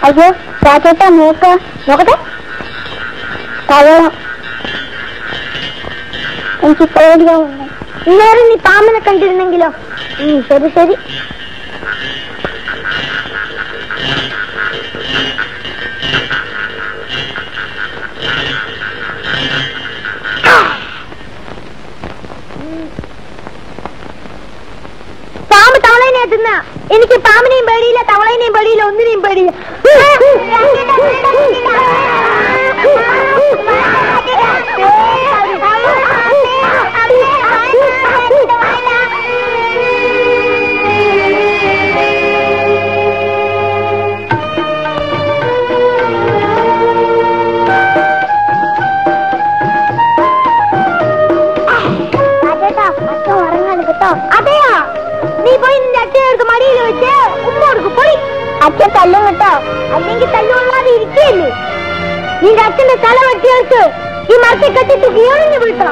അയ്യോ രാജേട്ടാ നോക്ക നോക്കട്ടെ തവളം എനിക്ക് പേടിയാവുന്നു ഇന്നേറെ നീ പാമ്പിനെ കണ്ടിരുന്നെങ്കിലോ ഉം, ശരി ശരി പാമ്പ് തവളേനെ തിന്ന എനിക്ക് പാമ്പിനെയും പേടിയില്ല തവളേനെയും പേടിയില്ല ഒന്നിനെയും പേടിയില്ല അതേട്ടാ അച്ഛൻ ഉറങ്ങാണ് കേട്ടോ അതെയാ നീ പോയി നിന്റെ അച്ഛനെ എടുത്ത് മടിയിൽ വെച്ച് ഉമ്മ കൊടുക്കും പോയി അച്ഛൻ തല്ലും കേട്ടോ അല്ലെങ്കിൽ തല്ലുകൊള്ളാതെ ഇരിക്കുകയല്ലേ നിന്റെ അച്ഛന്റെ തല വെട്ടിയെടുത്ത് ഈ മരത്തെ കെട്ടി തൂക്കി എറിഞ്ഞു വിട്ടോ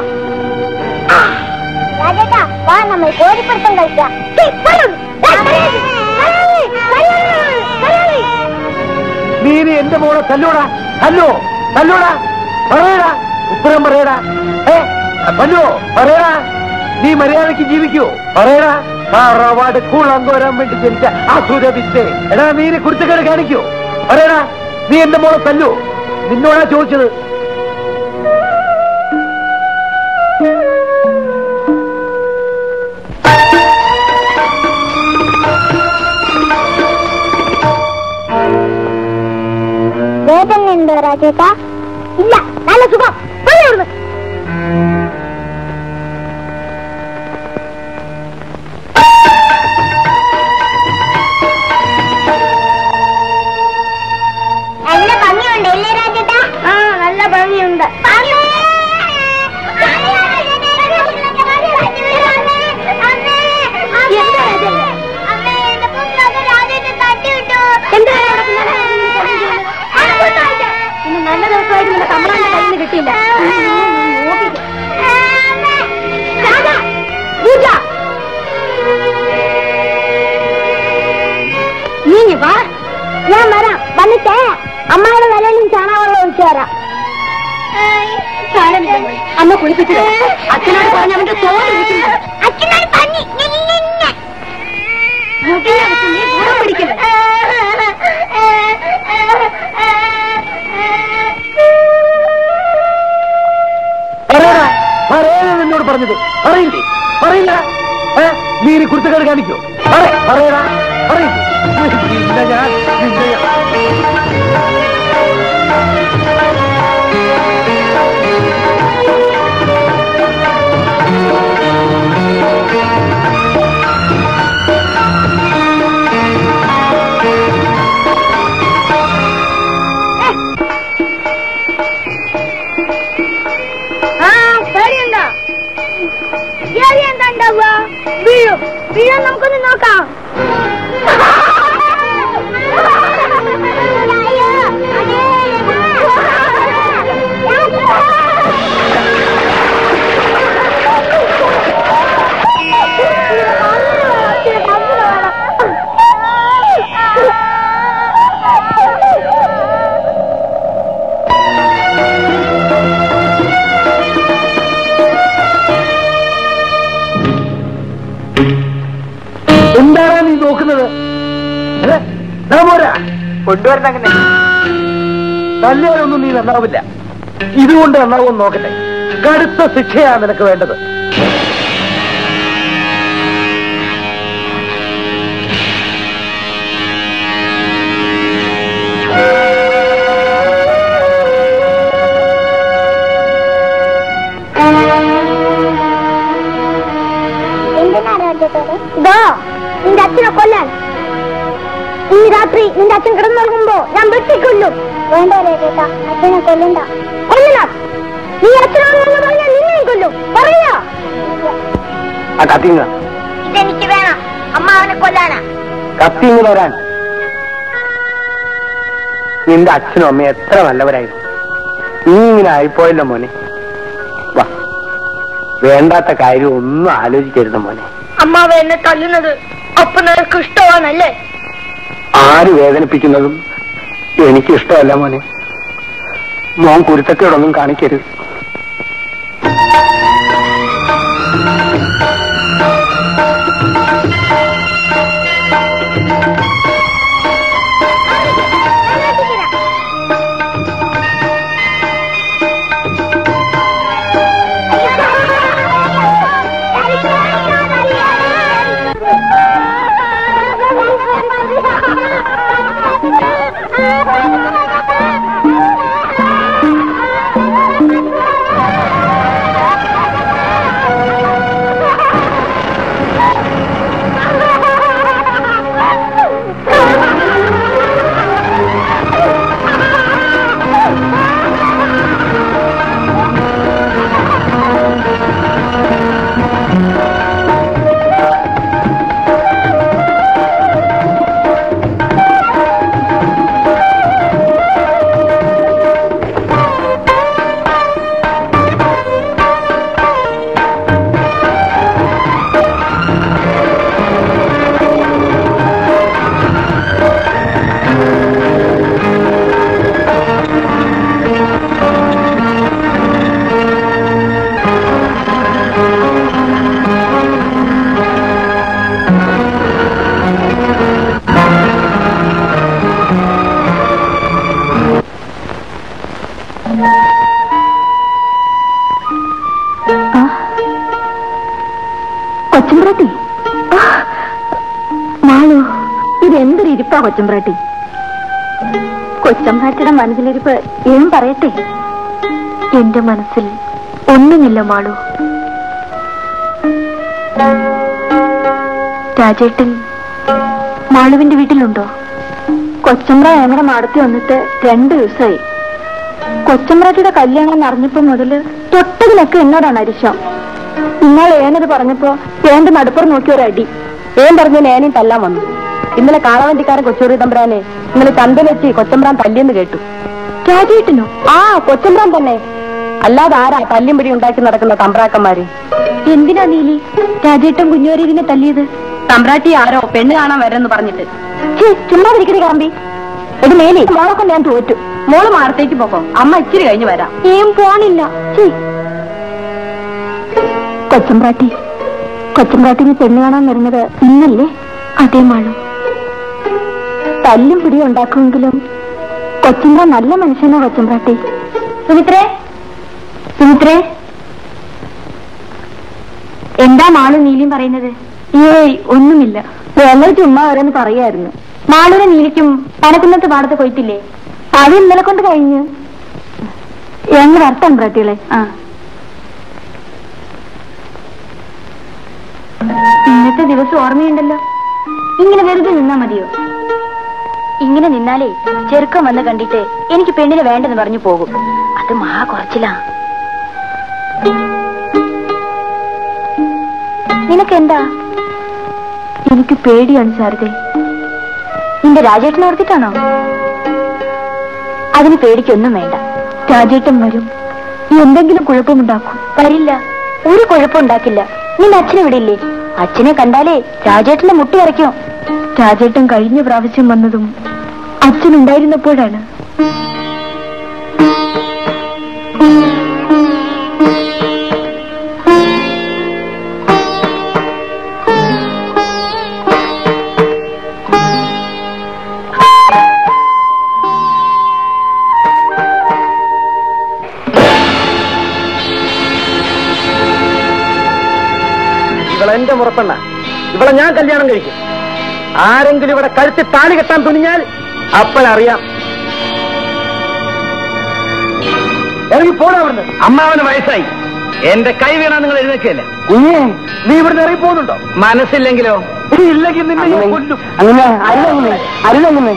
രാജേട്ടാ വാ നമ്മൾ കോഴിപ്പിടുത്തം കളിക്കാം നീ ഇനി എന്റെ മോളെ തല്ലൂടാ തല്ലോ തല്ലൂടാ പറയടാ ഉത്തരം പറയടാ ഏ തല്ലോ പറയടാ നീ മര്യാദയ്ക്ക് ജീവിക്കൂ പറയടാ പാറവാട് കൂളാങ്കോരാൻ വേണ്ടി ജനിച്ച ആസൂര വിത്തെ എടാ നീ ഇനി കുരുത്തക്കേട് കാണിക്കൂ പറയടാ നീ എന്റെ മോളെ തല്ലൂ നിന്നോടാ ചോദിച്ചത് വേദന ഉണ്ടോ രാജേട്ടാ ഇല്ല നല്ല സുഖം പോയി അവിടുന്ന്. നല്ല ഭംഗിയുണ്ട് ഇല്ലേ രാജേട്ടാ ആ നല്ല ഭംഗിയുണ്ട് പിന്നെ നല്ല ദിവസമായിട്ട് നിന്റെ കമ്മളന്റെ കയ്യിൽ നിന്ന് കിട്ടിയില്ല നീ വാ ഞാൻ വരാം വന്നിട്ടേ അമ്മയുടെ നിലയിലും ചാണകവെള്ളം ഒഴിച്ചു തരാം അമ്മ കുളിപ്പിച്ചത് അച്ഛനോട് പറഞ്ഞ അവന്റെ തോല് അച്ഛനോട് പറഞ്ഞു പറയടാ പറയണ എന്നോട് പറഞ്ഞത് പറയില്ലേ പറയില്ല ഏ നീ ഇനി കുരുത്തക്കേട് കാണിക്കൂ പറ പറയടാ പറയില്ലേ ഇല്ല ഞാൻ നിന്നെ ആ പേടിയുണ്ടോ ഏറി എന്താ ഉണ്ടാവുക വീഴും വീഴാൻ നമുക്കൊന്ന് നോക്കാം എന്താണ് നീ നോക്കുന്നത് ഏ? ദാ പോരാ കൊണ്ടുവരണ അങ്ങനെ നല്ലവരൊന്നും നീ നന്നാവില്ല ഇതുകൊണ്ട് നന്നാവും നോക്കട്ടെ കടുത്ത ശിക്ഷയാ നിനക്ക് വേണ്ടത് എന്തിനാ രാജേട്ടത് ഇതോ നിന്റെ അച്ഛനെ കൊല്ലാൻ ഇന്ന് രാത്രി നിന്റെ അച്ഛൻ കിടന്നുറങ്ങുമ്പോ ഞാൻ വെട്ടിക്കൊല്ലും വേണ്ട രാജേട്ട അച്ഛനെ കൊല്ലണ്ട കൊല്ലണം നീ അച്ഛനാണെന്ന് പറഞ്ഞാൽ നിന്നെയും കൊല്ലും പറയാ ആ കത്തിങ്ങ ഇതെനിക്ക് വേണം അമ്മ അവനെ കൊല്ലാനാ കത്തിങ്ങ് വരാൻ നിന്റെ അച്ഛനും അമ്മയും എത്ര നല്ലവരായിരുന്നു നീ ഇങ്ങനെ ആയിപ്പോയല്ലോ മോനെ വാ വേണ്ടാത്ത കാര്യം ഒന്നും ആലോചിക്കരുത് മോനെ അമ്മാവ എന്നെ തല്ലുന്നത് അപ്പൊ നിനക്ക് ഇഷ്ടമാണല്ലേ ആര് വേദനിപ്പിക്കുന്നതും എനിക്ക് ഇഷ്ടമല്ല മോനെ മോൻ കുരുത്തക്കേടൊന്നും കാണിക്കരുത് കൊച്ചമ്പ്രാട്ടി മാളു ഇത് എന്തൊരു ഇരിപ്പാ കൊച്ചമ്പ്രാട്ടി കൊച്ചമ്പ്രാട്ടിയുടെ മനസ്സിലിരിപ്പ് ഏം പറയട്ടെ എന്റെ മനസ്സിൽ ഒന്നുമില്ല മാളു രാജേട്ടൻ മാളുവിന്റെ വീട്ടിലുണ്ടോ കൊച്ചമ്പ്ര ഞങ്ങളുടെ മാടത്തി വന്നിട്ട് രണ്ടു ദിവസമായി കൊച്ചമ്പ്രാട്ടിയുടെ കല്യാണം അറിഞ്ഞപ്പോ മുതല് തൊട്ടതിനൊക്കെ എന്നോടാണ് അരിശം ഇന്നാൾ ഏനത് പറഞ്ഞപ്പോ ഏന്റെ നടുപ്പുറം നോക്കി ഒരു അടി ഏൻ പറഞ്ഞ ഏനും തല്ലാൻ വന്നു ഇന്നലെ കാളവണ്ടിക്കാരൻ കൊച്ചൂറി തമ്പ്രാനെ ഇന്നലെ ചന്തയിൽ വെച്ച് കൊച്ചമ്പ്രാൻ തല്ലിയെന്ന് കേട്ടു രാജേട്ടനോ ആ കൊച്ചമ്പ്രാൻ തന്നെ അല്ലാതെ ആരാ തല്ലും പിടി ഉണ്ടാക്കി നടക്കുന്ന തമ്പ്രാക്കന്മാര് എന്തിനാ നീലി രാജേട്ടൻ കുഞ്ഞോരീതിനെ തല്ലിയത് തമ്പ്രാട്ടി ആരോ പെണ്ണ് കാണാൻ വരെന്ന് പറഞ്ഞിട്ട് ചുമ്മാതിരിക്കണേ കാമ്പി ഒരു മേലി മോളെ കൊണ്ട് ഞാൻ തോറ്റു മോള് മാറത്തേക്ക് പോക്കോ അമ്മ ഇച്ചിരി കഴിഞ്ഞ് വരാം ഏം പോണില്ല കൊച്ചമ്പ്രാട്ടി കൊച്ചമ്പ്രാട്ടിന് പെണ്ണ് കാണാൻ വരുന്നത് ഇന്നല്ലേ അതേ മാളും തല്ലും പിടിയും ഉണ്ടാക്കുമെങ്കിലും കൊച്ചമ്പ്ര നല്ല മനുഷ്യനാ കൊച്ചമ്പ്രാട്ടി സുമിത്രേ സുമിത്രേ എന്താ മാളും നീലിയും പറയുന്നത് ഏയ് ഒന്നുമില്ല ഞങ്ങൾ ചുമ്മാ ഓരോന്ന് പറയായിരുന്നു മാളുവിനെ നീലിക്കും പനക്കുന്നത്ത് പാടത്ത് കൊയ്ത്തില്ലേ അത് ഇന്നലെ കൊണ്ട് കഴിഞ്ഞു ഞങ്ങൾ അർത്ഥം പ്രാട്ടികളെ ആ ഇന്നത്തെ ദിവസം ഓർമ്മയുണ്ടല്ലോ ഇങ്ങനെ വെറുതെ നിന്നാ മതിയോ ഇങ്ങനെ നിന്നാലേ ചെറുക്കം വന്ന് കണ്ടിട്ട് എനിക്ക് പെണ്ണിനെ വേണ്ടെന്ന് പറഞ്ഞു പോകും അത് മഹാ കുറച്ചിലാ നിനക്കെന്താ എനിക്ക് പേടിയാണ് ശാരദേ നിന്റെ രാജേട്ടനെ ഓർത്തിട്ടാണോ അതിന് പേടിക്കൊന്നും വേണ്ട രാജേട്ടൻ വരും എന്തെങ്കിലും കുഴപ്പമുണ്ടാക്കും വരില്ല ഒരു കുഴപ്പമുണ്ടാക്കില്ല നിന്റെ അച്ഛനെ വിടില്ലേ അച്ഛനെ കണ്ടാലേ രാജേട്ടന്റെ മുട്ടി വരയ്ക്കും രാജേട്ടൻ കഴിഞ്ഞ പ്രാവശ്യം വന്നതും അച്ഛനുണ്ടായിരുന്നപ്പോഴാണ് ഇവളെന്റെ മുറപ്പെണ്ണ ഇവളെ ഞാൻ കല്യാണം കഴിക്കും ആരെങ്കിലും ഇവിടെ കഴുത്തി താലി കെട്ടാൻ തുനിഞ്ഞാൽ അപ്പോഴറിയാം ഇറങ്ങി പോണവരുന്ന് അമ്മാവന് വയസ്സായി എന്റെ കൈ വീണാ നിങ്ങൾ എഴുന്നേക്കല്ല കുഞ്ഞേ നീ ഇവിടുന്ന് ഇറങ്ങി പോകുന്നുണ്ടോ മനസ്സില്ലെങ്കിലോ ഇല്ലെങ്കിൽ നിന്നെ ഞാൻ കൊല്ലും അങ്ങനെ അരുതങ്ങനെ അരുതങ്ങനെ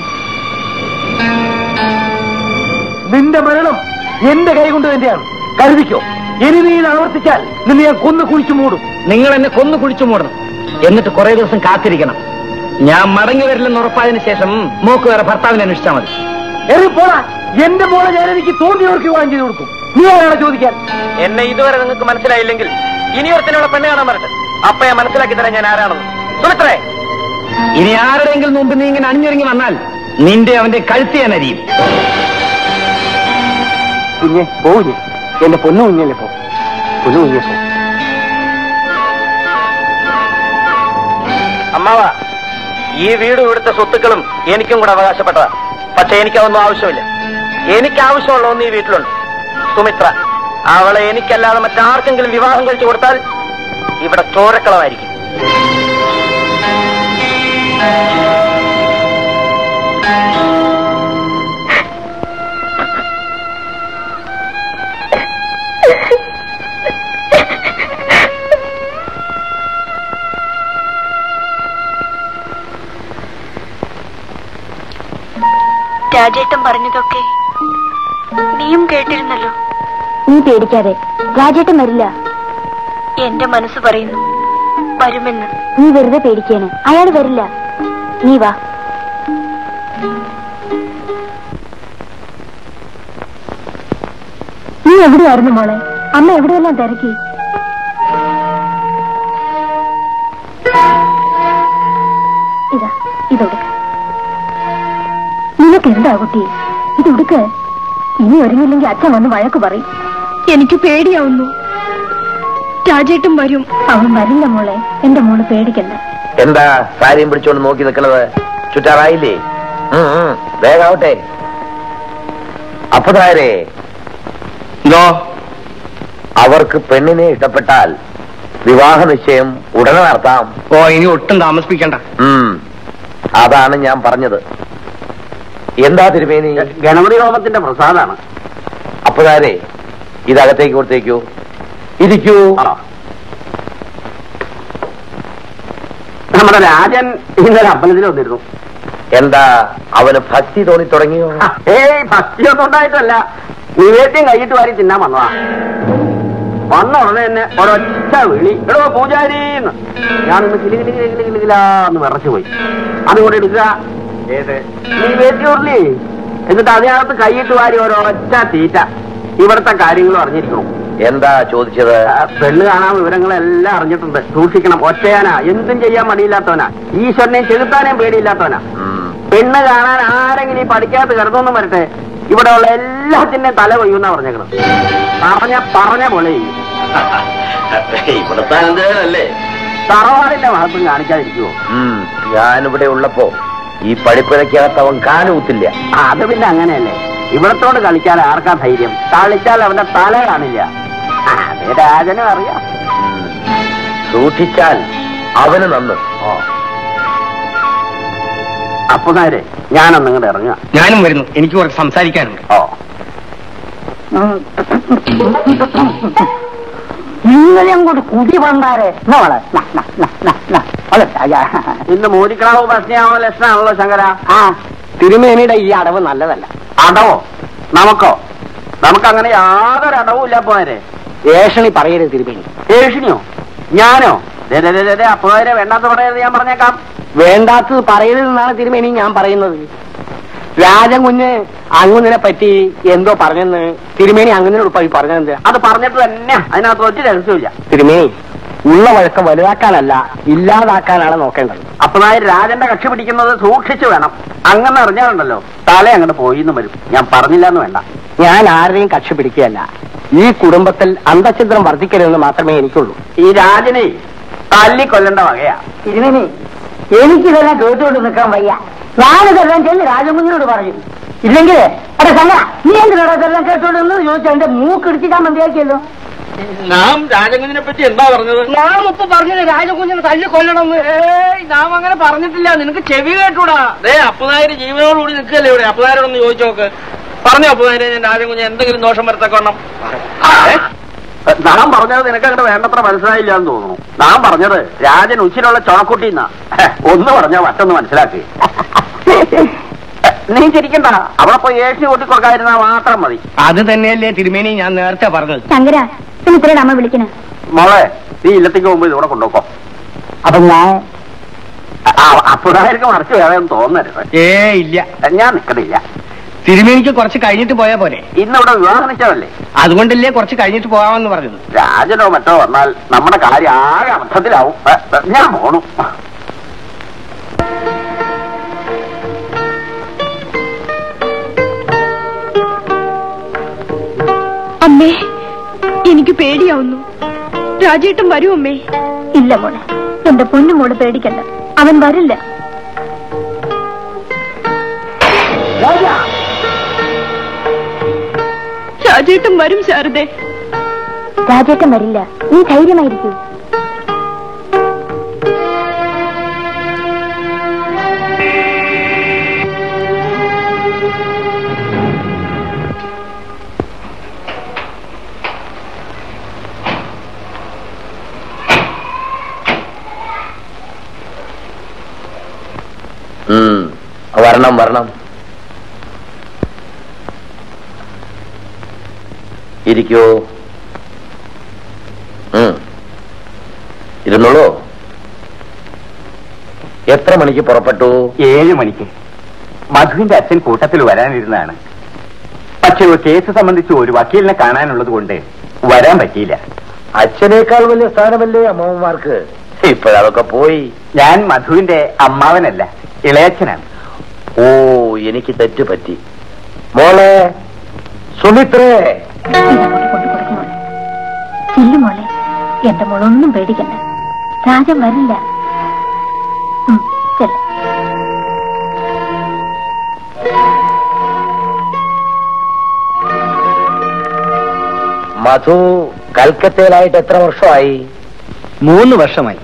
നിന്റെ മരണം എന്റെ കൈ കൊണ്ട് തന്നെയാണ് കരുതിക്കോ ഇനി നീ ഇത് ആവർത്തിച്ചാൽ നിന്നെ ഞാൻ കൊന്നു കുഴിച്ചു മൂടും നിങ്ങൾ എന്നെ കൊന്നു കുഴിച്ചു മൂടണം എന്നിട്ട് കുറെ ദിവസം കാത്തിരിക്കണം ഞാൻ മടങ്ങി വരില്ലെന്ന് ഉറപ്പായതിനു ശേഷം മോക്ക് വേറെ ഭർത്താവിനെ അന്വേഷിച്ചാൽ മതി എറി പോടാ എന്റെ മോളെ ഞാൻ എനിക്ക് തോന്നിയവർക്ക് വിവാഹം ചെയ്തു കൊടുക്കും നീ ആരാണ് ചോദിക്കാൻ എന്നെ ഇതുവരെ നിങ്ങൾക്ക് മനസ്സിലായില്ലെങ്കിൽ ഇനിയൊരുത്തനുള്ള പെണ്ണ് കാണാൻ വരട്ടെ അപ്പൊ ഞാൻ മനസ്സിലാക്കി തരാം ഞാൻ ആരാണെന്ന് സുമിത്രേ ഇനി ആരുടെയെങ്കിലും മുമ്പ് നീ ഇങ്ങനെ അണിഞ്ഞൊരുങ്ങി വന്നാൽ നിന്റെ അവന്റെ കഴുത്ത് ഞാൻ അരിയും കുഞ്ഞെ പോഞ്ഞെ എന്റെ പൊന്നു കുഞ്ഞല്ലേ പോ പൊന്നു കുഞ്ഞെ പോ അമ്മാവ ഈ വീടും ഇവിടുത്തെ സ്വത്തുക്കളും എനിക്കും കൂടെ അവകാശപ്പെട്ടതാ പക്ഷെ എനിക്കതൊന്നും ആവശ്യമില്ല എനിക്ക് ആവശ്യമുള്ള ഒന്ന് ഈ വീട്ടിലുണ്ട് സുമിത്ര അവളെ എനിക്കല്ലാതെ മറ്റാർക്കെങ്കിലും വിവാഹം കഴിച്ചു കൊടുത്താൽ ഇവിടെ ചോരക്കളമായിരിക്കും രാജേട്ടൻ പറഞ്ഞതൊക്കെ നീയും കേട്ടിരുന്നല്ലോ നീ പേടിക്കാതെ രാജേട്ടൻ വരില്ല എന്റെ മനസ്സ് പറയുന്നു വരുമെന്ന് നീ വെറുതെ പേടിക്കാണ് അയാൾ വരില്ല നീ വാ നീ എവിടെയായിരുന്നു മോളെ അമ്മ എവിടെയെല്ലാം തിരക്കി ഇതാ ഇതൊടുക്ക നിനക്ക് എന്താ കുട്ടി ഇതൊടുക്ക് ഇനി ഒരുങ്ങില്ലെങ്കിൽ അച്ഛൻ വന്ന് വഴക്ക് പറയും എനിക്ക് പേടിയാവുന്നു രാജേട്ടൻ വരും അവൻ വരില്ല മോളെ എന്റെ മോള് പേടിക്കണ്ട എന്താ കാര്യം പിടിച്ചോണ്ട് നോക്കി നിൽക്കണത് ചുറ്റാറായില്ലേ ഉം, ഉം, വേഗാവട്ടെ അപ്പതാരേ ഇതോ അവർക്ക് പെണ്ണിനെ ഇഷ്ടപ്പെട്ടാൽ വിവാഹ നിശ്ചയം ഉടനെ നടത്താം ഓ ഇനി ഒട്ടും താമസിപ്പിക്കണ്ട ഉം, അതാണ് ഞാൻ പറഞ്ഞത് എന്താ തിരുമേനി ഗണപതി ഹോമത്തിന്റെ പ്രസാദാണ് അപ്പതാരേ ഇതകത്തേക്ക് കൊടുത്തേക്കൂ ഇരിക്കൂ നമ്മുടെ രാജൻ ഇന്നലെ അമ്പലത്തിൽ വന്നിരുന്നു എന്താ അവന് ഭക്തി തോന്നി തുടങ്ങിയോ ഏയ് ഭക്തിയൊന്നും ഉണ്ടായിട്ടല്ല നിവേദ്യം കൈയിട്ട് വാരി തിന്നാൻ വന്നതാ വന്ന ഉടനെ തന്നെ ഒരൊറ്റ വിളി എടോ പൂജാരിന്ന് ഞാനൊന്ന് കിലി കിലി കിലി കിലി കിലാന്ന് വിറച്ചു പോയി അതുകൊണ്ട് എടുക്കുക ഏത് നിവേദ്യം ഉരുളി എന്നിട്ട് അതിനകത്ത് കൈയിട്ട് വാരി ഒരൊറ്റ തീറ്റ ഇവിടുത്തെ കാര്യങ്ങളും അറിഞ്ഞിരിക്കണം എന്താ ചോദിച്ചത് ആ, പെണ്ണ് കാണാൻ വിവരങ്ങളെല്ലാം അറിഞ്ഞിട്ടുണ്ട് സൂക്ഷിക്കണം ഒറ്റയാനാ എന്തും ചെയ്യാൻ മടിയില്ലാത്തവനാ ഈശ്വരനെയും ചെലുത്താനേയും പേടിയില്ലാത്തവനാ ഉം. പെണ്ണ് കാണാൻ ആരെങ്കിലും ഈ പഠിക്കാത്ത കിടന്നൊന്നും വരട്ടെ ഇവിടെ ഉള്ള എല്ലാത്തിന്റെയും തല കൊയ്യുന്ന പറഞ്ഞേക്കണം പറഞ്ഞ പറഞ്ഞ പോലെ ചെയ്യും. ഇവിടുത്തെ അനന്തരല്ലേ തറവാടിന്റെ മഹത്വം കാണിക്കാതിരിക്കുവോ ഉം, ഞാനിവിടെ ഉള്ളപ്പോ ഈ പഠിപ്പിനക്കകത്ത് അവൻ കാലുകുത്തില്ല അത് പിന്നെ അങ്ങനെയല്ലേ ഇവിടത്തോട് കളിക്കാൻ ആർക്കാ ധൈര്യം കളിച്ചാൽ അവന്റെ തല കാണില്ല ആ, അത് രാജനും അറിയാം ഉം. സൂക്ഷിച്ചാൽ അവന് നന്ന് അപ്പൊ നേരെ ഞാനൊന്നും ഇങ്ങോട്ട് ഇറങ്ങുക ഞാനും വരുന്നു എനിക്ക് കുറച്ച് സംസാരിക്കാനുണ്ട് ഓ നിങ്ങൾ അങ്ങോട്ട് കുടി പണ്ടാരെ ഇന്ന് മൂരിക്കളാവ് പ്രശ്നമാവുന്ന ലക്ഷണമാണല്ലോ ശങ്കര ആ തിരുമേനിയുടെ ഈ അടവ് നല്ലതല്ല അടവോ നമുക്കോ നമുക്ക് അങ്ങനെ യാതൊരു അടവും ഇല്ല പോരെ ഏഷണി പറയരുത് തിരുമേനി ഏഷിനിയോ ഞാനോ ദേ, ദേ, ദേ, ദേ, ദേ, അപ്പോഴേ വേണ്ടാത്ത പറയരുത് ഞാൻ പറഞ്ഞേക്കാം വേണ്ടാത്തത് പറയരുതെന്നാണ് തിരുമേനി ഞാൻ പറയുന്നത് രാജകുഞ്ഞ് അങ്ങുന്നിനെ പറ്റി എന്തോ പറഞ്ഞെന്ന് തിരുമേനി അങ്ങനോട് പോയി പറഞ്ഞത് അത് പറഞ്ഞിട്ട് തന്നെ അതിനകത്ത് ഒറ്റ രഹസ്യമില്ല തിരുമേനി ഉള്ള വഴക്കം വലുതാക്കാനല്ല ഇല്ലാതാക്കാനാണ് നോക്കേണ്ടത് അപ്പനായ രാജന്റെ കക്ഷി പിടിക്കുന്നത് സൂക്ഷിച്ചു വേണം അങ്ങനെ അറിഞ്ഞാലുണ്ടല്ലോ തല അങ്ങോട്ട് പോയിന്ന് വരും ഞാൻ പറഞ്ഞില്ല എന്ന് വേണ്ട ഞാൻ ആരുടെയും കക്ഷി പിടിക്കുകയല്ല ഈ കുടുംബത്തിൽ അന്തഛിദ്രം വർദ്ധിക്കരുതെന്ന് മാത്രമേ എനിക്കുള്ളൂ ഈ രാജനെ തല്ലിക്കൊല്ലേണ്ട വകയാ തിരുമേനി എനിക്കിതെല്ലാം കേട്ടുകൊണ്ട് നിൽക്കാൻ വയ്യ ഞാനിതെല്ലാം ചെന്ന് രാജകുഞ്ഞിനോട് പറയും ഇല്ലെങ്കിൽ എടാ സംഗ നീ എന്തിനാ ഇതെല്ലാം കേട്ടോണ്ട് നിന്ന് ചോദിച്ചാൽ എന്റെ മൂക്ക് ഇടിച്ചിട്ടാൻ മതിയാക്കിയല്ലോ നാം രാജകുഞ്ഞിനെ പറ്റി എന്താ പറഞ്ഞത് നാം ഇപ്പൊ പറഞ്ഞത് രാജകുഞ്ഞിനെ തല്ലി കൊല്ലണം ഏയ് നാം അങ്ങനെ പറഞ്ഞിട്ടില്ല നിനക്ക് ചെവി കേട്ടൂടാ ദേ അപ്പനായര് ജീവനോടുകൂടി നിൽക്കല്ലേ ഇവിടെ അപ്പനായരോടൊന്ന് ചോദിച്ചു നോക്ക് പറഞ്ഞു അപ്പനായരെ ഞാൻ രാജകുഞ്ഞ് എന്തെങ്കിലും ദോഷം വരത്തക്കണം നാം പറഞ്ഞത് നിനക്ക് അങ്ങോട്ട് വേണ്ടത്ര മനസ്സിലായില്ല എന്ന് തോന്നുന്നു നാം പറഞ്ഞത് രാജൻ ഉച്ചിലുള്ള ചോണക്കുട്ടി എന്നാ ഒന്ന് പറഞ്ഞാ മറ്റൊന്ന് മനസ്സിലാക്കി നീ ചിരിക്കണ്ട അവിടെ പോയി ഏഷി കൂട്ടി കൊടുക്കാതിരുന്നാ മാത്രം മതി അത് തന്നെയല്ലേ തിരുമേനി ഞാൻ നേരത്തെ പറഞ്ഞത് ശങ്കര പിന്നെ ഇത്രയുടെ അമ്മ വിളിക്കണേ മോളെ നീ ഇല്ലത്തേക്ക് പോകുമ്പോ ഇതിവിടെ കൊണ്ടുപോക്കോ അപ്പൊ ഞാൻ അപ്പോഴായിരിക്കും മറിച്ച് വേറെ ഒന്നും തോന്നരുത് ഏ ഇല്ല ഞാൻ നിക്കണില്ല തിരുമേനിക്ക് കുറച്ച് കഴിഞ്ഞിട്ട് പോയാ പോലെ ഇന്നിവിടെ വിവാഹം നിശ്ചയമല്ലേ അതുകൊണ്ടല്ലേ കുറച്ച് കഴിഞ്ഞിട്ട് പോകാമെന്ന് പറഞ്ഞത് രാജനോ മറ്റോ വന്നാൽ നമ്മുടെ കാര്യം ആകെ അബദ്ധത്തിലാവും ഏ, ഏ, ഞാൻ പോണു അമ്മേ എനിക്ക് പേടിയാവുന്നു രാജേട്ടൻ വരും അമ്മേ ഇല്ല മോളെ എന്റെ പൊന്നു മോള് പേടിക്കണ്ട അവൻ വരില്ല രാജേട്ടൻ വരും ശാരദേ രാജേട്ടൻ വരില്ല നീ ധൈര്യമായിരിക്കൂ ഉം. വരണം വരണം ഇരിക്കൂ ഉം. ഇരുന്നോളൂ എത്ര മണിക്ക് പുറപ്പെട്ടു ഏഴ് മണിക്ക് മധുവിന്റെ അച്ഛൻ കൂട്ടത്തിൽ വരാനിരുന്നതാണ് പക്ഷെ ഒരു കേസ് സംബന്ധിച്ച് ഒരു വക്കീലിനെ കാണാനുള്ളത് കൊണ്ട് വരാൻ പറ്റിയില്ല അച്ഛനേക്കാൾ വലിയ സ്ഥാനമല്ലേ അമ്മമാർക്ക് ഇപ്പോഴതൊക്കെ പോയി ഞാൻ മധുവിന്റെ അമ്മാവനല്ല ഇളയച്ചനാണ് ഓ എനിക്ക് തെറ്റ് പറ്റി മോളെ സുമിത്രേ ചെല്ലു മോളെ എന്റെ മോളൊന്നും പേടിക്കണ്ട രാജൻ വരില്ല ഉം, ചെല്ല്. മധു കൽക്കത്തയിലായിട്ട് എത്ര വർഷമായി മൂന്ന് വർഷമായി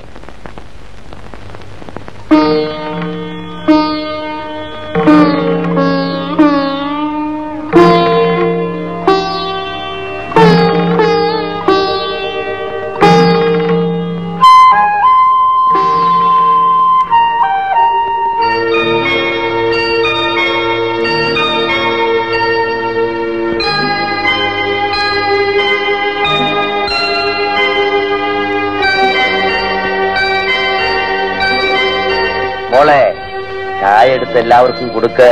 മോളെ ചായ എടുത്ത് എല്ലാവർക്കും കൊടുക്ക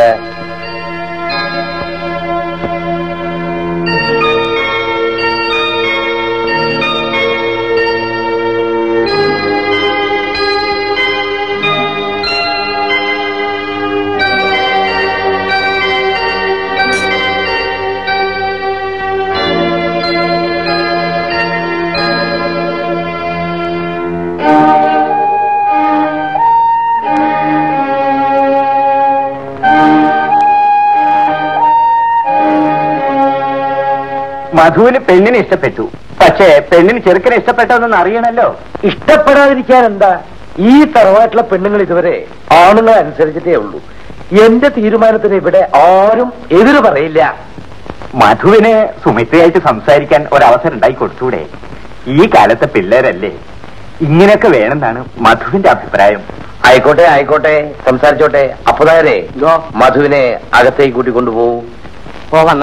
മധുവിന് പെണ്ണിനെ ഇഷ്ടപ്പെട്ടു പക്ഷേ പെണ്ണിന് ചെറുക്കനെ ഇഷ്ടപ്പെട്ടതെന്ന് അറിയണല്ലോ ഇഷ്ടപ്പെടാതിരിക്കാൻ എന്താ ഈ തറവാട്ടിലെ പെണ്ണുങ്ങൾ ഇതുവരെ ആണുങ്ങളെ അനുസരിച്ചിട്ടേ ഉള്ളൂ എന്റെ തീരുമാനത്തിന് ഇവിടെ ആരും എതിര് പറയില്ല മധുവിന് സുമിത്രയായിട്ട് സംസാരിക്കാൻ ഒരവസരം ഉണ്ടായി കൊടുത്തൂടെ ഈ കാലത്തെ പിള്ളേരല്ലേ ഇങ്ങനെയൊക്കെ വേണമെന്നാണ് മധുവിന്റെ അഭിപ്രായം ആയിക്കോട്ടെ ആയിക്കോട്ടെ സംസാരിച്ചോട്ടെ അപ്പുതാരെ മധുവിനെ അകത്തേക്ക് കൂട്ടിക്കൊണ്ടുപോകൂ പോവന്ന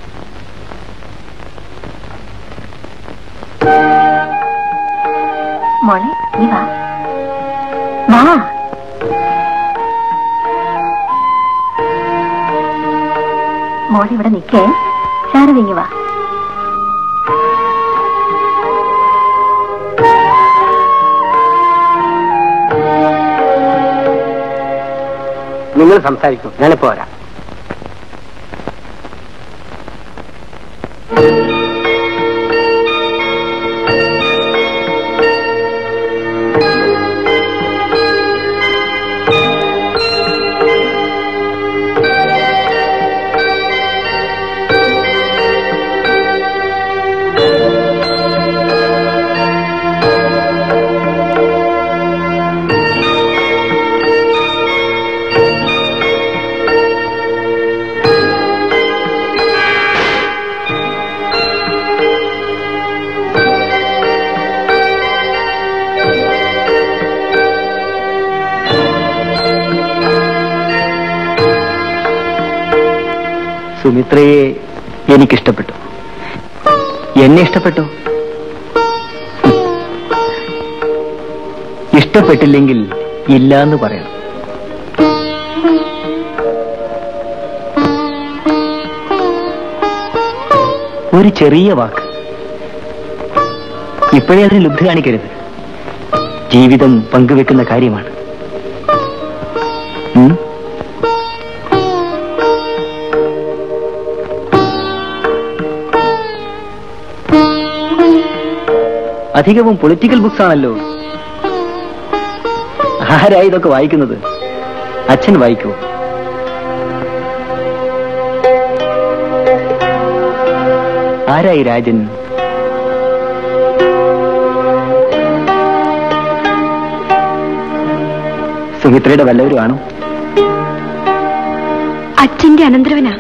മോളെ നീ വാ വാ മോളെ ഇവിടെ നിൽക്കേ ശാരദിങ്ങി വാ നിങ്ങൾ സംസാരിക്കും ഞാനിപ്പോ വരാം സുമിത്രയെ എനിക്കിഷ്ടപ്പെട്ടു എന്നെ ഇഷ്ടപ്പെട്ടു ഇഷ്ടപ്പെട്ടില്ലെങ്കിൽ ഇല്ല എന്ന് പറയണം ഒരു ചെറിയ വാക്ക് ഇപ്പോഴേ അതിന് ലുബ്ധ കാണിക്കരുത് ജീവിതം പങ്കുവെക്കുന്ന കാര്യമാണ് ഉം? അധികവും പൊളിറ്റിക്കൽ ബുക്സ് ആണല്ലോ ആരാ ഇതൊക്കെ വായിക്കുന്നത് അച്ഛൻ വായിക്കുമോ ആരായി രാജൻ സുമിത്രയുടെ വല്ലവരും ആണോ അച്ഛന്റെ അനന്തരവനാ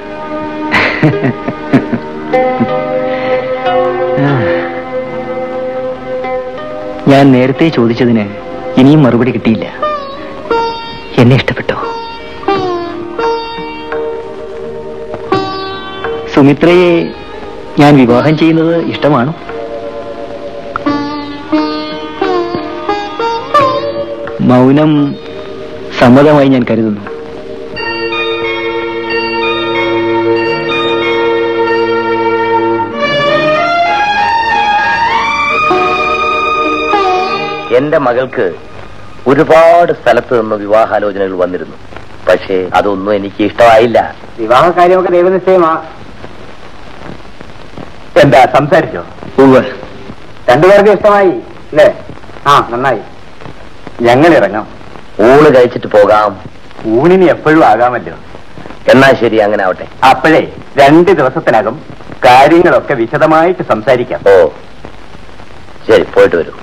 ഞാൻ നേരത്തെ ചോദിച്ചതിന് ഇനിയും മറുപടി കിട്ടിയില്ല എന്നെ ഇഷ്ടപ്പെട്ടോ സുമിത്രയെ ഞാൻ വിവാഹം ചെയ്യുന്നത് ഇഷ്ടമാണോ മൗനം സമ്മതമായി ഞാൻ കരുതുന്നു എന്റെ മകൾക്ക് ഒരുപാട് സ്ഥലത്ത് നിന്ന് വിവാഹാലോചനകൾ വന്നിരുന്നു പക്ഷേ അതൊന്നും എനിക്ക് ഇഷ്ടമായില്ല വിവാഹ കാര്യമൊക്കെ ദൈവനിശ്ചയമാ എന്താ സംസാരിച്ചോ ഉവ്വ് രണ്ടുപേർക്കും ഇഷ്ടമായി അല്ലേ ആ നന്നായി ഞങ്ങൾ ഇറങ്ങാം ഊണ് കഴിച്ചിട്ട് പോകാം ഊണിന് എപ്പോഴും ആകാമല്ലോ എന്നാ ശരി അങ്ങനെ ആവട്ടെ അപ്പോഴേ രണ്ട് ദിവസത്തിനകം കാര്യങ്ങളൊക്കെ വിശദമായിട്ട് സംസാരിക്കാം ഓ ശരി പോയിട്ട് വരൂ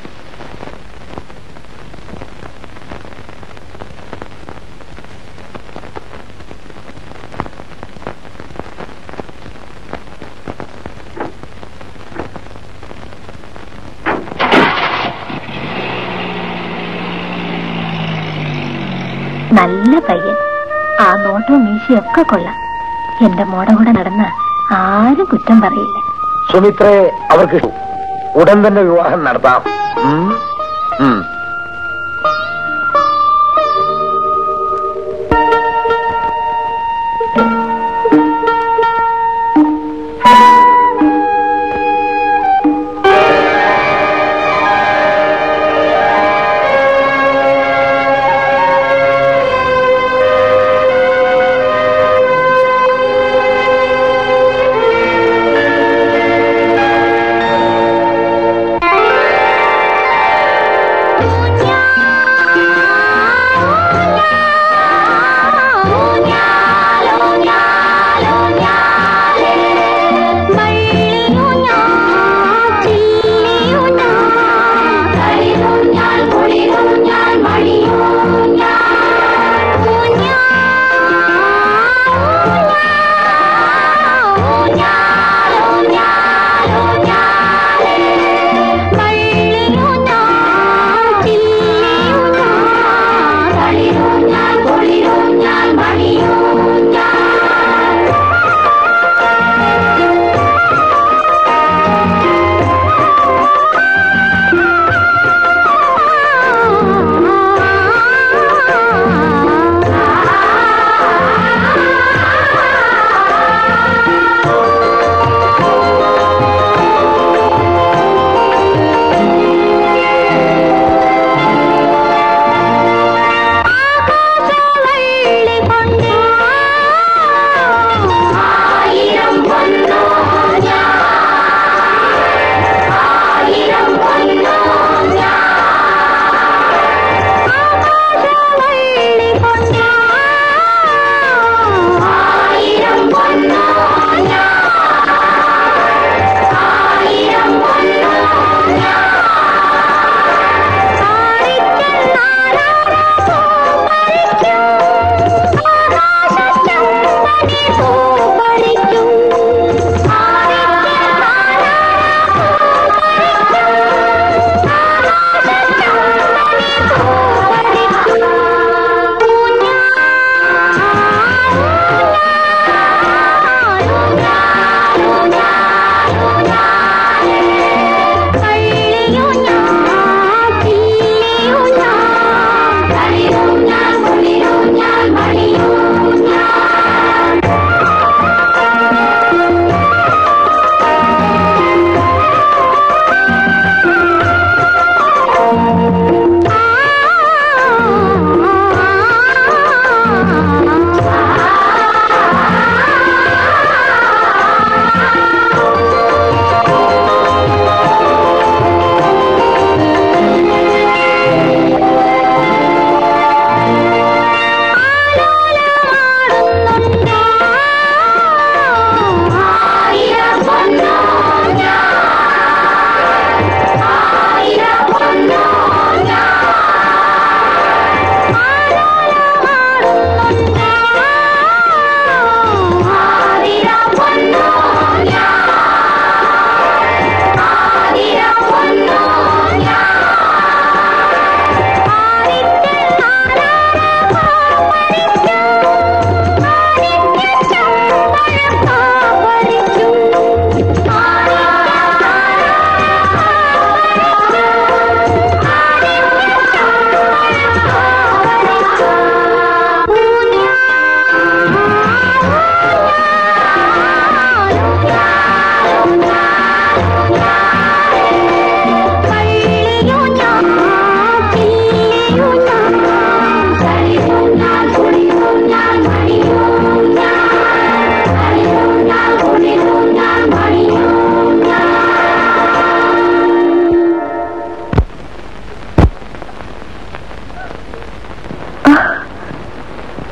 നല്ല പയ്യൻ ആ നോട്ടവും മീശയൊക്കെ കൊള്ളാം എന്റെ മോടെ കൂടെ നടന്ന ആരും കുറ്റം പറയില്ല സുമിത്രയെ അവർക്ക് ഇഷ്ടം. ഉടൻ തന്നെ വിവാഹം നടത്താം ഉം? ഉം. ആ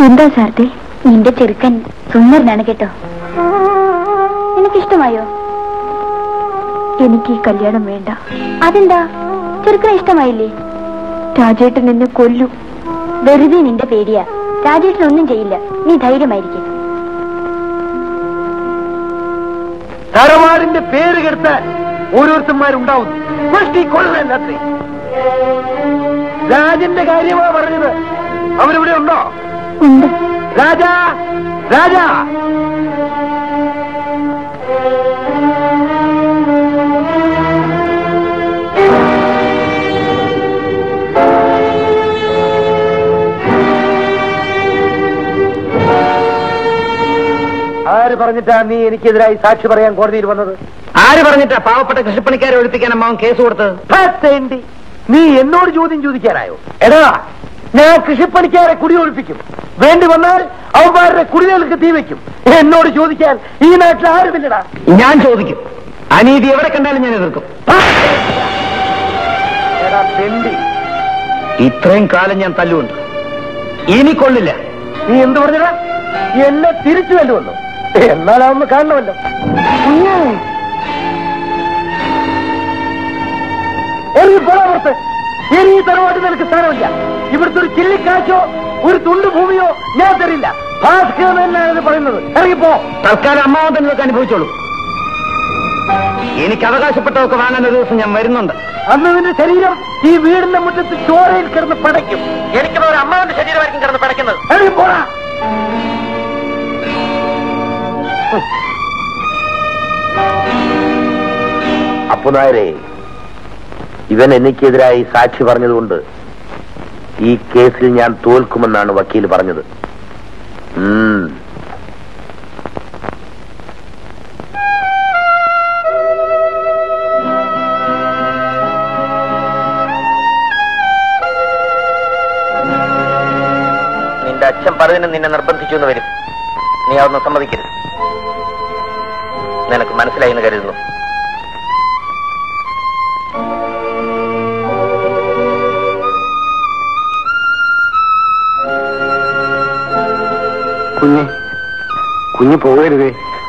എന്താ സാർത്തെ നിന്റെ ചെറുക്കൻ സുന്ദരനാണ് കേട്ടോ നിനക്കിഷ്ടമായോ എനിക്ക് ഈ കല്യാണം വേണ്ട അതെന്താ ചെറുക്കനെ ഇഷ്ടമായില്ലേ രാജേട്ടൻ എന്നെ കൊല്ലു വെറുതെ നിന്റെ പേടിയാ രാജേട്ടൻ ഒന്നും ചെയ്യില്ല നീ ധൈര്യമായിരിക്കും തറവാടിന്റെ പേര് കെടുത്താൻ ഓരോരുത്തന്മാരുണ്ടാവുന്നു പക്ഷേ ഈ കൊള്ളനത്തെ രാജന്റെ കാര്യമാ പറഞ്ഞത് അവരിവിടെ ഉണ്ടോ ഉണ്ട് രാജാ രാജാ ആര് പറഞ്ഞിട്ടാ നീ എനിക്കെതിരായി സാക്ഷി പറയാൻ കോടതിയിൽ വന്നത് ആര് പറഞ്ഞിട്ടാ പാവപ്പെട്ട കൃഷിപ്പണിക്കാരെ ഒഴിപ്പിക്കാൻ അമ്മാവൻ കേസ് കൊടുത്തത് ഭത്തേണ്ടി നീ എന്നോട് ചോദ്യം ചോദിക്കാനായോ എടാ ഞാൻ കൃഷിപ്പണിക്കാരെ കുടിയൊഴിപ്പിക്കും വേണ്ടി വന്നാൽ അവന്മാരുടെ കുടികൾക്ക് തീ വെക്കും എന്നോട് ചോദിക്കാൻ ഈ നാട്ടിൽ ആരുമില്ലടാ ഞാൻ ചോദിക്കും അനീതി എവിടെ കണ്ടാലും ഞാൻ എതിർക്കും എടാ തെണ്ടി ഇത്രയും കാലം ഞാൻ തല്ലുകൊണ്ട് ഇനി കൊള്ളില്ല നീ എന്ത് പറഞ്ഞടാ എന്നെ തിരിച്ചു തല്ലുവല്ലോ എന്നാലാവുമ്പോ കാണണമല്ലോ ഉം. ഇറങ്ങി പോടാ പുറത്ത് ഇനി ഈ തറവാട്ടിൽ നിനക്ക് സ്ഥാനമില്ല ഇവിടുത്തെ ഒരു ചില്ലിക്കാശോ ഒരു തുണ്ട് ഭൂമിയോ ഞാൻ തരില്ല ഭാസ്കർ എന്നാണ് ഇത് പറയുന്നത് ഇറങ്ങിപ്പോ തൽക്കാലം അമ്മാവൻ തന്നെ ഇതൊക്കെ അനുഭവിച്ചോളൂ എനിക്ക് അവകാശപ്പെട്ടതൊക്കെ വാങ്ങാൻ ഒരു ദിവസം ഞാൻ വരുന്നുണ്ട് അന്ന് നിന്റെ ശരീരം ഈ വീടിന്റെ മുറ്റത്ത് ചോരയിൽ കിടന്ന് പടയ്ക്കും എനിക്ക് ഒരു അമ്മാവന്റെ ശരീരമായിരിക്കും കിടന്ന് പടയ്ക്കുന്നത് ഇറങ്ങി പോടാ അപ്പുനായരെ ഇവൻ എനിക്കെതിരായി സാക്ഷി പറഞ്ഞതുകൊണ്ട് ഈ കേസിൽ ഞാൻ തോൽക്കുമെന്നാണ് വക്കീൽ പറഞ്ഞത് ഉം. നിന്റെ അച്ഛൻ പലതിനും നിന്നെ നിർബന്ധിച്ചു എന്ന് വരും നീ അതൊന്നും സമ്മതിക്കരുത് നിനക്ക് മനസ്സിലായി എന്ന് കരുതുന്നു കുഞ്ഞ് കുഞ്ഞ് പോകരുതേ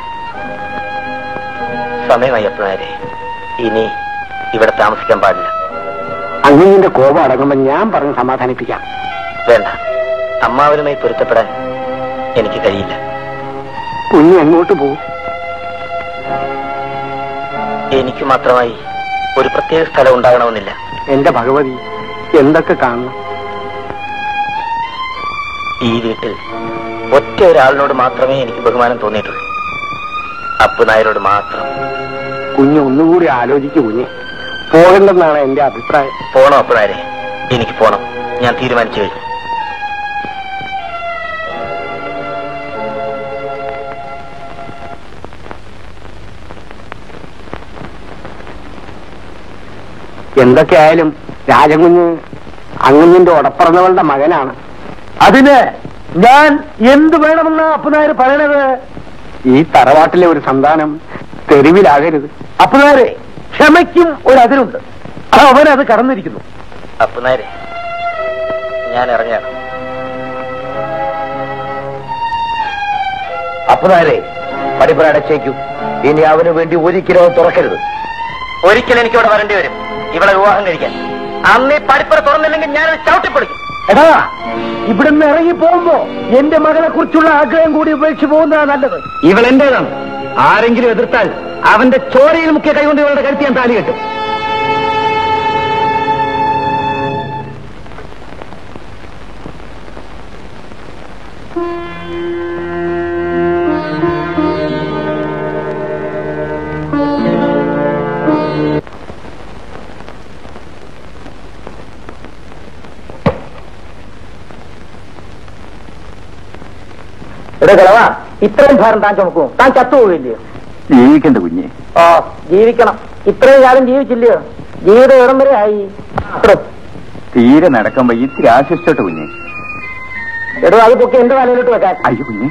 സമയമായി അപ്പനാരെ ഇനി ഇവിടെ താമസിക്കാൻ പാടില്ല അങ്ങനെ കോപം അടങ്ങുമ്പോ ഞാൻ പറഞ്ഞ് സമാധാനിപ്പിക്കാം വേണ്ട അമ്മാവനുമായി പൊരുത്തപ്പെടാൻ എനിക്ക് കഴിയില്ല കുഞ്ഞ് എങ്ങോട്ട് പോകും എനിക്ക് മാത്രമായി ഒരു പ്രത്യേക സ്ഥലം ഉണ്ടാകണമെന്നില്ല എന്റെ ഭഗവതി എന്തൊക്കെ കാണണം ഈ വീട്ടിൽ ഒറ്റ ഒരാളിനോട് മാത്രമേ എനിക്ക് ബഹുമാനം തോന്നിയിട്ടുള്ളൂ അപ്പു നായരോട് മാത്രം കുഞ്ഞ് ഒന്നുകൂടി ആലോചിക്കു കുഞ്ഞ് പോകണ്ടെന്നാണ് എന്റെ അഭിപ്രായം പോണം അപ്പു നായരെ എനിക്ക് പോണം ഞാൻ തീരുമാനിച്ചു കഴിഞ്ഞു എന്തൊക്കെയായാലും രാജകുഞ്ഞ് അങ്ങുഞ്ഞിന്റെ ഉടപ്പറന്നവളുടെ മകനാണ് അതിന് ഞാൻ എന്ത് വേണമെന്നാ അപ്പുനായർ പറയണത് ഈ തറവാട്ടിലെ ഒരു സന്താനം തെരുവിലാകരുത് അപ്പുനായരെ ക്ഷമയ്ക്കും ഒരു അതിരുണ്ട് അവൻ അത് കടന്നിരിക്കുന്നു അപ്പുനായരെ ഞാൻ ഇറങ്ങാണ് അപ്പുനായരെ പടിപ്പുര അടച്ചേക്കൂ ഇനി അവന് വേണ്ടി ഒരിക്കലും അത് തുറക്കരുത് ഒരിക്കലും എനിക്ക് ഇവിടെ വരേണ്ടി വരും ഇവിടെ വിവാഹം കഴിക്കാൻ അന്ന് ഈ പടിപ്പുര തുറന്നില്ലെങ്കിൽ ഞാൻ ചവിട്ടിപ്പൊളിക്കും എടാ ഇവിടുന്ന് ഇറങ്ങി പോകുമ്പോ എന്റെ മകളെ കുറിച്ചുള്ള ആഗ്രഹം കൂടി ഉപേക്ഷിച്ച് പോകുന്നതാണ് നല്ലത് ഇവൾ എന്റേതാണ് ആരെങ്കിലും എതിർത്താൽ അവന്റെ ചോരയിൽ മുഖ്യ കൈകൊണ്ട് ഇവളുടെ കരുത്തി ഞാൻ താലി കെട്ടും എടാ കളവാ ഇത്രയും ഭാരം താൻ ചുമക്കും താൻ ചത്തുപോവില്ലയോ ജീവിക്കണ്ട കുഞ്ഞെ ഓ ജീവിക്കണം ഇത്രയും കാലം ജീവിച്ചില്ലയോ ജീവിതം ഇടം വരെ ആയി അത്രേ. തീരെ നടക്കുമ്പോ ഇത്തിരി ആശ്വസിച്ചോട്ടെ കുഞ്ഞെ എടോ അത് പൊക്കി എന്റെ തലയിലോട്ട് വെക്കാൻ അയ്യോ കുഞ്ഞെ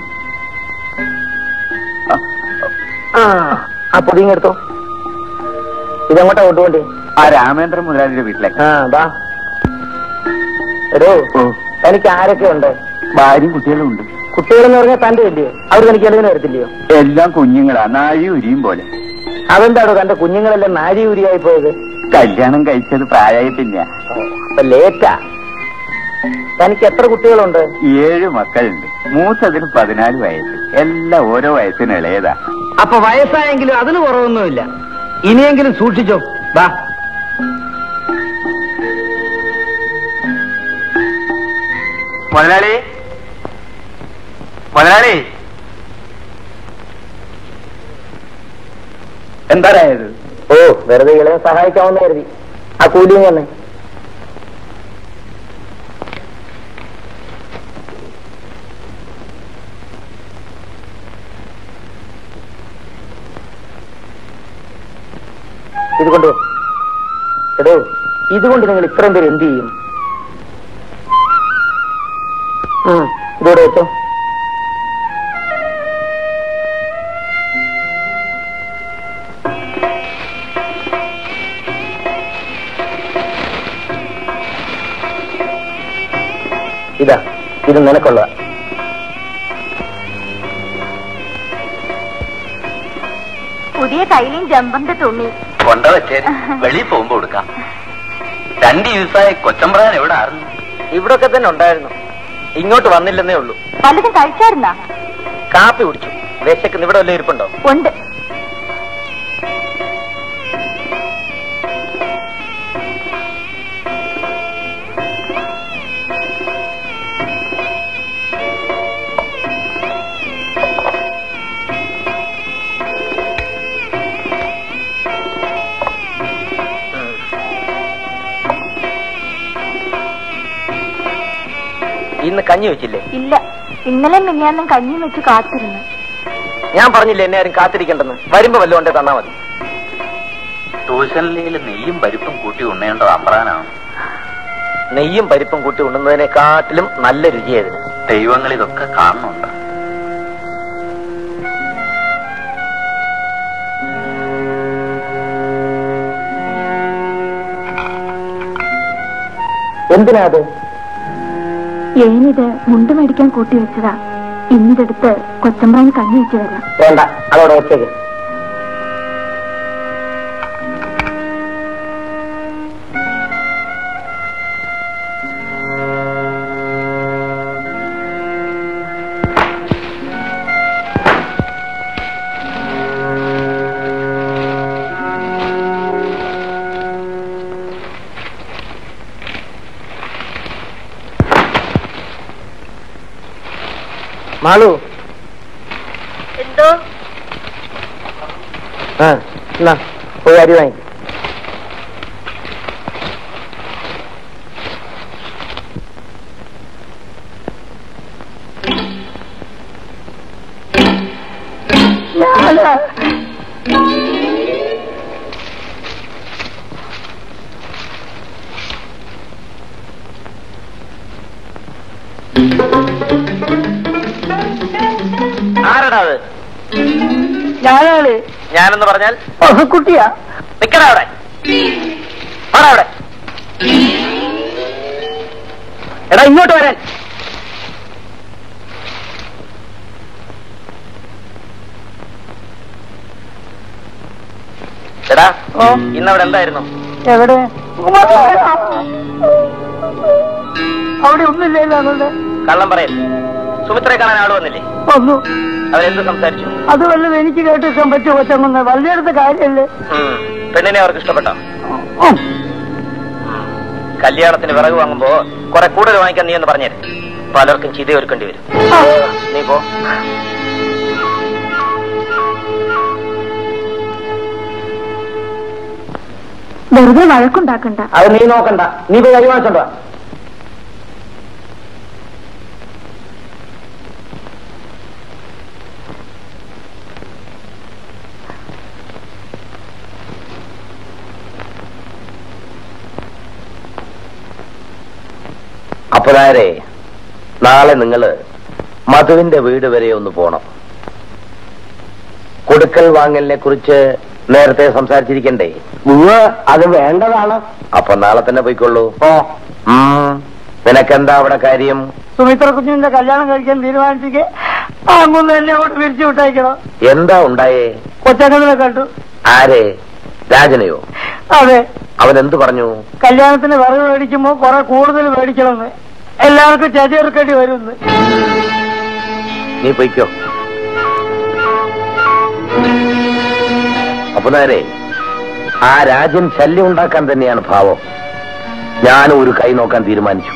ആ ആ പൊതിങ്ങെടുത്തോ ഇതെങ്ങോട്ടാ കൊണ്ടുപോണ്ടേ ആ രാമേന്ദ്രൻ മുതലാളിയുടെ വീട്ടിലേക്ക് ആ ബാ എടോ ഓ എനിക്ക് ആരൊക്കെ ഉണ്ട് ഭാര്യയും കുട്ടികളും ഉണ്ട് കുട്ടികളെന്ന് പറഞ്ഞാൽ തന്റെ അല്ലയോ അവർ തനിക്ക് എളുതിന് വരത്തില്ലയോ എല്ലാം കുഞ്ഞുങ്ങളാ നാഴി ഉരിയും പോലെ അതെന്താണോ തന്റെ കുഞ്ഞുങ്ങളെല്ലാം നാരി ഉരിയായി പോയത് കല്യാണം കഴിച്ചത് പ്രായമായിട്ടില്ല അപ്പൊ ലേറ്റാ തനിക്ക് എത്ര കുട്ടികളുണ്ട് ഏഴ് മക്കളുണ്ട് മൂത്തതിന് പതിനാല് വയസ്സ് എല്ലാം ഓരോ വയസ്സിന് ഇളയതാ അപ്പൊ വയസ്സായെങ്കിലും അതിന് കുറവൊന്നുമില്ല ഇനിയെങ്കിലും സൂക്ഷിച്ചോ വാ മുതലാളി മുതലാളി എന്തായത് ഓ വെറുതെ ഇളയെ സഹായിക്കാമെന്ന് കരുതി ആ കൂലിയും വന്നേ ഇത് കൊണ്ട് എടോ ഇതുകൊണ്ട് നിങ്ങൾ ഇത്രയും പേര് എന്ത് ചെയ്യും ഉം, ഇതോടെ വെച്ചോ ഇതാ ഇത് നിനക്കുള്ളതാ പുതിയ കയ്യിലും ജമ്പന്റെ തുണി കൊണ്ട വെച്ചേ വെളിയിൽ പോകുമ്പോ കൊടുക്കാം രണ്ട് ദിവസമായി കൊച്ചമ്പ്രാൻ എവിടെ ആയിരുന്നു ഇവിടൊക്കെ തന്നെ ഉണ്ടായിരുന്നു ഇങ്ങോട്ട് വന്നില്ലെന്നേ ഉള്ളൂ വല്ലതും കഴിച്ചായിരുന്നാ കാപ്പി കുടിച്ചു വിശക്കുന്ന ഇവിടെ വല്ല ഇരിപ്പുണ്ടോ ഉണ്ട് ഇന്ന് കഞ്ഞി വെച്ചില്ലേ ഇല്ല ഇന്നലെ മിനിയാന്നും കഞ്ഞിയും വെച്ച് കാത്തിരുന്നു ഞാൻ പറഞ്ഞില്ലേ എന്നെ ആരും കാത്തിരിക്കണ്ടെന്ന് വരുമ്പോ വല്ലതും ഉണ്ടേ തന്നാ മതി ട്യൂഷനിലെ നെയ്യും പരിപ്പും കൂട്ടി ഉണ്ണേണ്ടത് അമ്പ്രാനാണ് നെയ്യും പരിപ്പും കൂട്ടി ഉണ്ണുന്നതിനെക്കാട്ടിലും നല്ല രുചിയായിരുന്നു ദൈവങ്ങൾ ഇതൊക്കെ കാണുന്നുണ്ട് എന്തിനാ അത് ഏനിത് മുണ്ട് മേടിക്കാൻ കൂട്ടി വെച്ചതാ ഇന്നിതെടുത്ത് കൊച്ചമ്പ്രാന് കഞ്ഞി വെച്ച് വരാം വേണ്ട അതോടെ വെച്ചേക്ക് മാളു എന്തോ ആ എന്നാ പോയി അരി വാങ്ങി ആരടാ അത് ഞാനാണ് ഞാനെന്ന് പറഞ്ഞാൽ കുട്ടിയാ നിക്കടാ അവിടെ ആടാ അവിടെ എടാ ഇങ്ങോട്ട് വരാൻ എടാ ഇന്നവിടെ എന്തായിരുന്നു എവിടെ അവിടെ ഒന്നുമില്ലല്ലോ അതുകൊണ്ട് കള്ളം പറയല്ലേ സുമിത്രയെ കാണാൻ ആള് വന്നില്ലേ വന്നു അവരെന്ത് സംസാരിച്ചു അത് വല്ലതും എനിക്ക് കേട്ടിരിക്കാൻ പറ്റുമോ കൊച്ചമ്മ വലിയടുത്ത കാര്യല്ലേ ഉം. പെണ്ണിനെ അവർക്ക് ഇഷ്ടപ്പെട്ടോ ഉം. കല്യാണത്തിന് വിറക് വാങ്ങുമ്പോ കുറെ കൂടുതൽ വാങ്ങിക്കാൻ നീ എന്ന് പറഞ്ഞേര് പലർക്കും ചിത ഒരുക്കേണ്ടി വരും നീ പോ വെറുതെ വഴക്കുണ്ടാക്കണ്ട അത് നീ നോക്കണ്ട നീ പോയി കൈമാച്ചോണ്ടോ അപ്പോഴാരെ നാളെ നിങ്ങള് മധുവിന്റെ വീട് വരെ ഒന്ന് പോണം കൊടുക്കൽ വാങ്ങലിനെ കുറിച്ച് നേരത്തെ സംസാരിച്ചിരിക്കണ്ടേ അത് വേണ്ടതാണ് അപ്പൊ നാളെ തന്നെ പോയിക്കൊള്ളൂ ഓ ഉം. നിനക്കെന്താ അവിടെ കാര്യം സുമിത്ര കുഞ്ഞിന്റെ കല്യാണം കഴിക്കാൻ തീരുമാനിച്ചിട്ട് അങ്ങൊന്ന് എന്നെ അങ്ങോട്ട് പിരിച്ചു വിട്ടയക്കണം എന്താ ഉണ്ടായേ കൊച്ചക്കതിനെ കണ്ടു ആരെ രാജനെയോ അതെ അവൻ എന്തു പറഞ്ഞു കല്യാണത്തിന് വിറക് മേടിക്കുമ്പോ കുറെ കൂടുതൽ മേടിക്കണമെന്ന് എല്ലാവർക്കും ചെറിയെടുക്കേണ്ടി വരുമെന്ന് നീ പൊയ്ക്കോ അപ്പൊ നേരെ ആ രാജ്യം ശല്യം ഉണ്ടാക്കാൻ തന്നെയാണ് ഭാവം ഞാനും ഒരു കൈ നോക്കാൻ തീരുമാനിച്ചു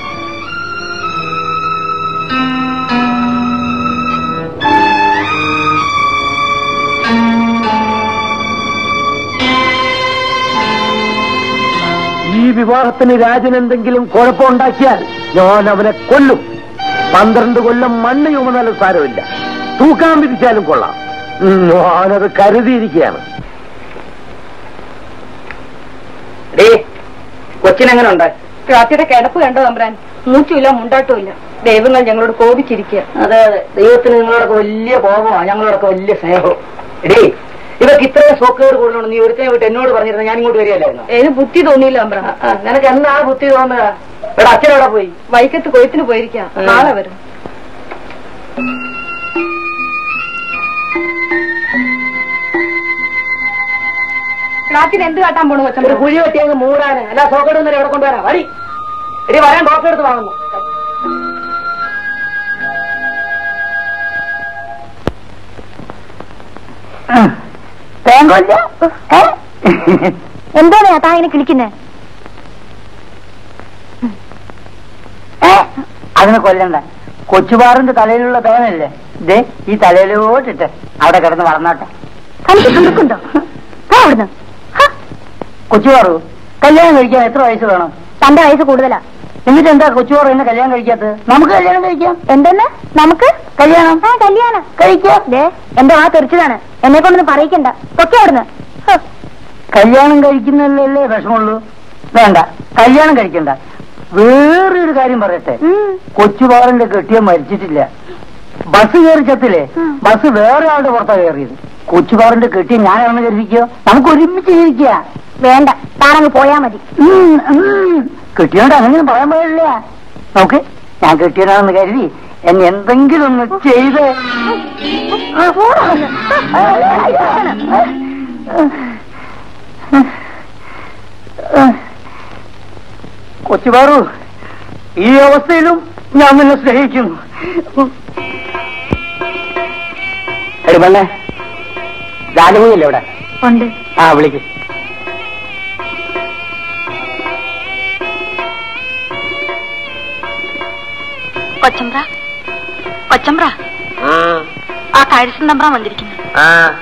ഈ വിവാഹത്തിന് രാജൻ എന്തെങ്കിലും കുഴപ്പമുണ്ടാക്കിയാൽ ഞാൻ അവനെ കൊല്ലും പന്ത്രണ്ട് കൊല്ലം മണ്ണ് ചുമന്നാലും സാരമില്ല തൂക്കാൻ വിധിച്ചാലും കൊള്ളാം ഉം, ഞാനത് കരുതിയിരിക്കുകയാണ് കൊച്ചിനെങ്ങനെ ഉണ്ട് രാത്രിയുടെ കിടപ്പ് കണ്ടോ തമ്പ്രാൻ മൂച്ചുമില്ല മുണ്ടാട്ടുമില്ല ദൈവങ്ങൾ ഞങ്ങളോട് കോപിച്ചിരിക്കുക അതെ അതെ ദൈവത്തിന് നിങ്ങളോടൊക്കെ വലിയ കോപമാണ് ഞങ്ങളോടൊക്കെ വലിയ സ്നേഹവും എടീ ഇവർക്ക് ഇത്രയും സോക്കേട് കൂടുതലുണ്ട് നീ ഒരുത്തനെ വിട്ട് എന്നോട് പറഞ്ഞിരുന്ന ഞാൻ ഇങ്ങോട്ട് വരികയല്ലായിരുന്നു ഏത് ബുദ്ധി തോന്നിയില്ല തമ്പ്രാൻ ആ, നിനക്ക് എന്നാ ബുദ്ധി തോന്നുക ഇവിടെ അച്ഛനവിടെ പോയി വൈക്കത്ത് കൊയ്ത്തിന് പോയിരിക്കാം ഉം. നാളെ വരും രാത്രി എന്ത് കാട്ടാൻ പോണു ഒരു കൊച്ചമ്പ കുഴി വെട്ടി അങ്ങ് മൂടാന് അല്ല സോക്കേട് ഒന്നും ഇവിടെ കൊണ്ടുവരാം വരി എടി വരാൻ ഡോക്ടറെ അടുത്ത് വാങ്ങുന്നു തേങ്ങല്ല എന്താണ് താ ഇങ്ങനെ കിളിക്കുന്നേ അതിനെ കൊല്ലണ്ട കൊച്ചുപാറിന്റെ തലയിലുള്ള തേനല്ലേ ദേ ഈ തലയിലോട്ടിട്ട് അവിടെ കിടന്ന് വളർന്നോട്ടെ തനിക്ക് തുടുക്കുണ്ടോ താ അവിടുന്ന് ഹ, കൊച്ചുപാറു കല്യാണം കഴിക്കാൻ എത്ര വയസ്സ് വേണം തന്റെ വയസ്സ് കൂടുതലാ എന്നിട്ട് എന്താ കൊച്ചുപാറു എന്നെ കല്യാണം കഴിക്കാത്തത് നമുക്ക് കല്യാണം കഴിക്കാം എന്തെന്ന് നമുക്ക് കല്യാണം ആ കല്യാണം കഴിക്കാം ദേ എന്റെ വാ തെറിച്ചതാണ് എന്നെ കൊണ്ടൊന്നും പറയിക്കണ്ട ഒക്കെ അവിടുന്ന് ഹ, കല്യാണം കഴിക്കുന്നതല്ലേ വിഷമമുള്ളൂ വേണ്ട കല്യാണം കഴിക്കണ്ട വേറൊരു കാര്യം പറയട്ടെ ഉം. കൊച്ചുപാറിന്റെ കെട്ടിയ മരിച്ചിട്ടില്ല ബസ് കയറി ചത്തില്ലേ ഉം. ബസ് വേറെ ആളുടെ പുറത്താ കയറിയത് കൊച്ചുപാറിന്റെ കെട്ടിയ ഞാനാണെന്ന് കരുതിക്കോ നമുക്ക് ഒരുമിച്ച് ജീവിക്കുക വേണ്ട താനങ്ങ് പോയാ മതി ഉം, ഉം. കെട്ടിയോണ്ട് അങ്ങനെ പറയാൻ പാടില്ല നമുക്ക് ഞാൻ കെട്ടിയതാണെന്ന് കരുതി എന്നെ എന്തെങ്കിലും ഒന്ന് ചെയ്ത് ആ, പോടാ അവിടുന്ന്. ആ, കൊച്ചുപാറു ഈ അവസ്ഥയിലും ഞാൻ നിന്നെ സ്നേഹിക്കുന്നു എടി പെണ്ണെ രാജമുഖില്ലേ ഇവിടെ ഉണ്ട് ആ വിളിക്ക് കൊച്ചമ്പ്ര കൊച്ചമ്പ്ര ഉം, ആ കാര്യസ്ഥൻ തമ്പ്രാൻ വന്നിരിക്കുന്നു ആ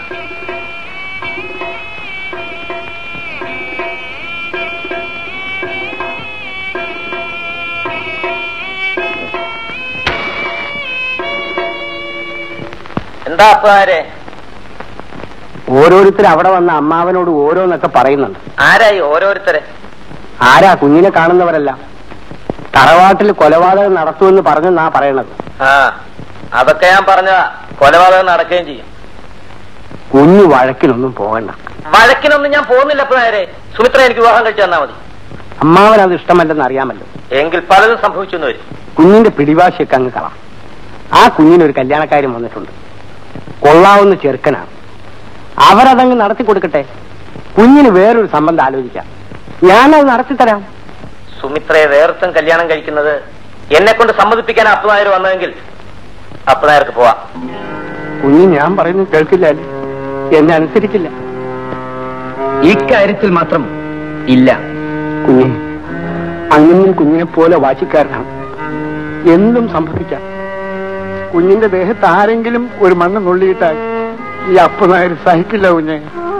എന്താ അപ്പാരെ ഓരോരുത്തർ അവിടെ വന്ന അമ്മാവനോട് ഓരോന്നൊക്കെ പറയുന്നുണ്ട് ആരായി ഓരോരുത്തരെ ആരാ കുഞ്ഞിനെ കാണുന്നവരല്ല തറവാട്ടിൽ കൊലപാതകം നടത്തുമെന്ന് പറഞ്ഞെന്നാ പറയണത് ആ അതൊക്കെ ഞാൻ പറഞ്ഞതാ കൊലപാതകം നടക്കുകയും ചെയ്യും കുഞ്ഞു വഴക്കിനൊന്നും പോകണ്ട വഴക്കിനൊന്നും ഞാൻ പോകുന്നില്ല അപ്പാരെ സുമിത്ര എനിക്ക് വിവാഹം കഴിച്ചു തന്നാ മതി അമ്മാവൻ അത് ഇഷ്ടമല്ലെന്ന് അറിയാമല്ലോ എങ്കിൽ പലതും സംഭവിച്ചു എന്ന് വരും കുഞ്ഞിന്റെ പിടിവാശിയൊക്കെ അങ്ങ് കളാം ആ കുഞ്ഞിനൊരു കല്യാണക്കാര്യം വന്നിട്ടുണ്ട് കൊള്ളാവുന്ന ചെറുക്കനാണ് അവരതങ്ങ് നടത്തി കൊടുക്കട്ടെ കുഞ്ഞിന് വേറൊരു സംബന്ധം ആലോചിക്കാം ഞാനത് നടത്തിത്തരാം സുമിത്രയെ വേർത്തും കല്യാണം കഴിക്കുന്നത് എന്നെ കൊണ്ട് സമ്മതിപ്പിക്കാൻ അപ്പനായർ വന്നതെങ്കിൽ അപ്പനായർക്ക് പോവാം കുഞ്ഞ് ഞാൻ പറയുന്നത് കേൾക്കില്ല എന്നെ അനുസരിക്കില്ല ഇക്കാര്യത്തിൽ മാത്രം ഇല്ല കുഞ്ഞെ അങ്ങനും കുഞ്ഞിനെ പോലെ വാശിക്കാരനാണ് എന്തും സംഭവിക്കാം കുഞ്ഞിന്റെ ദേഹത്ത് ആരെങ്കിലും ഒരു മണ്ണ് നുള്ളിയിട്ടാൽ ഈ അപ്പനായർ സഹിക്കില്ല കുഞ്ഞെ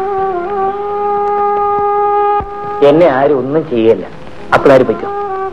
എന്നെ ആരും ഒന്നും ചെയ്യല്ല അപ്പനാര് പറ്റും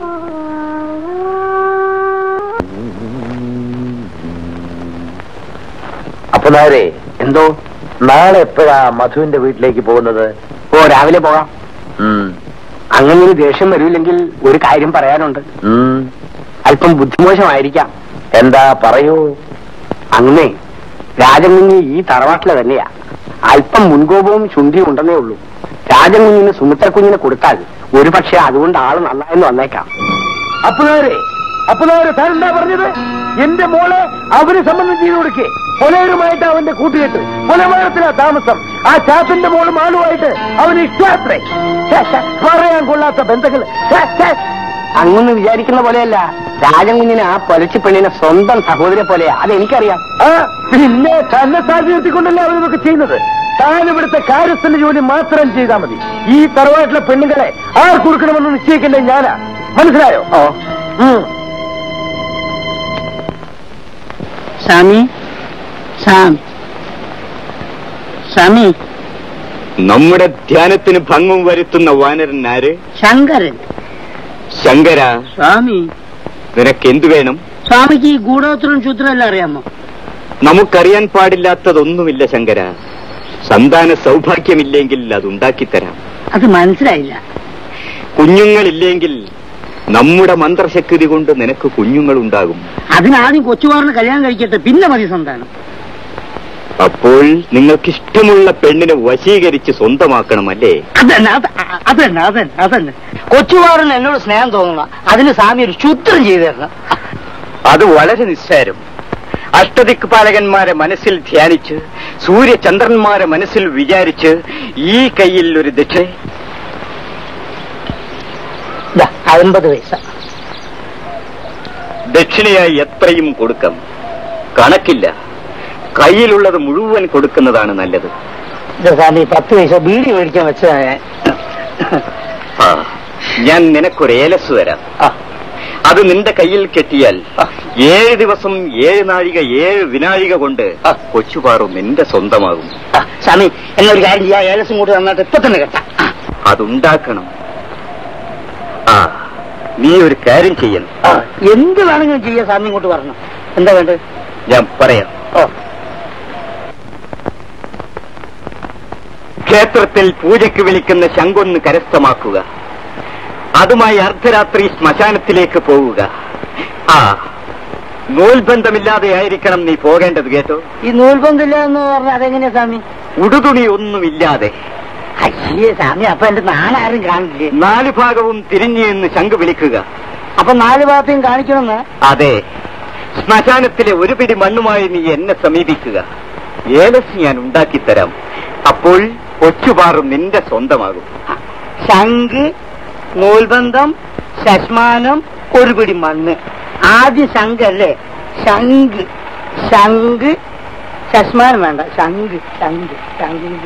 അപ്പനാരെ എന്തോ നാളെ എപ്പോഴാ മധുവിന്റെ വീട്ടിലേക്ക് പോകുന്നത് ഓ രാവിലെ പോകാം ഉം, അങ്ങനെ ഒരു ദേഷ്യം വരില്ലെങ്കിൽ ഒരു കാര്യം പറയാനുണ്ട് ഉം. അല്പം ബുദ്ധിമോശമായിരിക്കാം എന്താ പറയൂ അങ്ങനെ രാജകുഞ്ഞി ഈ തറവാട്ടിലെ തന്നെയാ അല്പം മുൻകോപവും ശുണ്ഠിയും ഉണ്ടെന്നേ ഉള്ളൂ രാജകുഞ്ഞിന് സുമിത്ര കുഞ്ഞിനെ കൊടുത്താൽ ഒരു പക്ഷെ അതുകൊണ്ട് ആള് നന്നായെന്ന് വന്നേക്കാം അപ്പനാരെ അപ്പനാര് താൻ എന്താ പറഞ്ഞത് എന്റെ മോളെ അവന് സംബന്ധം ചെയ്തു കൊടുക്കേ കൊലയുമായിട്ട് അവന്റെ കൂട്ടുകെട്ട് കൊലമരത്തിലാ താമസം ആ ചാത്തിന്റെ മോളും ആളുമായിട്ട് അവന് ഇഷ്ടാത്രേ ഛെ, ഛെ, പറയാൻ കൊള്ളാത്ത ബന്ധങ്ങൾ ഛെ, ഛെ. അങ്ങൊന്ന് വിചാരിക്കുന്ന പോലെയല്ല രാജൻ കുഞ്ഞിന് ആ പൊലച്ചി പെണ്ണിനെ സ്വന്തം സഹോദരെ പോലെയാ അതെനിക്കറിയാം ആ പിന്നെ തന്നെ സാധ്യതക്കൊണ്ടല്ലേ അവരൊക്കെ ചെയ്യുന്നത് താൻ ഇവിടുത്തെ കാര്യസ്ഥന്റെ ജോലി മാത്രം ചെയ്താൽ മതി ഈ തറവാട്ടിലെ പെണ്ണുങ്ങളെ ആർ കൊടുക്കണമെന്ന് നിശ്ചയിക്കണ്ടേ ഞാനാ മനസ്സിലായോ ഓ ഉം. സ്വാമി സ്വാമി സ്വാമി നമ്മുടെ ധ്യാനത്തിന് ഭംഗം വരുത്തുന്ന വാനരൻ ആര് ശങ്കരൻ ശങ്കര സ്വാമി നിനക്ക് എന്തു വേണം സ്വാമിക്ക് ഈ ഗൂഢോത്രം ശൂദ്രമെല്ലാം അറിയാമോ നമുക്കറിയാൻ പാടില്ലാത്തതൊന്നുമില്ല ശങ്കര സന്താന സൗഭാഗ്യമില്ലെങ്കിൽ അതുണ്ടാക്കിത്തരാം അത് മനസ്സിലായില്ല കുഞ്ഞുങ്ങളില്ലെങ്കിൽ നമ്മുടെ മന്ത്രശക്തി കൊണ്ട് നിനക്ക് കുഞ്ഞുങ്ങളുണ്ടാകും അതിനാദ്യം കൊച്ചുമാറിന് കല്യാണം കഴിക്കട്ടെ പിന്നെ മതി സന്താനം അപ്പോൾ നിങ്ങൾക്ക് ഇഷ്ടമുള്ള പെണ്ണിനെ വശീകരിച്ച് സ്വന്തമാക്കണമല്ലേ അതന്നെ അത് അതന്നെ അതന്നെ അതന്നെ കൊച്ചുമാറിന് എന്നോട് സ്നേഹം തോന്നണം അതിന് സ്വാമി ഒരു ശുദ്ധം ചെയ്തു തരണം അത് വളരെ നിസ്സാരം അഷ്ടദിക് പാലകന്മാരെ മനസ്സിൽ ധ്യാനിച്ച് സൂര്യചന്ദ്രന്മാരെ മനസ്സിൽ വിചാരിച്ച് ഈ കയ്യിൽ ഒരു ദക്ഷിണ ദാ, അൻപത് പൈസ ദക്ഷിണയായി എത്രയും കൊടുക്കാം കണക്കില്ല കയ്യിലുള്ളത് മുഴുവൻ കൊടുക്കുന്നതാണ് നല്ലത് ഇത് സ്വാമി പത്ത് പൈസ ബീഡി മേടിക്കാൻ വെച്ചതാ ഞാൻ ആ, ഞാൻ നിനക്കൊരു ഏലസ് തരാം ആ. അത് നിന്റെ കയ്യിൽ കെട്ടിയാൽ ഏഴ് ദിവസം ഏഴ് നാഴിക ഏഴ് വിനാഴിക കൊണ്ട് കൊച്ചുപാറു നിന്റെ സ്വന്തമാകും ആ, സ്വാമി എന്നൊരു കാര്യം ചെയ്യാം ഏലസും കൂടി തന്നിട്ട് ഇപ്പൊ തന്നെ കേട്ടാ അതുണ്ടാക്കണം ആ നീ ഒരു കാര്യം ചെയ്യണം എന്ത് വേണമെങ്കിലും ചെയ്യാം സ്വാമി ഇങ്ങോട്ട് പറഞ്ഞു എന്താ വേണ്ടത് ഞാൻ പറയാം ഓ ക്ഷേത്രത്തിൽ പൂജയ്ക്ക് വിളിക്കുന്ന ശങ്കൊന്ന് കരസ്ഥമാക്കുക അതുമായി അർദ്ധരാത്രി ശ്മശാനത്തിലേക്ക് പോവുക ആ നൂൽബന്ധമില്ലാതെ ആയിരിക്കണം നീ പോകേണ്ടത് കേട്ടോ ഈ നൂൽബന്ധില്ല എന്ന് പറഞ്ഞാൽ അതെങ്ങനെയാ സ്വാമി ഉടുതുണി ഒന്നുമില്ലാതെ അയ്യേ സ്വാമി അപ്പൊ എന്റെ നാലാരും കാണില്ലേ നാലു ഭാഗവും തിരിഞ്ഞു എന്ന് ശംഖ് വിളിക്കുക അപ്പൊ നാല് ഭാഗത്തെയും കാണിക്കണമെന്ന് അതെ ശ്മശാനത്തിലെ ഒരു പിടി മണ്ണുമായി നീ എന്നെ സമീപിക്കുക ഏലസ് ഞാൻ ഉണ്ടാക്കിത്തരാം അപ്പോൾ കൊച്ചുപാറും നിന്റെ സ്വന്തമാകും ശംഖ് നൂൽബന്ധം ശശ്മാനം ഒരു പിടി മണ്ണ് ആദ്യം ശംഖ് അല്ലേ ശംഖ് ശംഖ് ശശ്മാനം വേണ്ട ശംഖ് ശംഖ് ശംഖ്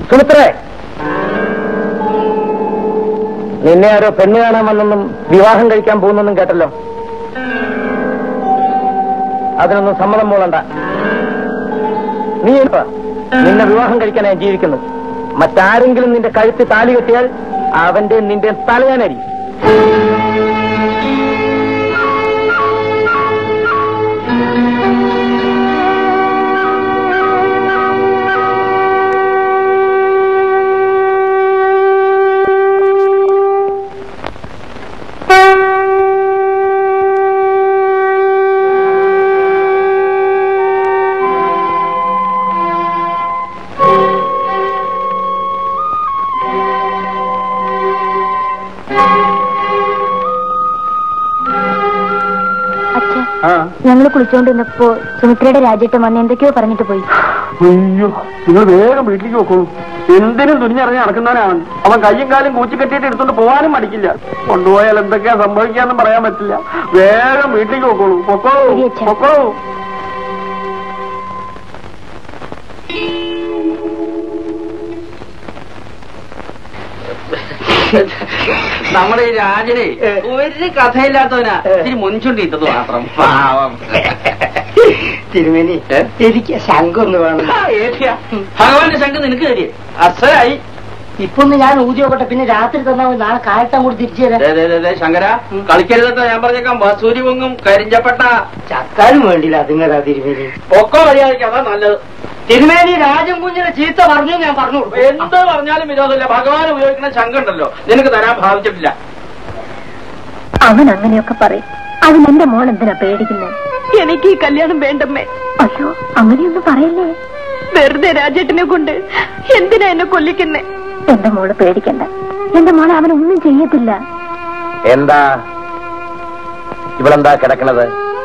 സുമിത്രേ നിന്നെ ആരോ പെണ്ണ് കാണാൻ വന്നെന്നും വിവാഹം കഴിക്കാൻ പോകുന്നെന്നും കേട്ടല്ലോ അതിനൊന്നും സമ്മതം പോകണ്ട നീ ഇപ്പ നിന്നെ വിവാഹം കഴിക്കാൻ ഞാൻ ജീവിക്കുന്നു മറ്റാരെങ്കിലും നിന്റെ കഴുത്ത് താലി കെട്ടിയാൽ അവന്റെ നിന്റെ തലയാനരി അച്ഛ ഞങ്ങൾ കുളിച്ചോണ്ടിരുന്നപ്പോ സുമിത്രയുടെ രാജ്യത്ത് വന്ന് എന്തൊക്കെയോ പറഞ്ഞിട്ട് പോയി അയ്യോ നിങ്ങൾ വേഗം വീട്ടിലേക്ക് വെക്കോളൂ എന്തിനും തുനിഞ്ഞിറങ്ങി നടക്കുന്നവനാണ് അവൻ കയ്യും കാലും കൂച്ചി കെട്ടിയിട്ട് എടുത്തോണ്ട് പോകാനും മടിക്കില്ല കൊണ്ടുപോയാൽ എന്തൊക്കെയാ സംഭവിക്കാന്നും പറയാൻ പറ്റില്ല വേഗം വീട്ടിലേക്ക് വെക്കോളൂ പൊക്കോളൂ ശരി, അച്ഛാ. പൊക്കോളൂ നമ്മുടെ ഈ രാജനെ ഒരു കഥയില്ലാത്തവനാ ഇത്തിരി മുൻചുണ്ടി ഇട്ടത് മാത്രം പാവം തിരുമേനി എനിക്ക് ശങ്കൊന്ന് വേണം ആ, ഏറ്റിയാ. ഭഗവാന്റെ ശങ്ക് നിനക്ക് തരിക അസലായി ഇപ്പൊ ഒന്ന് ഞാൻ ഊതി നോക്കട്ടെ പിന്നെ രാത്രി തന്നാ മതി. നാളെ കാലത്താൻ കൂടി തിരിച്ചു തരാം ദേ, ദേ, ദേ, ദേ, ശങ്കര കളിക്കരുതെന്ന് ഞാൻ പറഞ്ഞേക്കാം വസൂരി പൊങ്ങും കരിഞ്ചപ്പട്ട ചക്കാനും വേണ്ടില്ല അതിങ്ങതാ തിരുമേനി ഒക്കെ മര്യാദയ്ക്ക് അതാ നല്ലത് തിരുമേനി രാജൻ കുഞ്ഞിനെ ചീത്ത പറഞ്ഞു ഞാൻ പറഞ്ഞു കൊടുക്കും. എന്ത് പറഞ്ഞാലും വിരോധമില്ല ഭഗവാൻ ഉപയോഗിക്കുന്ന ശങ്കുണ്ടല്ലോ നിനക്ക് തരാൻ ഭാവിച്ചിട്ടില്ല അവൻ അങ്ങനെയൊക്കെ പറയും അതിന് എന്റെ മോൾ എന്തിനാ പേടിക്കുന്നത് എനിക്ക് ഈ കല്യാണം വേണ്ടമ്മേ അയ്യോ അങ്ങനെയൊന്നും പറയല്ലേ വെറുതെ രാജേട്ടനെ കൊണ്ട് എന്തിനാ എന്നെ കൊല്ലിക്കുന്നേ എന്റെ മോള് പേടിക്കണ്ട എന്റെ മോളെ അവനൊന്നും ചെയ്യത്തില്ല എന്താ ഇവളെന്താ കിടക്കണത്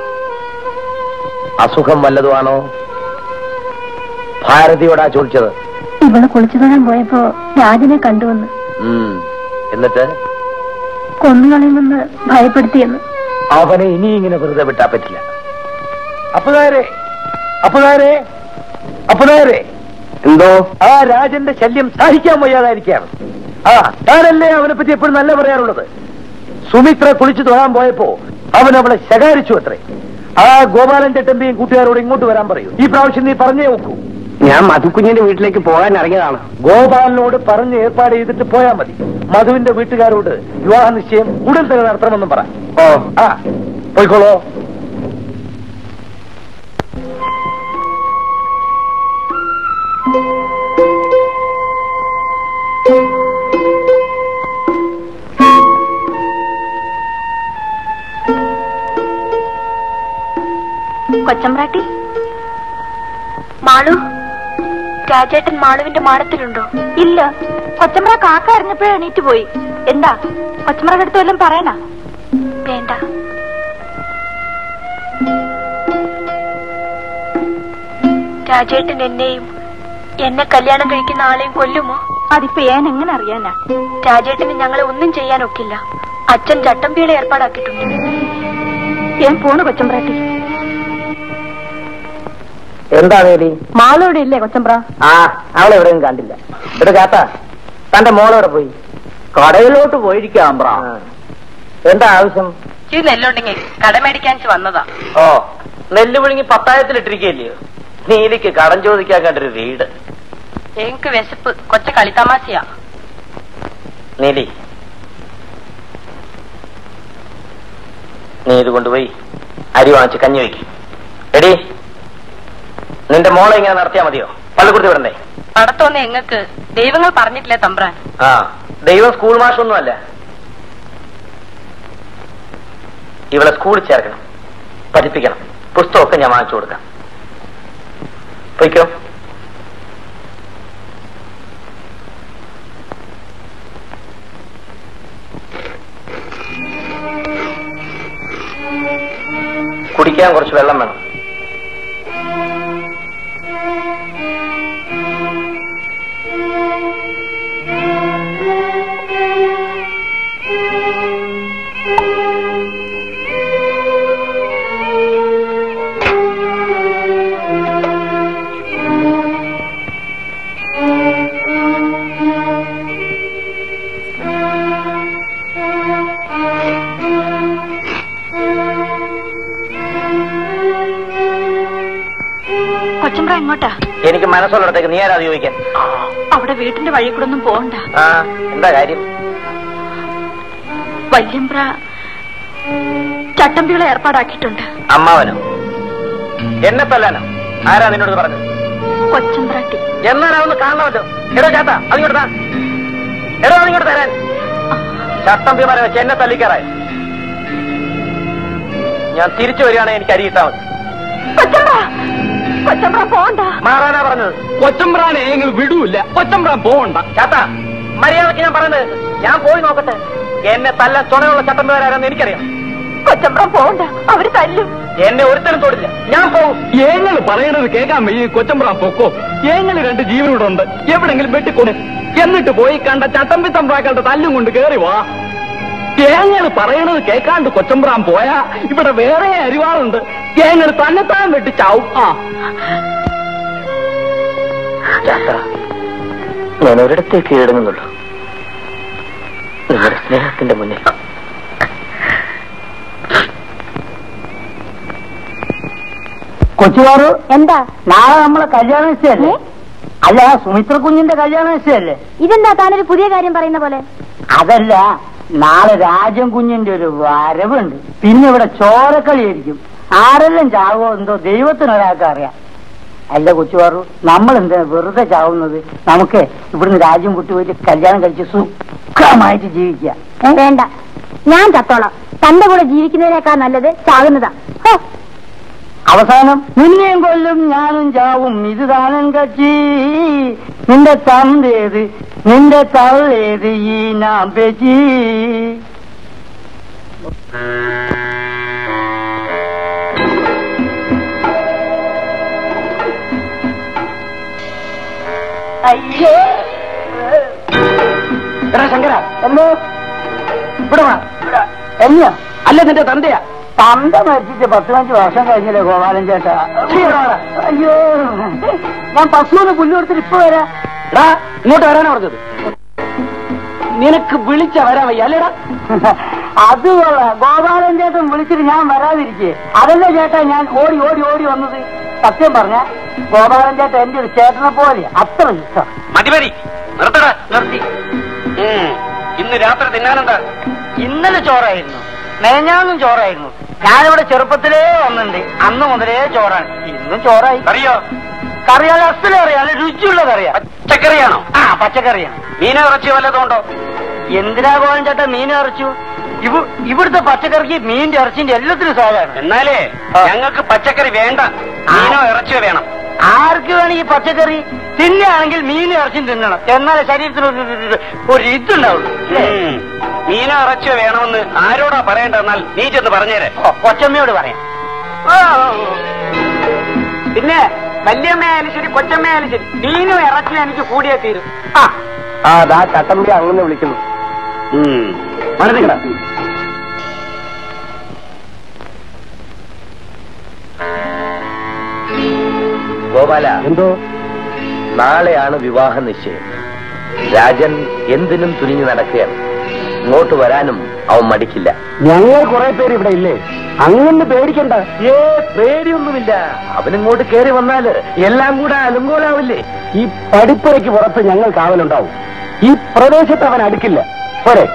അസുഖം വല്ലതുമാണോ ഭാരതിയോടാ ചോദിച്ചത് ഇവള് കുളിച്ചു തൊഴാൻ പോയപ്പോ രാജനെ കണ്ടുവന്ന് ഉം. എന്നിട്ട് കൊന്നുകളയുമെന്ന് ഭയപ്പെടുത്തിയെന്ന് അവനെ ഇനി ഇങ്ങനെ വെറുതെ വിട്ടാ പറ്റില്ല അപ്പുതാരെ അപ്പുതാരെ അപ്പുതാരെ എന്തോ ആ രാജന്റെ ശല്യം സഹിക്കാൻ വയ്യാതായിരിക്കാണ് ആ താനല്ലേ അവനെ പറ്റി എപ്പോഴും നല്ല പറയാറുള്ളത് സുമിത്ര കുളിച്ചു തൊഴാൻ പോയപ്പോ അവൻ അവളെ ശകാരിച്ചു അത്രേ ആ ഗോപാലൻ ചെട്ടമ്പിയും കൂട്ടുകാരോട് ഇങ്ങോട്ട് വരാൻ പറയൂ ഈ പ്രാവശ്യം നീ പറഞ്ഞേ നോക്കൂ ഞാൻ മധുക്കുഞ്ഞിന്റെ വീട്ടിലേക്ക് പോകാൻ ഇറങ്ങിയതാണ് ഗോപാലനോട് പറഞ്ഞ് ഏർപ്പാട് ചെയ്തിട്ട് പോയാ മതി മധുവിന്റെ വീട്ടുകാരോട് വിവാഹ നിശ്ചയം ഉടൻ തന്നെ നടത്തണമെന്നും പറ ഓ ആ പോയിക്കോളോ കൊച്ചമ്പ്രാട്ടി മാളു രാജേട്ടൻ മാളുവിന്റെ മാടത്തിലുണ്ടോ ഇല്ല കൊച്ചമ്പ്ര കാക്ക അറിഞ്ഞപ്പോഴേ എണീറ്റ് പോയി എന്താ കൊച്ചമ്പ്രയുടെ അടുത്ത് വല്ലതും പറയണ വേണ്ട രാജേട്ടൻ എന്നെയും എന്നെ കല്യാണം കഴിക്കുന്ന ആളെയും കൊല്ലുമോ അതിപ്പോ ഞാൻ എങ്ങനെ അറിയാനാ രാജേട്ടന് ഞങ്ങളെ ഒന്നും ചെയ്യാനൊക്കില്ല അച്ഛൻ ചട്ടമ്പികളെ ഏർപ്പാടാക്കിയിട്ടുണ്ട് ഞാൻ പോണു കൊച്ചമ്പ്രാട്ടി എന്താ വേലി മാളോടെ ഇല്ലേ കൊച്ചമ്പ്ര ആ അവളെ എവിടെയും കണ്ടില്ല ഇവിടെ ചാത്ത തന്റെ മോളെവിടെ പോയി കടയിലോട്ട് പോയിരിക്കാം ബ്രാ എന്താ ആവശ്യം ഇത് നെല്ലുണ്ടെങ്കിൽ കട മേടിക്കാൻ വന്നതാ ഓ നെല്ല് പുഴുങ്ങി പത്തായത്തിലിട്ടിരിക്കുകയല്ലയോ നീലിക്ക് കടം ചോദിക്കാൻ കണ്ടൊരു വീട് എനിക്ക് വിശപ്പ് കൊച്ച കളിത്തമാശയാ നീലി നീ ഇത് കൊണ്ടുപോയി അരി വാങ്ങിച്ച് കഞ്ഞി വയ്ക്കും എടി നിന്റെ മോളെ ഇങ്ങനെ നടത്തിയാ മതിയോ പള്ളിക്കുടുത്ത് വിടണ്ടേ നടത്തോന്ന് എങ്ങക്ക് ദൈവങ്ങൾ പറഞ്ഞിട്ടില്ലേ തമ്പ്രാൻ ആ ദൈവം സ്കൂൾ മാഷൊന്നുമല്ല ഇവളെ സ്കൂളിൽ ചേർക്കണം പഠിപ്പിക്കണം പുസ്തകമൊക്കെ ഞാൻ വാങ്ങിച്ചു കൊടുക്കാം പൊയ്ക്കോ കുടിക്കാൻ കുറച്ച് വെള്ളം വേണം കൊച്ചമ്പ്ര എങ്ങോട്ടാ എനിക്ക് മനസ്സുള്ളിടത്തേക്ക് നീ ആരാ ചോദിക്കാൻ അവിടെ വീട്ടിന്റെ വഴി കൂടെ ഒന്നും പോകണ്ട ആ എന്താ കാര്യം വല്യമ്പ്ര ചട്ടമ്പികളെ ഏർപ്പാടാക്കിയിട്ടുണ്ട് അമ്മാവനോ എന്നെ തല്ലാനോ ആരാ നിന്നോട് പറഞ്ഞത് കൊച്ചമ്പ്രാട്ടി എന്നാലാ ഒന്ന് കാണണമല്ലോ എടോ ചാത്ത അതിങ്ങോട്ട് താ എടോ അതിങ്ങോട്ട് തരാൻ ചട്ടമ്പിമാരെ വെച്ച് എന്നെ തല്ലിക്കാറായി ഞാൻ തിരിച്ചു വരികയാണെങ്കിൽ എനിക്ക് അരി കിട്ടാ മതി കൊച്ചമ്പ്ര കൊച്ചമ്പ്ര പോകണ്ട മാറാനാ പറഞ്ഞത് കൊച്ചമ്പ്രാനെ നിങ്ങൾ വിടൂല കൊച്ചമ്പ്രാൻ പോകണ്ട ചാത്ത മര്യാദക്ക് ഞാൻ പറയുന്നത് ഞാൻ പോയി നോക്കട്ടെ എന്നെ തല്ലാൻ ചുണയുള്ള ചട്ടമ്പിമാരാരെന്ന് എനിക്കറിയാം കൊച്ചമ്പ്ര പോകണ്ട അവര് തല്ലും എന്നെ ഒരുത്തരം തൊടില്ല ഞാൻ പോകും ഏങ്ങൾ പറയണത് കേൾക്കാൻ വയ്യ കൊച്ചമ്പ്രാൻ പൊക്കോ ഏങ്ങൾ രണ്ട് ജീവനോടെ ഉണ്ട് എവിടെങ്കിലും വെട്ടിക്കൊണ്ടു എന്നിട്ട് പോയി കണ്ട ചട്ടമ്പി തമ്പ്രാക്കളുടെ തല്ലും കൊണ്ട് കേറി വാ ഏങ്ങൾ പറയണത് കേൾക്കാണ്ട് കൊച്ചമ്പ്രാൻ പോയാ ഇവിടെ വേറെ അരിവാളുണ്ട് ഏങ്ങൾ തന്നെത്താൻ വെട്ടിച്ചാവും ആ ചാത്ത ഞാൻ ഒരിടത്തേക്ക് കീഴടങ്ങുന്നുള്ളൂ നിങ്ങളുടെ സ്നേഹത്തിന്റെ മുന്നിൽ കൊച്ചുകാറു എന്താ നാളെ നമ്മളെ കല്യാണ നിശ്ചയല്ലേ അല്ല സുമിത്ര കുഞ്ഞിന്റെ കല്യാണ നിശ്ചയല്ലേ ഇതെന്താ താനൊരു പുതിയ കാര്യം പറയുന്ന പോലെ അതല്ല നാളെ രാജൻ കുഞ്ഞിന്റെ ഒരു വരവുണ്ട് പിന്നെ ഇവിടെ ചോരക്കളിയായിരിക്കും ആരെല്ലാം ചാവോ എന്തോ ദൈവത്തിനൊരാൾക്ക് അറിയാം അല്ല കൊച്ചുവാറു നമ്മൾ എന്താ വെറുതെ ചാവുന്നത് നമുക്ക് ഇവിടുന്ന് രാജ്യം വിട്ടുപോയിട്ട് കല്യാണം കഴിച്ച് സുഖമായിട്ട് ജീവിക്കാം വേണ്ട ഞാൻ ചത്തോളാം തന്റെ കൂടെ ജീവിക്കുന്നതിനേക്കാൾ നല്ലത് ചാകുന്നതാ ഹോ, അവസാനം നിന്നെയും കൊല്ലും ഞാനും ചാവും ഇത് താനും കച്ചി നിന്റെ തന്തേത് നിന്റെ തള്ളേത് ഈ നാം പെച്ചി അയ്യോ എടാ ശങ്കര എന്നോ ഇവിടെ വാ എന്നോ അല്ല നിന്റെ തന്തയാ തന്ത മരിച്ചിട്ട് പത്ത് പതിനഞ്ച് വർഷം കഴിഞ്ഞില്ലേ ഗോപാലൻ ചേട്ടാ അയ്യോ ഞാൻ പശുവിന് പുല്ല് കൊടുത്തിട്ട് ഇപ്പൊ വരാം എടാ ഇങ്ങോട്ട് വരാനാ പറഞ്ഞത് നിനക്ക് വിളിച്ച വരാൻ വയ്യ അല്ലേടാ അത് കൊള്ളാം ഗോപാലൻ ചേട്ടൻ വിളിച്ചിട്ട് ഞാൻ വരാതിരിക്കേ അതല്ലേ ചേട്ടാ ഞാൻ ഓടി ഓടി ഓടി വന്നത് സത്യം പറഞ്ഞ ഗോപാലൻ ചേട്ടൻ എന്റെ ഒരു ചേട്ടനെ പോലെ അത്ര ഇഷ്ടം മതി മതി നിർത്തടാ നിർത്തി ഉം. ഇന്ന് രാത്രി തിന്നാനെന്താ ഇന്നലെ ചോറായിരുന്നു മേഞ്ഞാന്നും ചോറായിരുന്നു ഞാനിവിടെ ചെറുപ്പത്തിലേ വന്നിട്ടുണ്ട് അന്ന് മുതലേ ചോറാണ് ഇന്നും ചോറായി അറിയോ കറിയാൽ അസ്ഥിലും അറിയാം രുചിയുള്ള കറിയാ പച്ചക്കറിയാണോ ആ പച്ചക്കറിയാണ് മീന ഇറച്ചി വല്ലതുണ്ടോ എന്തിനാ കോഴൻ ചേട്ടാ മീൻ ഇറച്ചു ഇവ ഇവിടുത്തെ പച്ചക്കറിക്ക് മീനിന്റെ ഇറച്ചിന്റെ എല്ലാത്തിനും സാധാരണ എന്നാലേ ആ. ഞങ്ങൾക്ക് പച്ചക്കറി വേണ്ട മീനോ ഇറച്ചിയോ വേണം ആർക്ക് വേണം ഈ പച്ചക്കറി തിന്നുകയാണെങ്കിൽ മീനും ഇറച്ചിയും തിന്നണം എന്നാലേ ശരീരത്തിന് ഒരു- ഒരു- ഒരു- ഒരു ഇതുണ്ടാവുള്ളൂ ഇല്ലേ? ഉം. മീനോ ഇറച്ചിയോ വേണമെന്ന് ആരോടാ പറയേണ്ടതെന്നാൽ നീ ചെന്ന് പറഞ്ഞേരെ ഓ, കൊച്ചമ്മയോട് പറയാം പിന്നെ വല്യമ്മയായാലും ശരി കൊച്ചമ്മയായാലും ശരി മീനും ഇറച്ചിയും എനിക്ക് കൂടിയേ തീരും ആ ആ ദാ ചട്ടമ്പി അങ്ങനെ വിളിക്കുന്നു മനസ്സിലാ ഗോപാല എന്തോ നാളെയാണ് വിവാഹ നിശ്ചയം രാജൻ എന്തിനും തുനിഞ്ഞു നടക്കുകയാണ് ഇങ്ങോട്ട് വരാനും അവൻ മടിക്കില്ല ഞങ്ങൾ കുറെ പേര് ഇവിടെ ഇല്ലേ അങ്ങനെ പേടിക്കണ്ട ഏ പേടിയൊന്നുമില്ല അവനിങ്ങോട്ട് കയറി വന്നാല് എല്ലാം കൂടെ അലുങ്കോലാവില്ലേ ഈ പടിപ്പുരയ്ക്ക് പുറത്ത് ഞങ്ങൾ കാവലുണ്ടാവും ഈ പ്രദേശത്ത് അവൻ അടുക്കില്ല പോരെ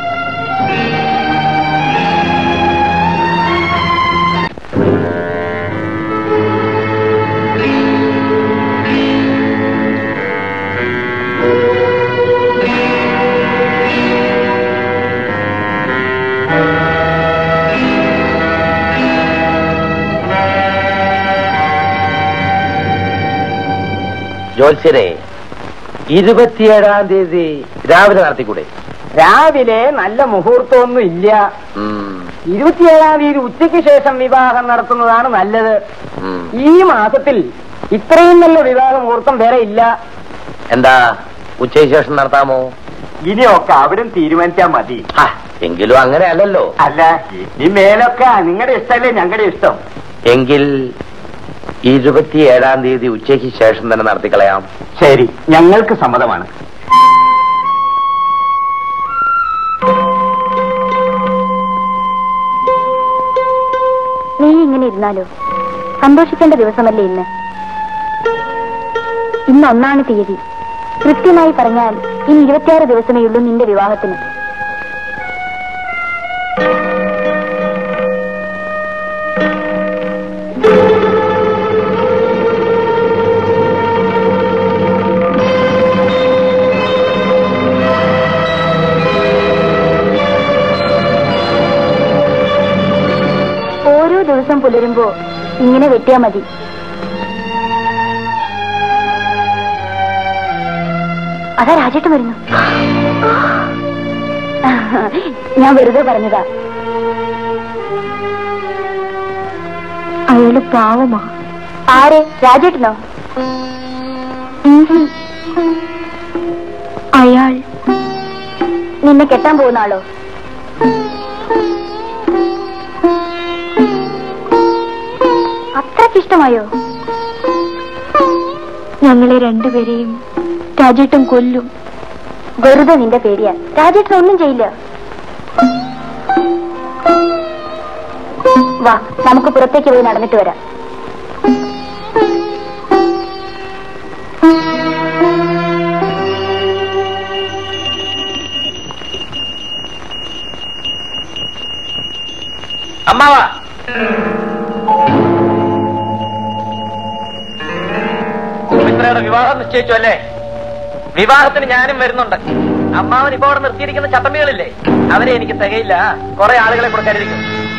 ജോത്സ്യരെ ഇരുപത്തിയേഴാം തീയതി രാവിലെ നടത്തിക്കൂടെ രാവിലെ നല്ല മുഹൂർത്തമൊന്നും ഇല്ല ഉം, ഇരുപത്തിയേഴാം തീയതി ഉച്ചയ്ക്ക് ശേഷം വിവാഹം നടത്തുന്നതാണ് നല്ലത് ഉം. ഈ മാസത്തിൽ ഇത്രയും നല്ല വിവാഹ മുഹൂർത്തം വേറെ ഇല്ല എന്താ ഉച്ചയ്ക്ക് ശേഷം നടത്താമോ ഇനിയൊക്കെ അവിടെ തീരുമാനിച്ചാ മതി ഹാ, എങ്കിലും അങ്ങനെ അല്ലല്ലോ അല്ല ഈ മേലൊക്കെ നിങ്ങളുടെ ഇഷ്ടമല്ലേ ഞങ്ങളുടെ ഇഷ്ടം എങ്കിൽ ഇരുപത്തിയേഴാം തീയതി ഉച്ചയ്ക്ക് ശേഷം തന്നെ നടത്തിക്കളയാം ശരി ഞങ്ങൾക്ക് സമ്മതമാണ് നീ ഇങ്ങനെ ഇരുന്നാലോ സന്തോഷിക്കേണ്ട ദിവസമല്ലേ ഇന്ന് ഇന്ന് ഒന്നാണ് തീയതി കൃത്യമായി പറഞ്ഞാൽ ഇനി ഇരുപത്തിയാറ് ദിവസമേ ഉള്ളൂ നിന്റെ വിവാഹത്തിന് ഓരോ ദിവസം പുലരുമ്പോ ഇങ്ങനെ വെട്ടിയാ മതി അതാ രാജേട്ടൻ വരുന്നു ഞാൻ വെറുതെ പറഞ്ഞതാ അയാള് പാവമാ ആരെ രാജേട്ടനോ ഉം. അയാൾ നിന്നെ കെട്ടാൻ പോകുന്ന ആളോ അത്രക്കിഷ്ടമായോ ഞങ്ങളെ രണ്ടുപേരെയും രാജേട്ടൻ കൊല്ലും വെറുതെ നിന്റെ പേടിയാ രാജേട്ടൻ ഒന്നും ചെയ്യില്ല വാ നമുക്ക് പുറത്തേക്ക് പോയി നടന്നിട്ട് വരാം അമ്മാവാ സുമിത്രയുടെ വിവാഹം നിശ്ചയിച്ചു അല്ലേ വിവാഹത്തിന് ഞാനും വരുന്നുണ്ട് അമ്മാവൻ ഇപ്പൊ അവിടെ നിർത്തിയിരിക്കുന്ന ചട്ടമ്പികളില്ലേ അവരെ എനിക്ക് തികയില്ല കുറെ ആളുകളെ കൂടെ കരുതിക്കും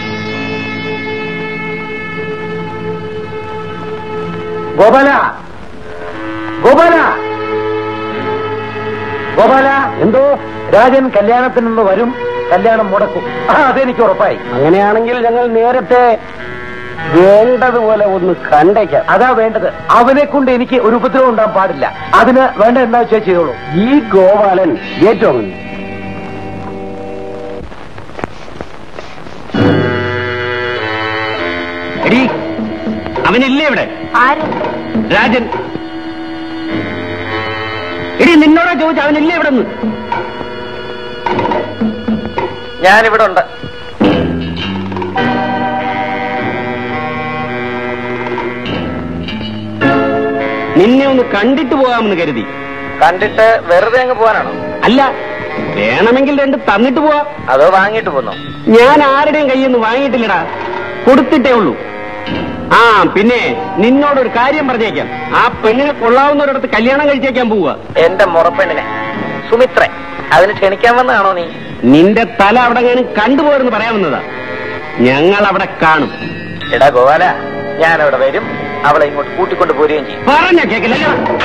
ഗോപാല ഗോപാല ഗോപാല എന്തോ രാജൻ കല്യാണത്തിനൊന്ന് വരും കല്യാണം മുടക്കും ആ അതെനിക്ക് ഉറപ്പായി അങ്ങനെയാണെങ്കിൽ ഞങ്ങൾ നേരത്തെ വേണ്ടതുപോലെ ഒന്ന് കണ്ടേക്കാം അതാ വേണ്ടത് അവനെ കൊണ്ട് എനിക്ക് ഒരു ഉപദ്രവം ഉണ്ടാകാൻ പാടില്ല അതിന് വേണ്ട എന്താ വെച്ചാൽ ചെയ്തോളൂ ഈ ഗോപാലൻ ഏറ്റവും എടി അവനില്ലേ ഇവിടെ ആര് രാജൻ എടി നിന്നോടാ ചോദിച്ച അവനില്ലേ ഇവിടെ നിന്ന് ഞാനിവിടെ ഉണ്ട് നിന്നെ ഒന്ന് കണ്ടിട്ട് പോകാമെന്ന് കരുതി കണ്ടിട്ട് വെറുതെ അങ്ങ് പോകാനാണോ അല്ല വേണമെങ്കിൽ രണ്ട് തന്നിട്ട് പോവാ അതോ വാങ്ങിയിട്ട് പോന്നോ ഞാൻ ആരുടെയും കയ്യിൽ നിന്ന് വാങ്ങിയിട്ടില്ലടാ കൊടുത്തിട്ടേ ഉള്ളൂ ആ പിന്നെ നിന്നോടൊരു കാര്യം പറഞ്ഞേക്കാം ആ പെണ്ണിനെ കൊള്ളാവുന്നവരടുത്ത് കല്യാണം കഴിച്ചേക്കാൻ പോവുക എന്റെ മുറപ്പെണ്ണിനെ സുമിത്ര അതിന് ക്ഷണിക്കാൻ വന്നതാണോ നീ നിന്റെ തല അവിടെ എങ്ങാനും കണ്ടുപോരെന്ന് പറയാവുന്നതാ ഞങ്ങൾ അവിടെ കാണും എടാ ഗോപാല ഞാൻ അവിടെ വരും അവളെ ഇങ്ങോട്ട് കൂട്ടിക്കൊണ്ട് പോരുകയും ചെയ്യും പറഞ്ഞ കേക്കില്ല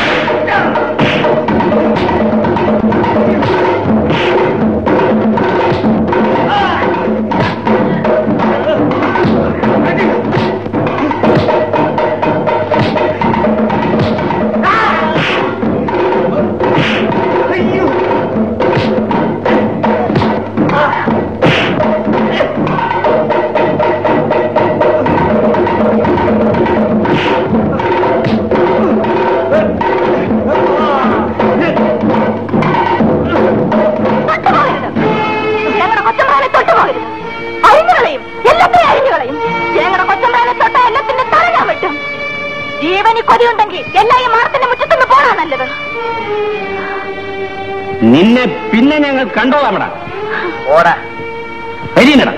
ഞങ്ങളുടെ കൊച്ചമ്പ്രാനെ തൊട്ടുപോകരുത് അരിഞ്ഞുകളയും എല്ലാത്തിനും അരിഞ്ഞുകളയും ഞങ്ങളുടെ കൊച്ചമ്പ്രാനെ തൊട്ട എല്ലാത്തിന്റെ തല ഞാൻ വെട്ടും ജീവനി കൊതിയുണ്ടെങ്കിൽ എല്ലാ ഈ മാർത്തിന്റെ മുറ്റത്തുനിന്ന് പോകാൻ നല്ലത് നിന്നെ പിന്നെ ഞങ്ങൾ കണ്ടോളാമടാ ഓടാ ശരിയല്ലടാ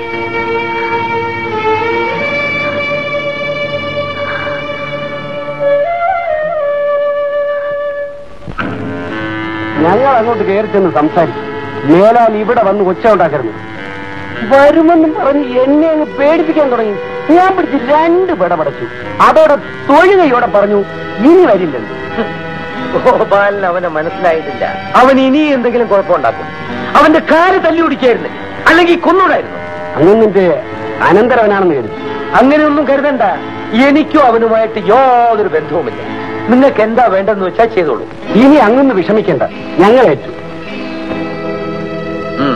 ഞങ്ങൾ അങ്ങോട്ട് കയറി ചെന്ന് സംസാരിച്ചു മേലാൽ ഇവിടെ വന്ന് ഒച്ച ഉണ്ടാക്കരുത് വരുമെന്നും പറഞ്ഞ് എന്നെ അങ്ങ് പേടിപ്പിക്കാൻ തുടങ്ങി ഞാൻ പിടിച്ച് രണ്ട് പിടപടച്ചു അതോടെ തൊഴുകയോടെ പറഞ്ഞു ഇനി വരില്ലെന്ന് ഗോപാലിന് അവനെ മനസ്സിലായിട്ടില്ല അവൻ ഇനി എന്തെങ്കിലും കുഴപ്പമുണ്ടാക്കും അവന്റെ കാല് തല്ലി പിടിക്കായിരുന്നു അല്ലെങ്കിൽ കൊന്നൂടായിരുന്നു അങ്ങ് അനന്തരവനാണെന്ന് കരുതി അങ്ങനെയൊന്നും കരുതണ്ട എനിക്കും അവനുമായിട്ട് യാതൊരു ബന്ധവുമില്ല നിങ്ങൾക്ക് എന്താ വേണ്ടെന്ന് വെച്ചാൽ ചെയ്തോളൂ ഇനി അങ്ങൊന്ന് വിഷമിക്കണ്ട ഞങ്ങൾ ഏറ്റു ഉം.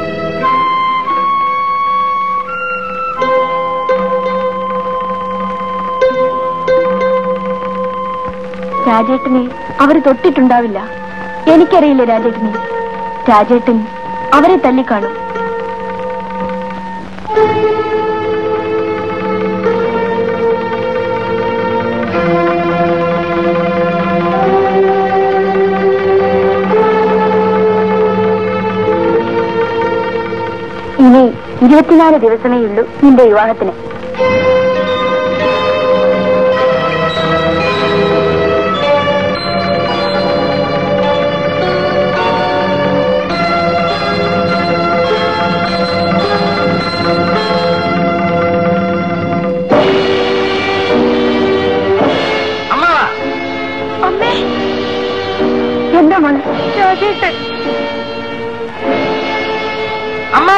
രാജേട്ടനെ അവര് തൊട്ടിട്ടുണ്ടാവില്ല എനിക്കറിയില്ല രാജേട്ടനെ രാജേട്ടൻ അവരെ തല്ലിക്കാണും ഇരുപത്തിനാല് ദിവസമേ ഉള്ളൂ നിന്റെ വിവാഹത്തിന് അമ്മേ എന്താ മോളെ രാജേട്ടൻ അമ്മ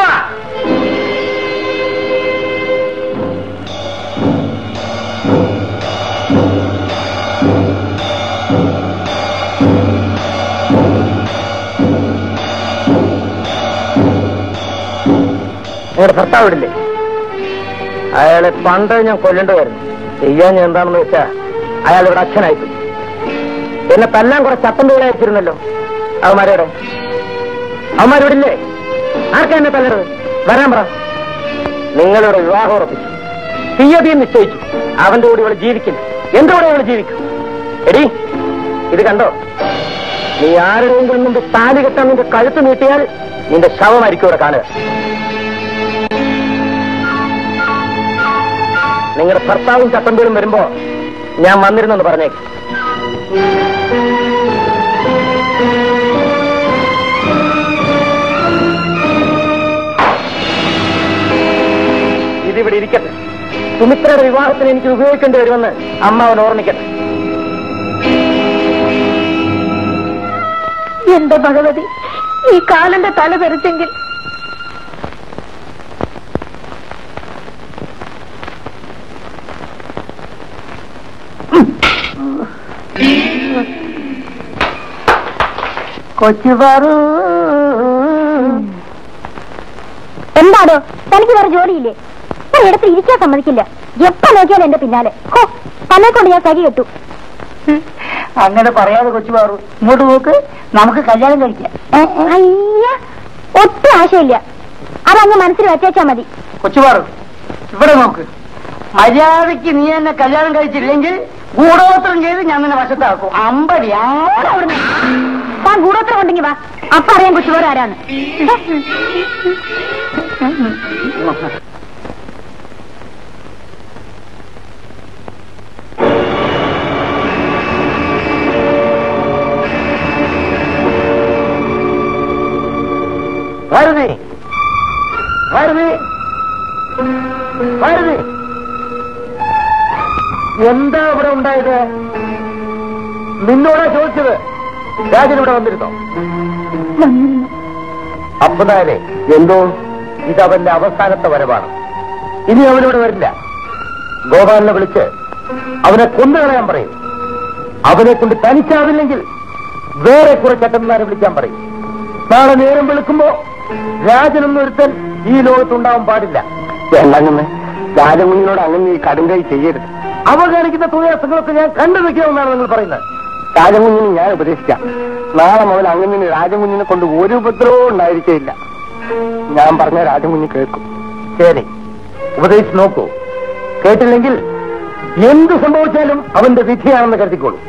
നിങ്ങളുടെ ഭർത്താവ് ഇടില്ലേ അയാളെ പണ്ട് ഞാൻ കൊല്ലേണ്ടതായിരുന്നു ചെയ്യാൻ ഞാൻ എന്താണെന്ന് വെച്ചാ അയാൾ ഇവിടെ അച്ഛനായിപ്പോയി എന്നെ തല്ലാൻ കുറെ ചത്തമ്പുകളെ അയച്ചിരുന്നല്ലോ അവന്മാരോടെ അവന്മാരിവിടില്ലേ ആർക്കാ എന്നെ തല്ലരുത് വരാൻ പറ നിങ്ങളുടെ വിവാഹം ഉറപ്പിച്ചു തീയതിയും നിശ്ചയിച്ചു അവന്റെ കൂടെ ഇവിടെ ജീവിക്കില്ല എന്റെ കൂടെ ഇവിടെ ജീവിക്കും എടി ഇത് കണ്ടോ നീ ആരുടെയെങ്കിലും നിന്റെ താലി കെട്ടാൻ നിന്റെ കഴുത്ത് നീട്ടിയാൽ നിന്റെ ശവമായിരിക്കും ഇവിടെ കാണുക നിങ്ങളുടെ ഭർത്താവും ചട്ടമ്പേരും വരുമ്പോ ഞാൻ വന്നിരുന്നെന്ന് പറഞ്ഞേക്ക് ഇതിവിടെ ഇരിക്കട്ടെ സുമിത്രയുടെ വിവാഹത്തിന് എനിക്ക് ഉപയോഗിക്കേണ്ടി വരുമെന്ന് അമ്മ അവൻ ഓർമ്മിക്കട്ടെ എന്റെ ഭഗവതി ഈ കാലന്റെ തല തെറിച്ചെങ്കിൽ കൊച്ചുപാറു എന്താടോ തനിക്ക് വേറെ ജോലിയില്ലേ ഞാൻ ഇടത്ത് ഇരിക്കാൻ സമ്മതിക്കില്ല എപ്പോ നോക്കിയാലും എന്റെ പിന്നാലെ ഹോ തന്നെ കൊണ്ട് ഞാൻ കരി കെട്ടു അങ്ങനെ പറയാതെ കൊച്ചുപാറു ഇങ്ങോട്ട് നോക്ക് നമുക്ക് കല്യാണം കഴിക്കാം അയ്യ ഒട്ടും ആശയമില്ല അതങ്ങ് മനസ്സിൽ വെച്ചേച്ചാ മതി കൊച്ചുപാറു ഇവിടെ നോക്ക് മര്യാദയ്ക്ക് നീ എന്നെ കല്യാണം കഴിച്ചില്ലെങ്കിൽ ഗൂഢോത്രം ചെയ്ത് ഞാൻ നിന്നെ വശത്താക്കും അമ്പടി ആടെ അവിടുന്ന്. താൻ കൂടോത്രം ഉണ്ടെങ്കി വാ അപ്പൊ അറിയാൻ കൊച്ചുപോർ ആരാന്ന് ഭാരതി ഭാരതി ഭാരതി എന്താ ഇവിടെ ഉണ്ടായത് നിന്നോടാ ചോദിച്ചത് രാജൻ ഇവിടെ വന്നിരുന്നോ അപ്പനാരെ എന്തോ ഇതവന്റെ അവസാനത്തെ വരവാണ് ഇനി അവനിവിടെ വരില്ല ഗോപാലിനെ വിളിച്ച് അവനെ കൊന്നുകളയാൻ പറയും അവനെ കൊണ്ട് തനിച്ചാവില്ലെങ്കിൽ വേറെ കുറെ ചട്ടന്മാരെ വിളിക്കാൻ പറയും നാളെ നേരം വെളുക്കുമ്പോ രാജനൊന്നൊരുത്തൻ ഈ ലോകത്തുണ്ടാവാൻ പാടില്ല വേണ്ടങ്ങനെ രാജമുനിയോട് അങ്ങനെ ഈ കടുങ്കൈ ചെയ്യരുത് അവ കാണിക്കുന്ന തുണിയാസങ്ങളൊക്കെ ഞാൻ കണ്ടു നിൽക്കണമെന്നാണ് നിങ്ങൾ പറയുന്നത് രാജമുഞ്ഞിനെ ഞാൻ ഉപദേശിക്കാം നാളെ മുതൽ അങ്ങനെ രാജമുഞ്ഞിനെ കൊണ്ട് ഒരു ഉപദ്രവവും ഉണ്ടായിരിക്കില്ല ഞാൻ പറഞ്ഞ രാജമുഞ്ഞി കേൾക്കും ശരി ഉപദേശിച്ച് നോക്കൂ കേട്ടില്ലെങ്കിൽ എന്ത് സംഭവിച്ചാലും അവന്റെ വിധിയാണെന്ന് കരുതിക്കോളൂ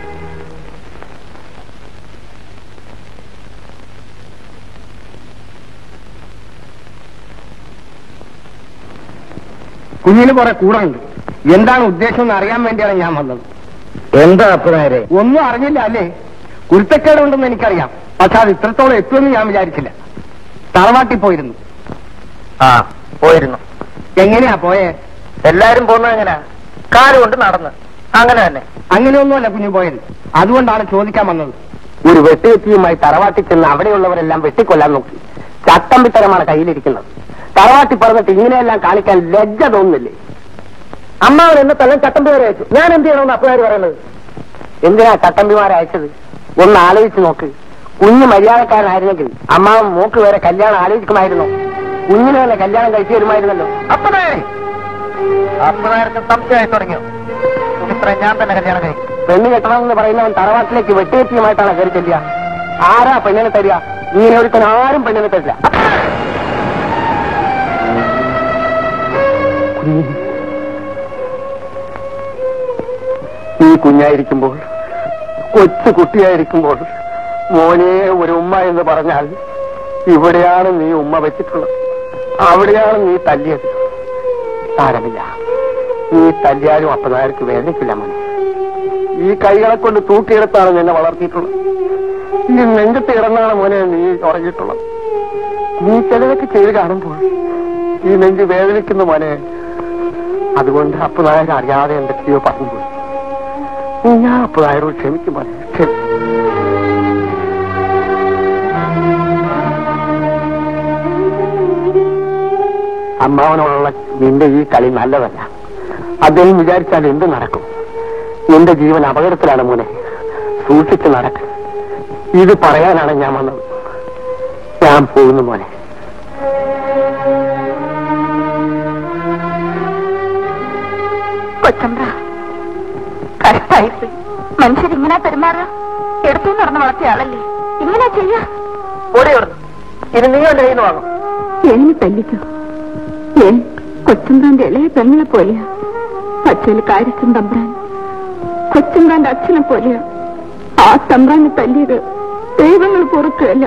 കുഞ്ഞിന് കുറെ കൂടെ എന്താണ് ഉദ്ദേശം എന്ന് അറിയാൻ വേണ്ടിയാണ് ഞാൻ വന്നത് എന്താ അപ്പനാരെ ഒന്നും അറിഞ്ഞില്ല അല്ലേ കുരുത്തക്കേടുണ്ടെന്ന് എനിക്കറിയാം പക്ഷെ അത് ഇത്രത്തോളം എത്തുമെന്ന് ഞാൻ വിചാരിച്ചില്ല തറവാട്ടിൽ പോയിരുന്നു ആ പോയിരുന്നു എങ്ങനെയാ പോയേ എല്ലാരും പോകുന്നത് എങ്ങനെയാ കാറ് കൊണ്ട് നടന്ന് അങ്ങനെ തന്നെ അങ്ങനെയൊന്നുമല്ല കുഞ്ഞു പോയത് അതുകൊണ്ടാണ് ചോദിക്കാൻ വന്നത് ഒരു വെട്ടുകെത്തിയുമായി തറവാട്ടിൽ ചെന്ന് അവിടെയുള്ളവരെല്ലാം വെട്ടിക്കൊല്ലാൻ നോക്കി ചട്ടമ്പിത്തരമാണ് കയ്യിലിരിക്കുന്നത് തറവാട്ടിൽ പറഞ്ഞിട്ട് ഇങ്ങനെയെല്ലാം കാണിക്കാൻ ലജ്ജ തോന്നുന്നില്ലേ അമ്മാവൻ എന്നെ തന്നെ ചട്ടമ്പിമാരെ അയച്ചു ഞാൻ എന്ത് ചെയ്യണമെന്ന് അപ്പുകാർ പറയുന്നത് എന്തിനാ ചട്ടമ്പിമാരെ അയച്ചത് ഒന്ന് ആലോചിച്ച് നോക്ക് കുഞ്ഞ് മര്യാദക്കാരനായിരുന്നെങ്കിൽ അമ്മാവൻ മോക്ക് വരെ കല്യാണം ആലോചിക്കുമായിരുന്നു കുഞ്ഞിനെ തന്നെ കല്യാണം കഴിച്ചു തരുമായിരുന്നല്ലോ അപ്പനാരെ അപ്പനാർക്ക് സംശയമായി തുടങ്ങിയോ സുമിത്ര ഞാൻ തന്നെ കല്യാണം കഴിക്കും പെണ്ണ് കെട്ടണമെന്ന് പറയുന്നവൻ തറവാട്ടിലേക്ക് വെട്ടുകെട്ടിയുമായിട്ടാണ് കയറി ചെല്ലുക ആരാ പെണ്ണിനെ തരിക ഇങ്ങനെ ഒരുത്തൻ ആരും പെണ്ണിനെ തരില്ല കുഞ്ഞ് ഈ കുഞ്ഞായിരിക്കുമ്പോൾ കൊച്ചു കുട്ടിയായിരിക്കുമ്പോൾ മോനെ ഒരു ഉമ്മ എന്ന് പറഞ്ഞാൽ ഇവിടെയാണ് നീ ഉമ്മ വെച്ചിട്ടുള്ളത് അവിടെയാണ് നീ തല്ലിയത് സാരമില്ല നീ തല്ലിയാലും അപ്പനാർക്ക് വേദനിക്കില്ല മോനെ ഈ കൈകളെ കൊണ്ട് തൂക്കിയെടുത്താണ് നിന്നെ വളർത്തിയിട്ടുള്ളത് ഈ നെഞ്ചത്ത് കിടന്നാണ് മോനെ നീ ഉറങ്ങിയിട്ടുള്ളത് നീ ചിലതൊക്കെ ചെയ്ത് കാണുമ്പോൾ ഈ നെഞ്ച് വേദനിക്കുന്ന മോനെ അതുകൊണ്ട് അപ്പനായർ അറിയാതെ എന്തൊക്കെയോ പറഞ്ഞു പോയി ഞാൻ അപ്പനായരോട് ക്ഷമിക്കും മോനെ ക്ഷമിക്കും അമ്മാവനോടുള്ള നിന്റെ ഈ കളി നല്ലതല്ല അദ്ദേഹം വിചാരിച്ചാൽ എന്ത് നടക്കും നിന്റെ ജീവൻ അപകടത്തിലാണ് മോനെ സൂക്ഷിച്ച് നടക്ക് ഇത് പറയാനാണ് ഞാൻ വന്നത് ഞാൻ പോകുന്നു മോനെ കൊച്ചമ്പ്ര കഷ്ടായിപ്പോയി മനുഷ്യരിങ്ങനെ പെരുമാറുക എടുത്തു നടന്ന് വളർത്തിയ ആളല്ലേ ഇങ്ങനെ ചെയ്യാ ഇത് നിങ്ങളുടെ കയ്യിൽ നിന്ന് വാങ്ങും എന്നെ തല്ലിക്കോ ഏൻ കൊച്ചമ്പ്രാന്റെ ഇളയ പെങ്ങളെ പോലെയാ പച്ചയിൽ കാര്യച്ചും തമ്പ്രാൻ കൊച്ചമ്പ്രാന്റെ അച്ഛനെ പോലെയാ ആ തമ്പ്രാനെ തല്ലിയത് ദൈവങ്ങൾ പൊറുക്കുകയല്ല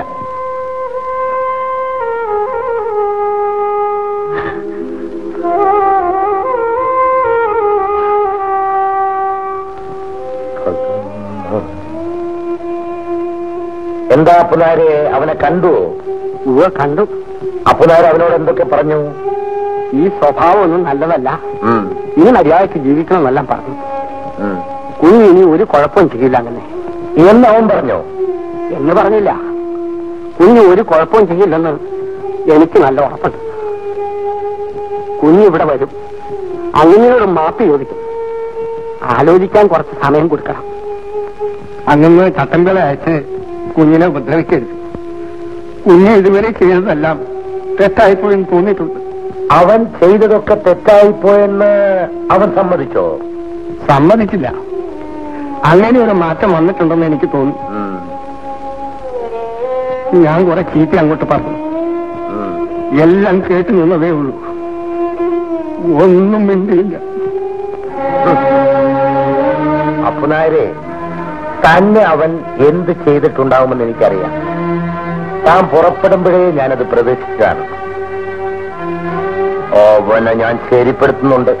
എന്താ അപ്പനാരെ അവനെ കണ്ടു ഉവ കണ്ടു അപ്പനാര് അവനോട് എന്തൊക്കെ പറഞ്ഞു ഈ സ്വഭാവമൊന്നും നല്ലതല്ല ഉം, നീ മര്യാദയ്ക്ക് ജീവിക്കണമെന്നെല്ലാം പറഞ്ഞു ഉം. കുഞ്ഞ് ഇനി ഒരു കുഴപ്പവും ചെയ്യില്ല അങ്ങനെ എന്ന് അവൻ പറഞ്ഞോ എന്ന് പറഞ്ഞില്ല കുഞ്ഞ് ഒരു കുഴപ്പവും ചെയ്യില്ലെന്ന് എനിക്ക് നല്ല ഉറപ്പുണ്ട് കുഞ്ഞ് ഇവിടെ വരും അങ്ങനെയോട് മാപ്പ് ചോദിക്കും ആലോചിക്കാൻ കുറച്ച് സമയം കൊടുക്കണം അങ്ങനെ ചട്ടമ്പല അയച്ച് കുഞ്ഞിനെ ഉപദ്രവിക്കരുത് കുഞ്ഞ് ഇതുവരെ ചെയ്തതെല്ലാം തെറ്റായിപ്പോയെന്ന് തോന്നിയിട്ടുണ്ട് അവൻ ചെയ്തതൊക്കെ തെറ്റായിപ്പോയെന്ന് അവൻ സമ്മതിച്ചോ സമ്മതിച്ചില്ല അങ്ങനെ ഒരു മാറ്റം വന്നിട്ടുണ്ടെന്ന് എനിക്ക് തോന്നി ഉം, ഞാൻ കുറെ ചീത്ത അങ്ങോട്ട് പറഞ്ഞു ഉം. എല്ലാം കേട്ട് നിന്നതേ ഉള്ളൂ ഒന്നും മിണ്ടിയില്ല അപ്പനാരെ തന്നെ അവൻ എന്ത് ചെയ്തിട്ടുണ്ടാവുമെന്ന് എനിക്കറിയാം താൻ പുറപ്പെടുമ്പോഴേ ഞാനത് പ്രതീക്ഷിച്ചതാണ് അവനെ ഞാൻ ശരിപ്പെടുത്തുന്നുണ്ട്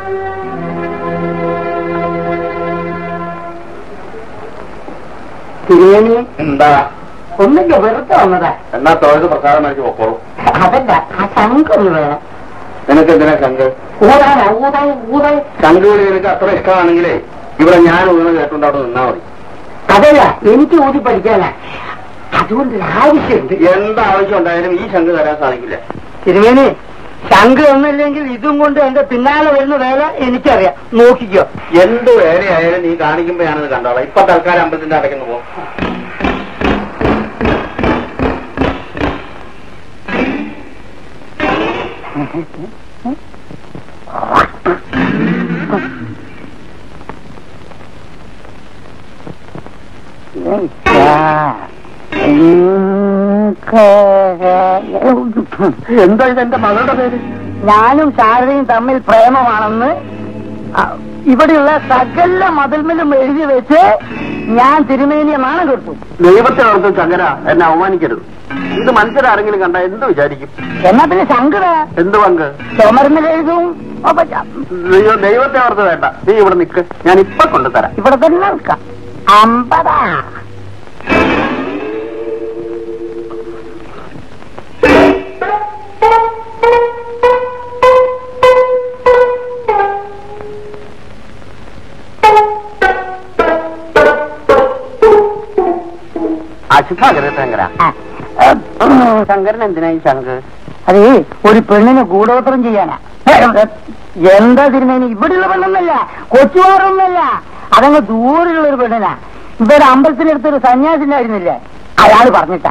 തിരുവേണി എന്താ ഒന്നില്ല വെറുതെ വന്നതാ എന്നാ തൊഴുത് പ്രസാദമാക്കി പൊക്കോളൂ അതല്ല ആ ശങ്കൊന്ന് വേണം നിനക്ക് എന്തിനാ ശങ്ക് ഊതാനാ ഊതായി ഊതായി ശങ്കുവിളി നിനക്ക് അത്ര ഇഷ്ടമാണെങ്കിലേ ഇവിടെ ഞാൻ ഊന്ന് കേട്ടുകൊണ്ട് അവിടെ നിന്നാ മതി അതല്ല എനിക്ക് ഊതി പഠിക്കാനാ അതുകൊണ്ട് ആവശ്യമുണ്ട് എന്താവശ്യം ഉണ്ടായാലും ഈ ശങ്ക് തരാൻ സാധിക്കില്ല തിരുവേണി ശങ്ക് ഒന്നില്ലെങ്കിൽ ഇതും കൊണ്ട് എന്റെ പിന്നാലെ വരുന്ന വേല എനിക്കറിയാം നോക്കിക്കോ എന്ത് വേലയായാലും നീ കാണിക്കുമ്പോ ഞാനത് കണ്ടോളാം ഇപ്പൊ തൽക്കാലം അമ്പലത്തിന്റെ അടയ്ക്കുന്നു പോ എന്താ ഇത് എന്റെ മകളുടെ പേര് ഞാനും ശാരദയും തമ്മിൽ പ്രേമമാണെന്ന് ആ, ഇവിടെയുള്ള സകല മതിൽമിലും എഴുതി വെച്ച് ഞാൻ തിരുമേനിയെ നാണം കൊടുത്തു ദൈവത്തെ ഓർത്ത് ശങ്കര എന്നെ അവമാനിക്കരുത് ഇത് മനുഷ്യരാരെങ്കിലും കണ്ട എന്ത് വിചാരിക്കും എന്നാ പിന്നെ ശങ്കര എന്ത് പങ്ക് ചുമരുന്നിൽ എഴുതും അപ്പൊ ച- അയ്യോ ദൈവത്തെ ഓർത്ത് വേണ്ട നീ ഇവിടെ നിൽക്ക് ഞാൻ ഇപ്പൊ കൊണ്ടുതരാം ഇവിടെ തന്നെ നിൽക്കാം അമ്പതാ അശുഭാകര ശങ്കര ശങ്കരൻ എന്തിനായി ശങ്ക് അതേ ഒരു പെണ്ണിനെ ഗൂഢോത്രം ചെയ്യാനാ എന്താ തിരുമേനി ഇവിടെയുള്ള പെണ്ണൊന്നല്ല കൊച്ചുവാറൊന്നല്ല അതങ്ങ് ദൂരെയുള്ള ഒരു പെണ്ണിനാ ഇവിടെ അമ്പലത്തിനടുത്തൊരു സന്യാസിനായിരുന്നില്ലേ അയാൾ പറഞ്ഞിട്ടാ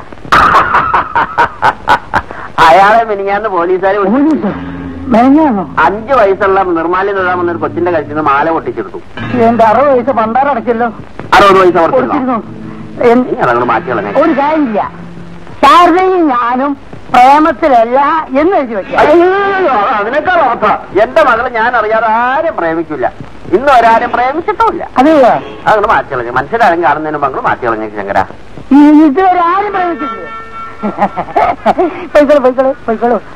അയാളെ മിനിഞ്ഞാന്ന് പോലീസുകാർ മെനഞ്ഞാണോ അഞ്ചു വയസ്സുള്ള നിർമ്മാല്യം തൊഴാൻ വന്നൊരു കൊച്ചിന്റെ കഴുത്തിൽ നിന്ന് മാല പൊട്ടിച്ചെടുത്തു എന്റെ അറുപത് വയസ്സ് പണ്ടാറടച്ചല്ലോ അറുപത് വയസ്സ് കൊടുത്തിരുന്നു കൊടുത്തിരുന്നു എന്ത്- നീ അതങ്ങോട്ട് മാറ്റി കളഞ്ഞേ ഒരു കാര്യമില്ല ശാരദയും ഞാനും പ്രേമത്തിലല്ല എന്ന് എഴുതി വെക്കാം അയ്യോ, അത് അതിനേക്കാൾ ഉറപ്പാ എന്റെ മകളെ ഞാൻ അറിയാതെ ആരും പ്രേമിക്കില്ല ഇന്ന് ഒരാരും പ്രേമിച്ചിട്ടുമില്ല അതെയോ അതങ്ങോട്ട് മാറ്റി കളഞ്ഞു മനുഷ്യരാരും കാണുന്നതിന് മുമ്പ് അങ്ങോട്ട് മാറ്റി കളഞ്ഞേ ശങ്കര ഈ ഇതുവരെ ആരും പ്രേമിച്ചിട്ടില്ല പൊയ്ക്കോളൂ പൊയ്ക്കോളൂ പൊയ്ക്കോളൂ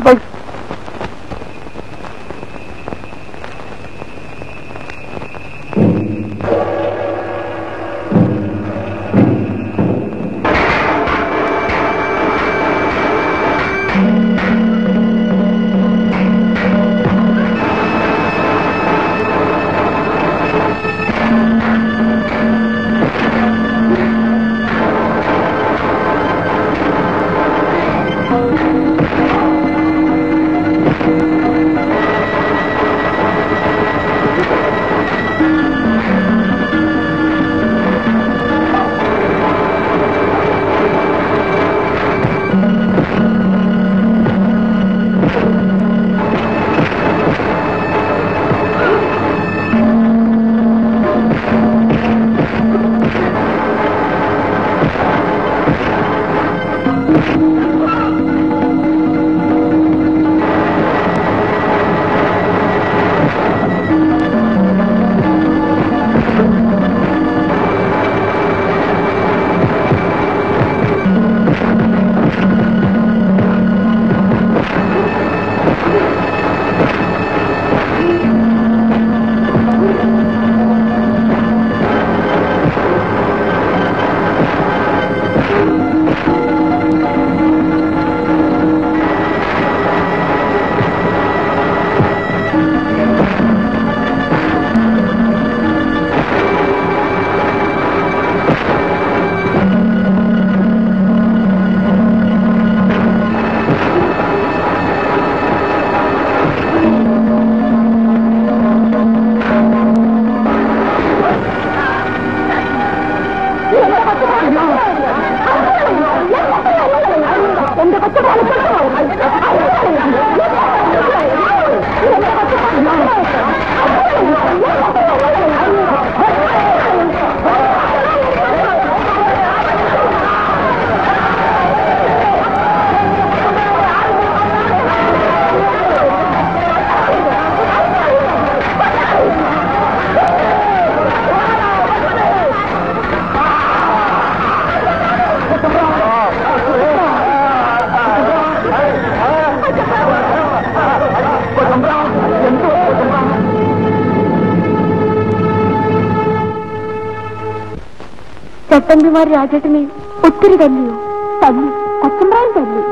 ചട്ടമ്പിമാർ രാജേട്ടനെ ഒത്തിരി തല്ലിയോ തല്ലി കൊച്ചമ്പ്രായം തല്ലി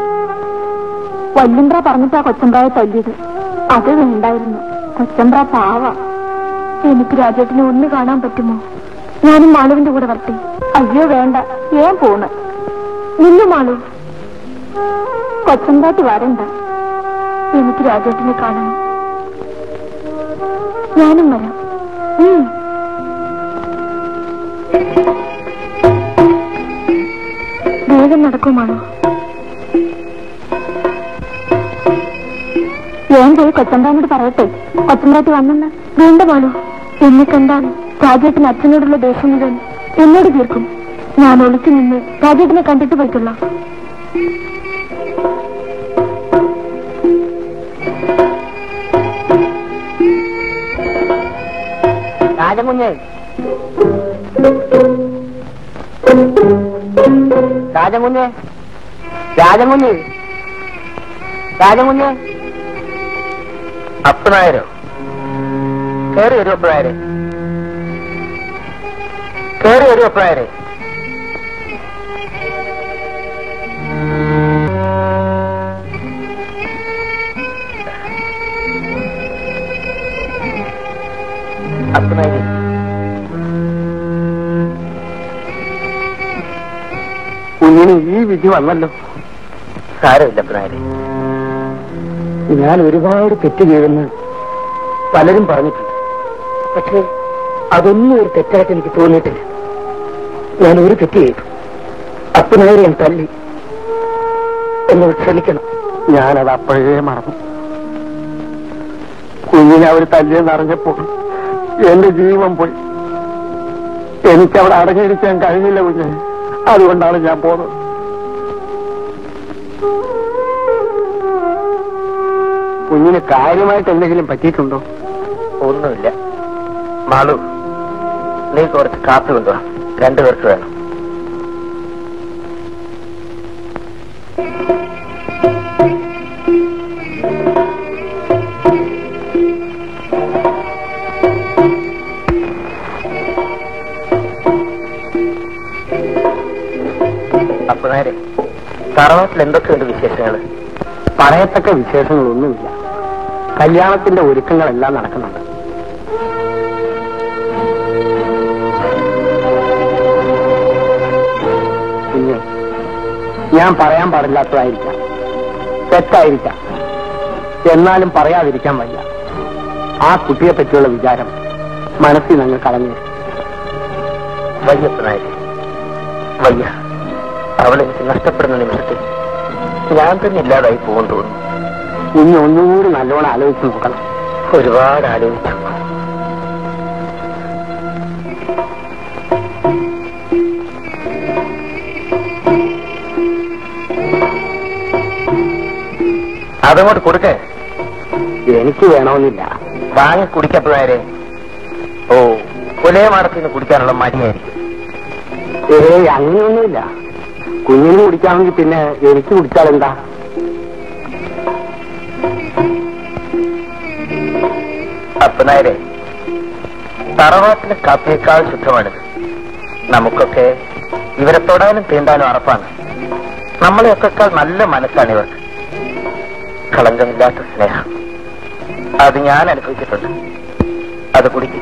വല്യമ്പ്ര പറഞ്ഞിട്ടാ കൊച്ചമ്പ്രായ തല്ലിയത് അത് വേണ്ടായിരുന്നു കൊച്ചമ്പ്ര പാവ എനിക്ക് രാജേട്ടനെ ഒന്ന് കാണാൻ പറ്റുമോ ഞാനും മാളുവിന്റെ കൂടെ വരട്ടെ അയ്യോ വേണ്ട ഏൻ പോണ് നിന്നു മാളു കൊച്ചമ്പ്രാട്ടി വരണ്ട എനിക്ക് രാജേട്ടനെ കാണണം ഞാനും വരാം ഉം വേഗം നടക്കുമാണോ ഞാൻ പോയി കൊച്ചമ്പാനോട് പറയട്ടെ കൊച്ചമ്പ്രാട്ടി വന്നെന്ന് വേണ്ട മാളു എന്നെ കണ്ടാൽ രാജേട്ടന് അച്ഛനോടുള്ള ദേഷ്യം മുഴുവൻ എന്നോട് തീർക്കും ഞാൻ ഒളിച്ചു നിന്ന് രാജേട്ടനെ കണ്ടിട്ട് പോയിട്ടുള്ള രാജകുഞ്ഞ് രാജകുഞ്ഞ് രാജകുഞ്ഞ് രാജകുഞ്ഞ് അപ്പനായരോ കേറി വരും അപ്പനായരെ കേറി വരും അപ്പനായരെ അപ്പനായരെ കുഞ്ഞിന് ഈ വിധി വന്നല്ലോ സാരമില്ല അപ്പനായരെ ഞാൻ ഒരുപാട് തെറ്റ് ചെയ്യുമെന്ന് പലരും പറഞ്ഞിട്ടുണ്ട് പക്ഷേ അതൊന്നും ഒരു തെറ്റായിട്ട് എനിക്ക് തോന്നിയിട്ടില്ല ഞാൻ ഒരു തെറ്റ് ചെയ്തു അപ്പനായരെ ഞാൻ തല്ലി എന്നോട് ക്ഷമിക്കണം ഞാനത് അപ്പോഴേ മറന്നു കുഞ്ഞിനെ അവർ തല്ലിയെന്ന് അറിഞ്ഞപ്പോൾ എന്റെ ജീവൻ പോയി എനിക്കവിടെ അടങ്ങിയിരിക്കാൻ കഴിഞ്ഞില്ല കുഞ്ഞെ അതുകൊണ്ടാണ് ഞാൻ പോകുന്നത് കുഞ്ഞിന് കാര്യമായിട്ട് എന്തെങ്കിലും പറ്റിയിട്ടുണ്ടോ ഒന്നുമില്ല മാളു നീ കുറച്ച് കാപ്പി കൊണ്ടുവാ രണ്ടു പേർക്ക് വേണം അപ്പൊ നേരെ തറവാട്ടിൽ എന്തൊക്കെയുണ്ട് വിശേഷങ്ങൾ പറയത്തക്ക വിശേഷങ്ങളൊന്നുമില്ല കല്യാണത്തിന്റെ ഒരുക്കങ്ങളെല്ലാം നടക്കുന്നുണ്ട് പിന്നെ ഞാൻ പറയാൻ പാടില്ലാത്തതായിരിക്കാം തെറ്റായിരിക്കാം എന്നാലും പറയാതിരിക്കാൻ വയ്യ ആ കുട്ടിയെ പറ്റിയുള്ള വിചാരം മനസ്സിൽ നിങ്ങൾ കളഞ്ഞു വയ്യപ്പ നായരെ വയ്യ അവൾ എനിക്ക് നഷ്ടപ്പെടുന്ന നിമിഷത്തിൽ ഞാൻ തന്നെ ഇല്ലാതായി പോകും തോന്നുന്നു കുഞ്ഞ് ഒന്നുകൂടി നല്ലോണം ആലോചിച്ച് നോക്കണം ഒരുപാട് ആലോചിച്ചു അതങ്ങോട്ട് കൊടുക്കേ എനിക്ക് വേണമെന്നില്ല വാങ്ങി കുടിക്കപ്പോഴാരെ ഓ പുലയ മാടത്തിൽ നിന്ന് കുടിക്കാനുള്ള മടിയായിരിക്കും ഏയ് അങ്ങനെയൊന്നുമില്ല കുഞ്ഞിന് കുടിക്കാമെങ്കിൽ പിന്നെ എനിക്ക് കുടിച്ചാൽ എന്താ അപ്പനായരെ തറവാട്ടിലെ കാപ്പിയേക്കാൾ ശുദ്ധമാണിത് നമുക്കൊക്കെ ഇവരെ തൊടാനും തീണ്ടാനും അറപ്പാണ് നമ്മളെയൊക്കെക്കാൾ നല്ല മനസ്സാണ് ഇവർക്ക് കളങ്കമില്ലാത്ത സ്നേഹം അത് ഞാൻ അനുഭവിച്ചിട്ടുണ്ട് അത് കുടിക്കും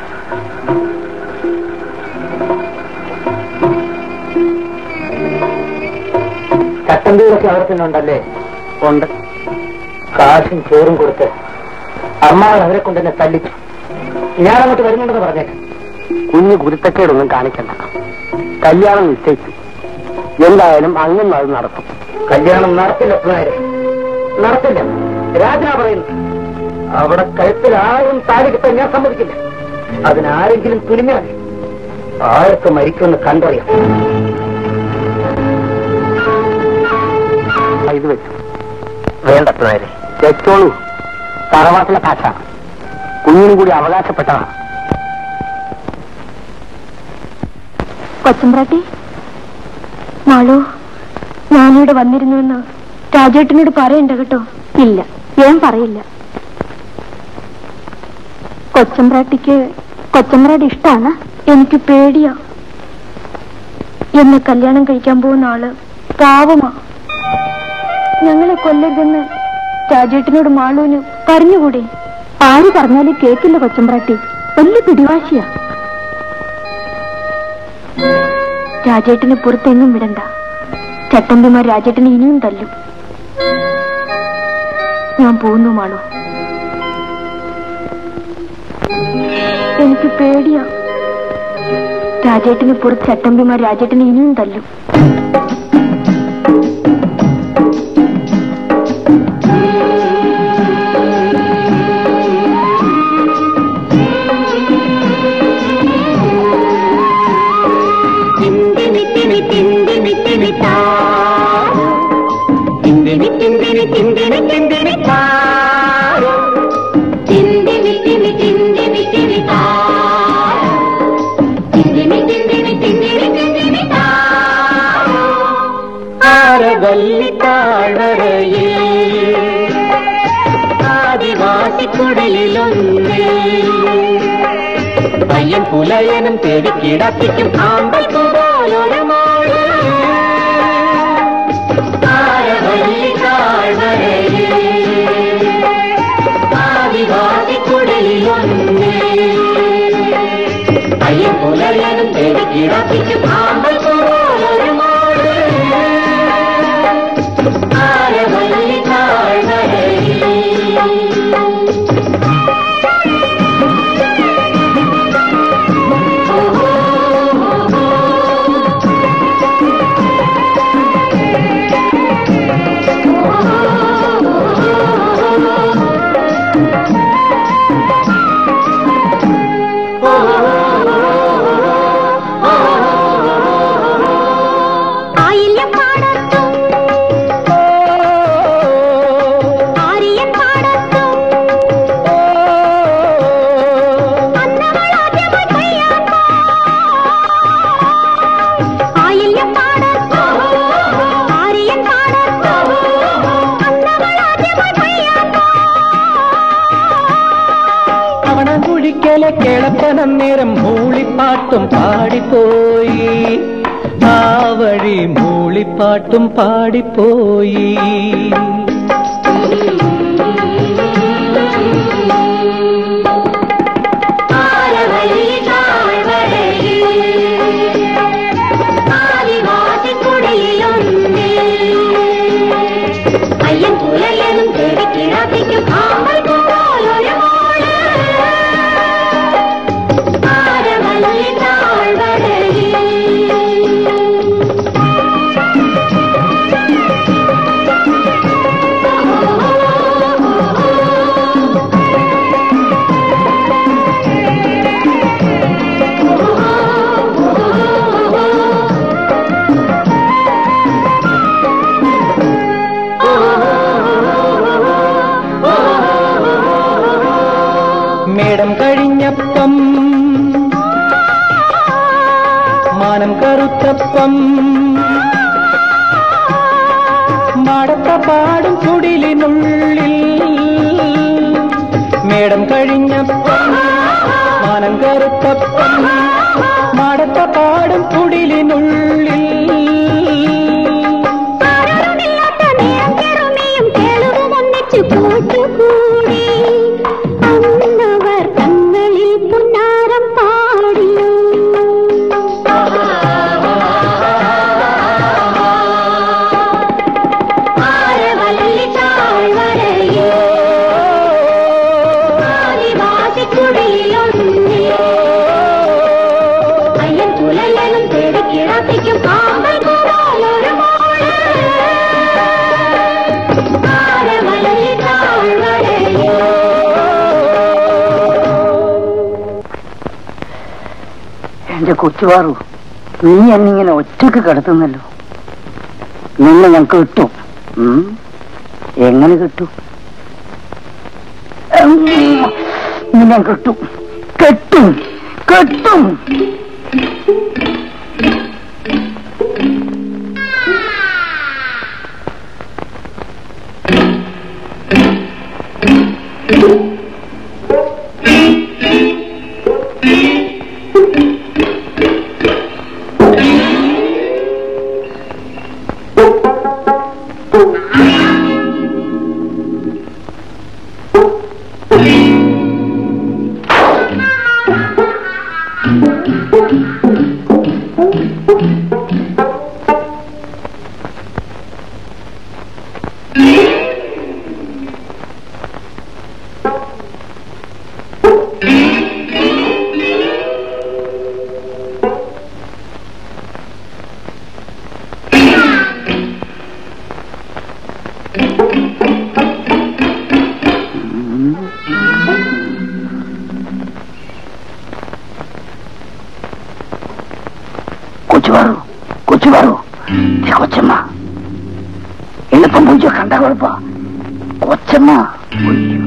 ചട്ടമ്പികളൊക്കെ അവിടെ തന്നെ ഉണ്ടല്ലേ ഉണ്ട് കാശും ചോറും കൊടുത്ത് അമ്മാവൻ അവരെ കൊണ്ട് തന്നെ തല്ലിച്ചു ഞാൻ അങ്ങോട്ട് വരുന്നുണ്ടെന്ന് പറഞ്ഞേക്കാം കുഞ്ഞ് ഗുരുത്തക്കേടൊന്നും കാണിക്കണ്ട കല്യാണം നിശ്ചയിച്ചു എന്തായാലും അങ്ങനെ അത് നടത്തും കല്യാണം നടത്തില്ല പിള്ളേരെ നടത്തില്ല രാജാ പറയുന്നു അവിടെ കഴുത്തിൽ ആരും താലി കിട്ടാൻ ഞാൻ സമ്മതിക്കില്ല അതിനാരെങ്കിലും തുനിഞ്ഞാൽ ആർക്ക് മരിക്കുമെന്ന് കണ്ടറിയാം ഇത് വെച്ചു വേണ്ട അപ്പനായരെ വെച്ചോളൂ തറവാട്ടിലെ കാശാണ് കുഞ്ഞിനും കൂടി അവകാശപ്പെട്ടതാണ് കൊച്ചമ്പ്രാട്ടി മാളു ഞാനിവിടെ വന്നിരുന്നുവെന്ന് രാജേട്ടനോട് പറയണ്ട കേട്ടോ ഇല്ല ഞാൻ പറയില്ല കൊച്ചമ്പ്രാട്ടിക്ക് കൊച്ചമ്പ്രാട്ടി ഇഷ്ടാണ് എനിക്ക് പേടിയാ എന്നെ കല്യാണം കഴിക്കാൻ പോകുന്ന ആള് പാവമാ ഞങ്ങളെ കൊല്ലരുതെന്ന് രാജേട്ടനോട് മാളൂന് പറഞ്ഞുകൂടെ ആര് പറഞ്ഞാലും കേക്കില്ല കൊച്ചമ്പ്രാട്ടി വലിയ പിടിവാശിയാ രാജേട്ടനെ പുറത്തെങ്ങും വിടണ്ട ചട്ടമ്പിമാർ രാജേട്ടനെ ഇനിയും തല്ലും ഞാൻ പോകുന്നു മാളു എനിക്ക് പേടിയാ രാജേട്ടന് പുറത്ത് ചട്ടമ്പിമാർ രാജേട്ടനെ ഇനിയും തല്ലും പയ്യൻ പുലയനും തേടി കിടപ്പിക്കും ആമ്പൽ പോലൊരു മോള് താരവല്ലി താഴ്വരയിൽ ആദിവാസിക്കുടലിലൊന്നേ പയ്യൻ പുലയനും തേടി കിടപ്പിക്കും ആമ്പൽ പോലൊരു മോള് താരവല്ലി താഴ്വരയിൽ ആയില്യം പാടത്തും ആര്യൻ പാടത്തും അന്നവളാദ്യമായി കൊയ്യാൻ ആയില്യം പാടത്തും ആര്യൻ പാടത്തും അന്നവളാദ്യമായി കൊയ്യാൻ അവണകുഴിക്കലെ കിളപ്പനം നേരം മൂളിപ്പാട്ടും പാടിപ്പോയി ആ വഴി മൂളിപ്പാട്ടും പാടിപ്പോയി അയ്യൻ പുലയനും ചെവിക്കിടാത്തിക്കും കാവൽ പോലൊരു മോള് ആരവല്ലി താഴ്വരയിൽ മേടം കഴിഞ്ഞപ്പം മാനം കറുത്തപ്പം മാടത്ത പാടും ചുടിലിനുള്ളിൽ മേടം കഴിഞ്ഞപ്പം മാനം കറുത്തപ്പം മാടത്ത പാടും ചുടിലിനുള്ളിൽ ആരോരുമില്ലാത്ത നേരം കെറുമിയും കേളുവും ഒന്നിച്ചു കൂട്ടുകൂടി അന്നവർ തങ്ങളിൽ പുന്നാരം പാടിയോ ആരവല്ലി താഴ്വരയോ ആദിവാസിക്കുടിയിലൊന്നിയോ അയ്യൻ പുലയനും തേടിക്കിടത്തിക്കും പാമ്പൽ കൂടാലൊരു മോള് ആരവല്ലി താഴ്വരയോ എന്റെ കൊച്ചുവാറു നീ എന്നിങ്ങനെ ഒറ്റക്ക് കിടത്തുന്നല്ലോ നിന്നെ ഞാൻ കിട്ടും ഉം? എങ്ങനെ കിട്ടും ഉം, നിന്നെ ഞാൻ കിട്ടും കെട്ടും കെട്ടും കൊച്ചുവാറു കൊച്ചുവാറു ദേ കൊച്ചമ്മ എളുപ്പം പൂജ കണ്ട കുഴപ്പ കൊച്ചമ്മ അയ്യോ.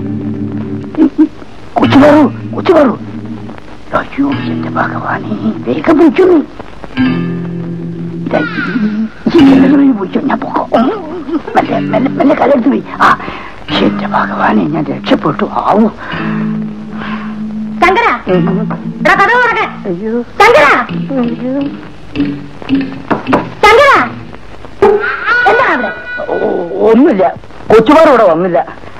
കൊച്ചുവാറു കൊച്ചുവാറു അയ്യോ എന്റെ ഭഗവാനെ വേഗം വിളിച്ചു നീ ദേ, ഈ കിണറുകളിൽ വിളിച്ചു ഞാൻ പൊക്കോ ഉം, മെല്ലെ മെല്ലെ മെല്ലെ കലെടുത്ത് പോയി ആ എന്റെ ഭഗവാനെ ഞാൻ രക്ഷപ്പെട്ടു ആവൂ ശങ്കര എടാ കഥ തുറക്കാൻ ശങ്കര ശങ്കര എന്താ അവിടെ ഓ- ഒന്നുമില്ല കൊച്ചുമാർ ഇവിടെ വന്നില്ല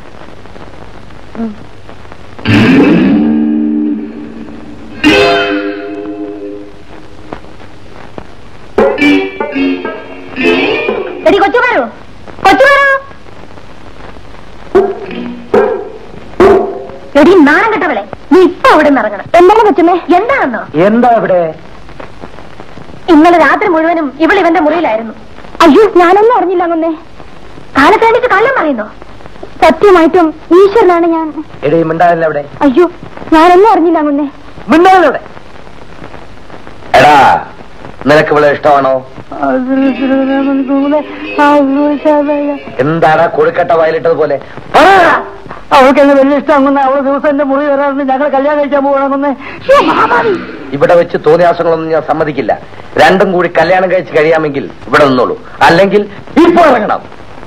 എടി കൊച്ചുമാരോ കൊച്ചുമാരോ എടി നാണം കെട്ടവളെ നീ ഇപ്പൊ അവിടെ നിന്ന് ഇറങ്ങണം എന്താണ് കൊച്ചുമേ എന്താണെന്നോ എന്താ ഇവിടെ ഇന്നലെ രാത്രി മുഴുവനും ഇവൾ ഇവന്റെ മുറിയിലായിരുന്നു അയ്യോ ഞാനൊന്നും അറിഞ്ഞില്ല അങ്ങൊന്നേ കാലത്തേണ്ടിട്ട് കള്ളം പറയുന്നോ സത്യമായിട്ടും ഈശ്വരനാണ് ഞാൻ എടേ മിണ്ടാനല്ല ഇവിടെ അയ്യോ ഞാനൊന്നും അറിഞ്ഞില്ല അങ്ങൊന്നേ മിണ്ടാനല്ല ഇവിടെ എടാ നിനക്ക് ഇവിടെ ഇഷ്ടമാണോ എന്താടാ കൊഴുക്കട്ട വയലിട്ടത് പോലെ അവൾക്ക് എന്നെ വലിയ ഇഷ്ടമാകുന്ന അവള് ദിവസം എന്റെ മുറി വരാറുണ്ട് ഞങ്ങൾ കല്യാണം കഴിക്കാൻ പോകണമെന്ന് ഇവിടെ വെച്ച് തോന്നിയാസങ്ങളൊന്നും ഞാൻ സമ്മതിക്കില്ല രണ്ടും കൂടി കല്യാണം കഴിച്ച് കഴിയാമെങ്കിൽ ഇവിടെ നിന്നോളൂ അല്ലെങ്കിൽ ഇപ്പൊ ഇറങ്ങണം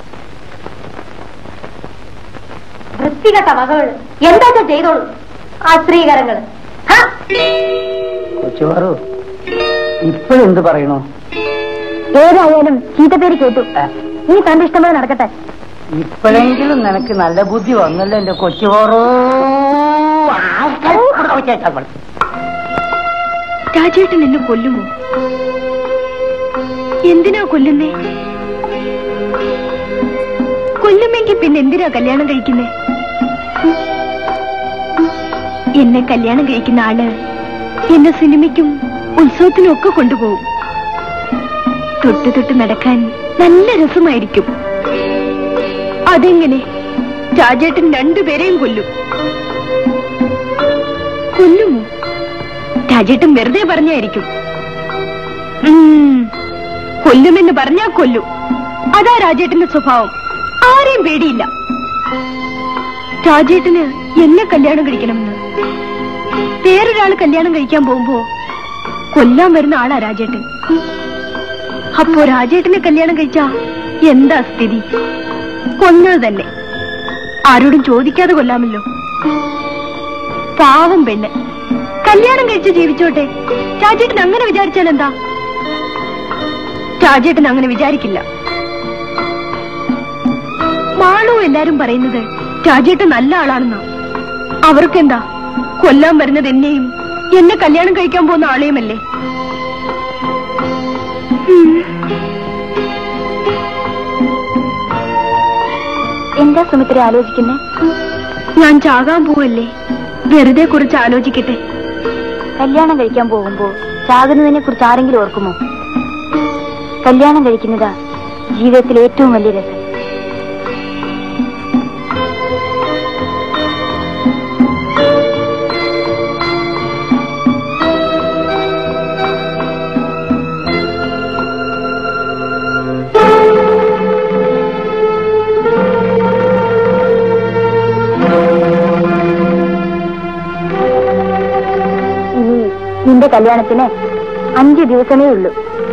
വൃത്തികെട്ട വകകള് എന്താ ചെയ്തോളൂ ആ സ്ത്രീകരങ്ങള് കൊച്ചുമാറു ഇപ്പോഴെന്ത് പറയണു ഏതായാലും ചീത്തപ്പേര് കേട്ടു ഇനി തന്റെ ഇഷ്ടം പോലെ നടക്കട്ടെ ഇപ്പോഴെങ്കിലും നിനക്ക് നല്ല ബുദ്ധി വന്നല്ലോ എന്റെ കൊച്ചു പോറോ രാജേട്ടൻ എന്നെ കൊല്ലുമോ എന്തിനാ കൊല്ലുന്നേ കൊല്ലുമെങ്കിൽ പിന്നെ എന്തിനാ കല്യാണം കഴിക്കുന്നേ എന്നെ കല്യാണം കഴിക്കുന്ന ആള് എന്നെ സിനിമയ്ക്കും ഉത്സവത്തിനും ഒക്കെ കൊണ്ടുപോകും തൊട്ട് തൊട്ട് നടക്കാൻ നല്ല രസമായിരിക്കും അതെങ്ങനെ രാജേട്ടൻ രണ്ടുപേരെയും കൊല്ലും കൊല്ലുമോ രാജേട്ടൻ വെറുതെ പറഞ്ഞായിരിക്കും ഉം, കൊല്ലുമെന്ന് പറഞ്ഞാ കൊല്ലും അതാ രാജേട്ടന്റെ സ്വഭാവം ആരെയും പേടിയില്ല രാജേട്ടന് എന്നെ കല്യാണം കഴിക്കണമെന്ന് വേറൊരാൾ കല്യാണം കഴിക്കാൻ പോകുമ്പോ കൊല്ലാൻ വരുന്ന ആളാ രാജേട്ടൻ അപ്പോ രാജേട്ടനെ കല്യാണം കഴിച്ചാ എന്താ സ്ഥിതി കൊന്നത് തന്നെ ആരോടും ചോദിക്കാതെ കൊല്ലാമല്ലോ പാവം പെണ്ണ് കല്യാണം കഴിച്ച് ജീവിച്ചോട്ടെ രാജേട്ടൻ അങ്ങനെ വിചാരിച്ചാൽ എന്താ രാജേട്ടൻ അങ്ങനെ വിചാരിക്കില്ല മാളു എല്ലാരും പറയുന്നത് രാജേട്ടൻ നല്ല ആളാണെന്നാ അവർക്കെന്താ കൊല്ലാൻ വരുന്നത് എന്നെയും എന്നെ കല്യാണം കഴിക്കാൻ പോകുന്ന ആളെയുമല്ലേ ഉം. എന്താ സുമിത്ര ആലോചിക്കുന്നേ ഞാൻ ചാകാൻ പോവല്ലേ വെറുതെ കുറിച്ച് ആലോചിക്കട്ടെ കല്യാണം കഴിക്കാൻ പോകുമ്പോ ചാകുന്നതിനെ കുറിച്ച് ആരെങ്കിലും ഓർക്കുമോ കല്യാണം കഴിക്കുന്നതാ ജീവിതത്തിൽ ഏറ്റവും വലിയ രസം ഇനി നിന്റെ കല്യാണത്തിന് അഞ്ചു ദിവസമേ ഉള്ളൂ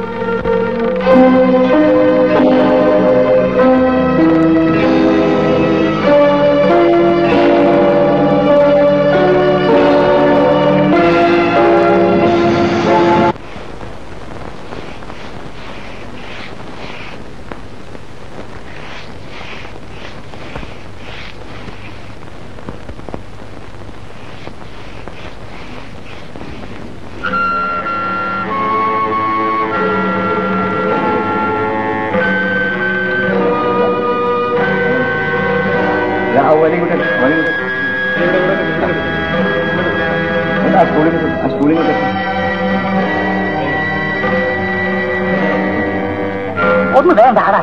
ഒന്ന് വേണ്ട ആടാ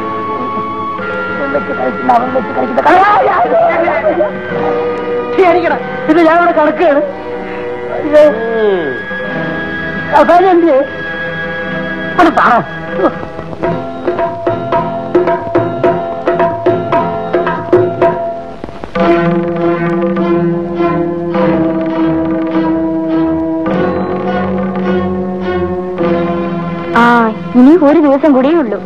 ക്ഷീണിക്കണം ഇത് ഞാനവിടെ കണക്കാണ് അവസാനം എന്ത് ഇവിടെ താറ ആ ഇനി ഒരു ദിവസം കൂടിയേ ഉള്ളൂ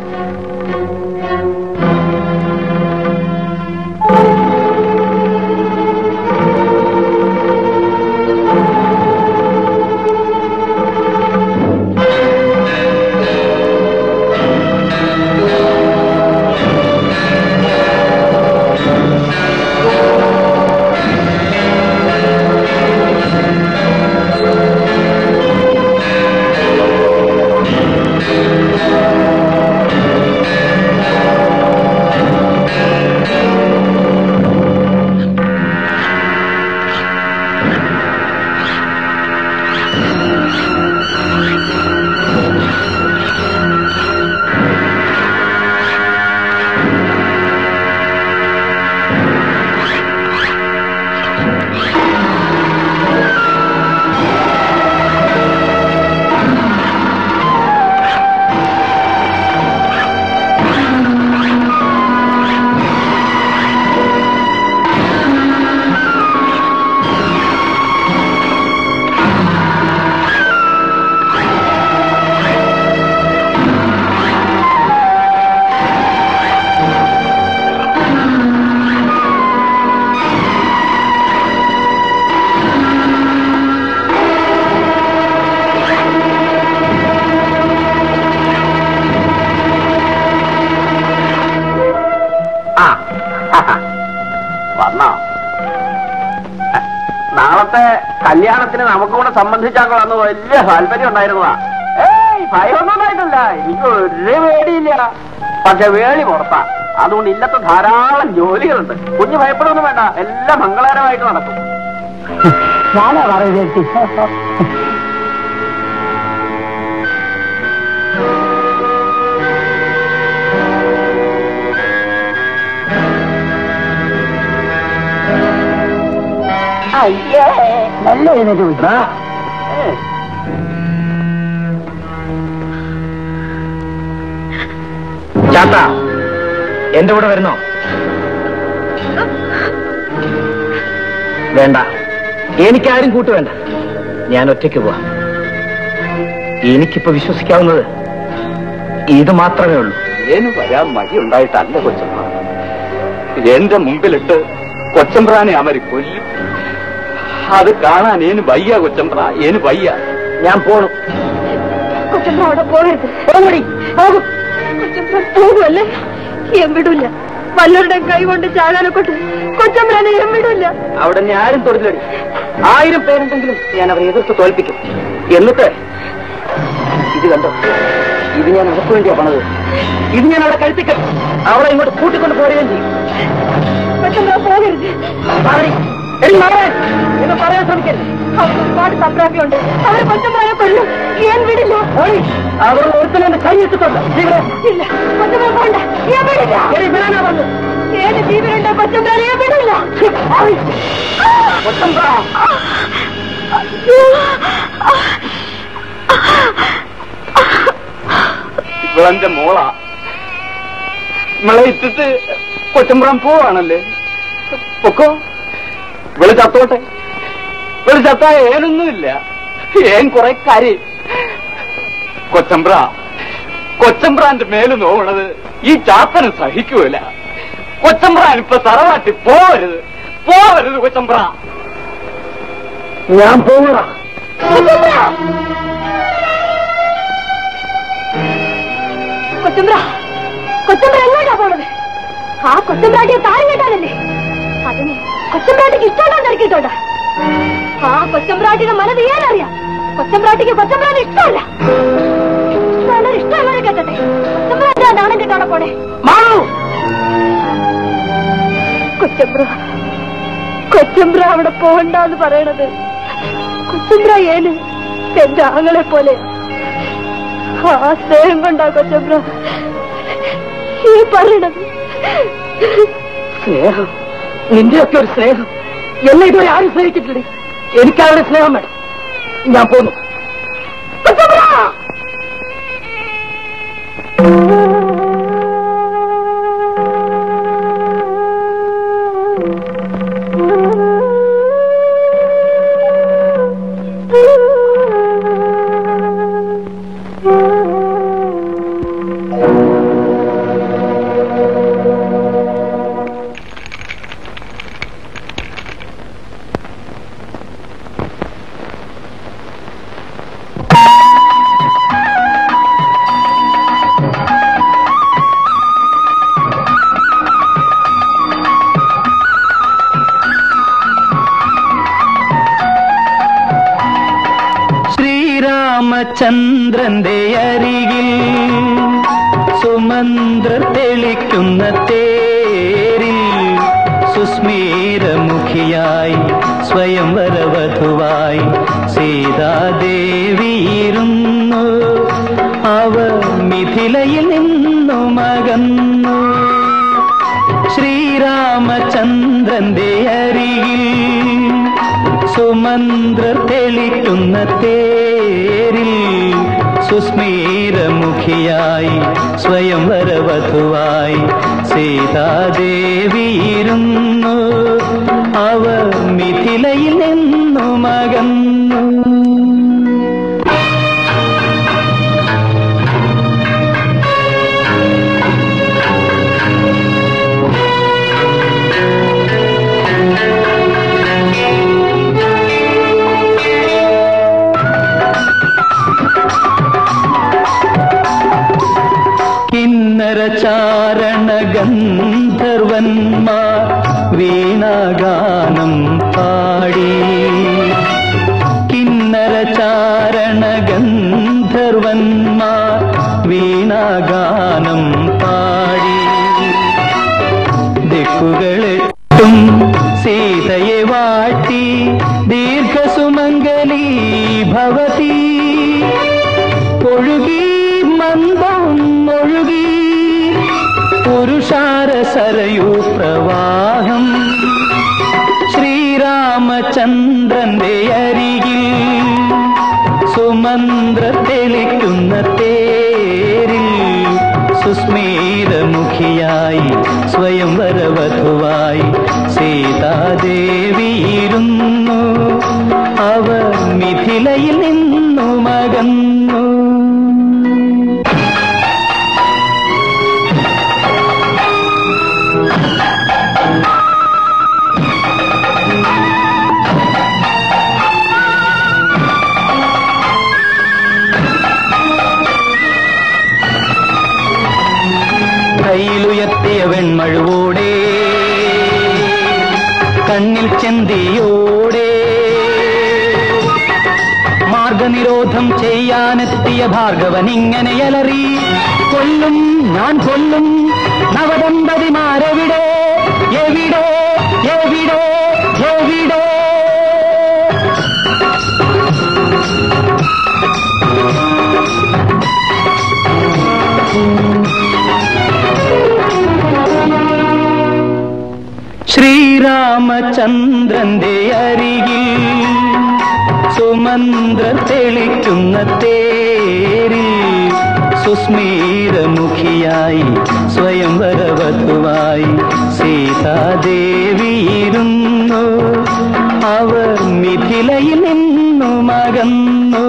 ആ കല്യാണത്തിന് നമുക്ക് കൂടെ സംബന്ധിച്ചാക്കളന്ന് വലിയ താല്പര്യം ഉണ്ടായിരുന്നതാ ഏയ് ഭയമൊന്നും ഉണ്ടായിട്ടില്ല എനിക്ക് ഒരു പേടിയില്ല പക്ഷെ വേളി പുറത്താ അതുകൊണ്ട് ഇല്ലത്തെ ധാരാളം ജോലികളുണ്ട് കുഞ്ഞ് ഭയപ്പെടുമൊന്നും വേണ്ട എല്ലാം മംഗളകരമായിട്ട് നടക്കും ഞാനാ പറയുന്നത് അയ്യേ നല്ല എഴുന്നേറ്റ് പോയി ചാത്ത എന്റെ കൂടെ വരുന്നോ വേണ്ട എനിക്കാരും കൂട്ടു വേണ്ട ഞാൻ ഒറ്റയ്ക്ക് പോവാം എനിക്കിപ്പോ വിശ്വസിക്കാവുന്നത് ഇത് മാത്രമേ ഉള്ളൂ ഏന് വരാൻ മടിയുണ്ടായിട്ടല്ല കൊച്ചമ്പ്ര എന്റെ മുമ്പിലിട്ട് കൊച്ചമ്പ്രാനെ അവര് കൊല്ലും അത് കാണാൻ ഏന് വയ്യ കൊച്ചമ്പ്ര ഏന് വയ്യ ഞാൻ പോണു കൊച്ചമ്മ അവിടെ പോകരുത് പോകടി പോകും കൊച്ചമ്മ പോകുമല്ലേ ഞാൻ വിടില്ല വല്ലവരുടെ കൈ കൊണ്ട് ചാകാനെ കൊണ്ട് കൊച്ചമ്മനെ ഞാൻ വിടില്ല അവിടെ ഞാൻ ആരും തൊഴിലടി ആയിരം പേരുണ്ടെങ്കിലും ഞാൻ അവരെ എതിർത്ത് തോൽപ്പിക്കും എന്നിട്ട് ഇത് കണ്ടോ ഇത് ഞാൻ അവർക്ക് വേണ്ടിയാ പണത് ഇത് ഞാൻ അവിടെ കഴുത്തിക്കും അവളെ ഇങ്ങോട്ട് കൂട്ടിക്കൊണ്ട് പോരുകയും ചെയ്യും കൊച്ചമ്മ പോകരുത് മാറി. എടി മാറാൻ. എന്ന് പറയാൻ ശ്രമിക്കരുത് അവർക്ക് ഒരുപാട് സംപ്രാപ്തിയുണ്ട് അവരെ കൊച്ചമ്മനെ കൊല്ലും ഞാൻ വിടില്ല ഓടി. അവർ ഒരുത്തനെ എന്റെ കൈ ഇട്ടിട്ടുണ്ട് ഇവിടെ ഇല്ല കൊച്ചമ്മ പോണ്ട ഞാൻ വിടില്ല എടി വിടാനാ പറഞ്ഞു ഏത് ജീവനുണ്ടോ കൊച്ചമ്മ ഞാൻ വിടില്ല കൊച്ചമ്പ്ര ഇവളെന്റെ മോളാ ഇവളെ ഇട്ടിട്ട് കൊച്ചമ്പ്രാൻ പോവാണല്ലേ പൊക്കോ ഇവള് ചത്തോട്ടെ ഇവള് ചത്താ ഏനൊന്നുമില്ല ഏൻ കുറെ കരി കൊച്ചമ്പ്ര കൊച്ചമ്പ്രാന്റെ മേല് നോവണത് ഈ ചാത്തന് സഹിക്കൂല കൊച്ചമ്പ്രാൻ ഇപ്പൊ തറവാട്ടി പോവരുത് പോവരുത് കൊച്ചമ്പ്ര ഞാൻ പോവുക കൊച്ചമ്പ്ര കൊച്ചമ്പ്ര എങ്ങോട്ടാ പോണത് ആ കൊച്ചമ്പ്രാട്ടിയെ താരം കേട്ടാലല്ലേ അതിന് കൊച്ചമ്പ്രാട്ടിക്ക് ഇഷ്ടമുണ്ടോ തിരക്കിട്ടോണ്ട ആ കൊച്ചമ്പ്രാട്ടിയുടെ മനത് ഞാനറിയാം കൊച്ചമ്പ്രാട്ടിക്ക് കൊച്ചമ്പ്രാന് ഇഷ്ടമല്ല ഇഷ്ടമുള്ളവർ ഇഷ്ടമുള്ളവരെ കേട്ടെ കൊച്ചമ്പ്രാന്റെ നാണം കേട്ടാണ് പോണേ കൊച്ചമ്പ്ര കൊച്ചമ്പ്ര അവിടെ പോകണ്ടെന്ന് പറയണത് കൊച്ചമ്പ്ര ഏന് എന്റെ ആങ്ങളെ പോലെ ആ സ്നേഹം കൊണ്ടാ കൊച്ചമ്പ്ര ഈ പറയണത് സ്നേഹം നിന്റെയൊക്കെ ഒരു സ്നേഹം എന്നെ ഇതുവരെ ആരും സ്നേഹിച്ചിട്ടില്ലേ എനിക്ക് അവരുടെ സ്നേഹം വേണം ഞാൻ പോന്നു കൊച്ചമ്പ്ര ശ്രീരാമചന്ദ്രന്റെ അരികിൽ സുമന്ത്ര തെളിക്കുന്ന തേരിൽ സുസ്മീരമുഖിയായി സ്വയംവരവധുവായി സീതാദേവിയിരുന്നു അവ മിഥിലയിൽ നിന്നു മകന്നു ശ്രീരാമചന്ദ്രന്റെ അരികിൽ സുമന്ത്ര തെളിക്കുന്ന തേരിൽ സുസ്മീരമുഖിയായി സ്വയംവരവധുവായി സീതാദേവിയിരുന്നു അവ മിഥിലയിൽ നിന്നു മകന്നു കിന്നരചാരണ ഗന്ധർവന്മാർ വീണാഗാനം പാടി വാരണഗന്ധർവന്മാർ വീണാഗാനം പാടി ദിക്കുകളെട്ടും സീതയെ വാട്ടി ദീർഘസുമംഗലീ ഭവതി ഒഴുകി മന്ദം ഒഴുകി പുരുഷാര സരയൂ പ്രവാഹം ശ്രീരാമചന്ദ്രന്റെ അരികിൽ സുമന്ത്ര തെളിക്കുന്ന തേരിൽ സുസ്മേരമുഖിയായി സ്വയം വരവധുവായി സീതാദേവിയിരുന്നു അവർ മിഥിലയിൽ നിന്നു മകന്നു കയ്യിലുയർത്തിയ വെൺമഴുവോടെ കണ്ണിൽ ചെന്തിയോടെ മാർഗനിരോധം ചെയ്യാനെത്തിയ ഭാർഗവൻ ഇങ്ങനെ അലറി കൊല്ലും ഞാൻ കൊല്ലും നവദമ്പതിമാരെവിടെ എവിടെ എവിടെ എവിടെ ശ്രീരാമചന്ദ്രന്റെ അരികിൽ സുമന്ത്ര തെളിക്കുന്ന തേരിൽ സുസ്മീരമുഖിയായി സ്വയം വരവത്തുവായി സീതാദേവിയിരുന്നു അവർ മിഥിലയിൽ നിന്നു മകന്നു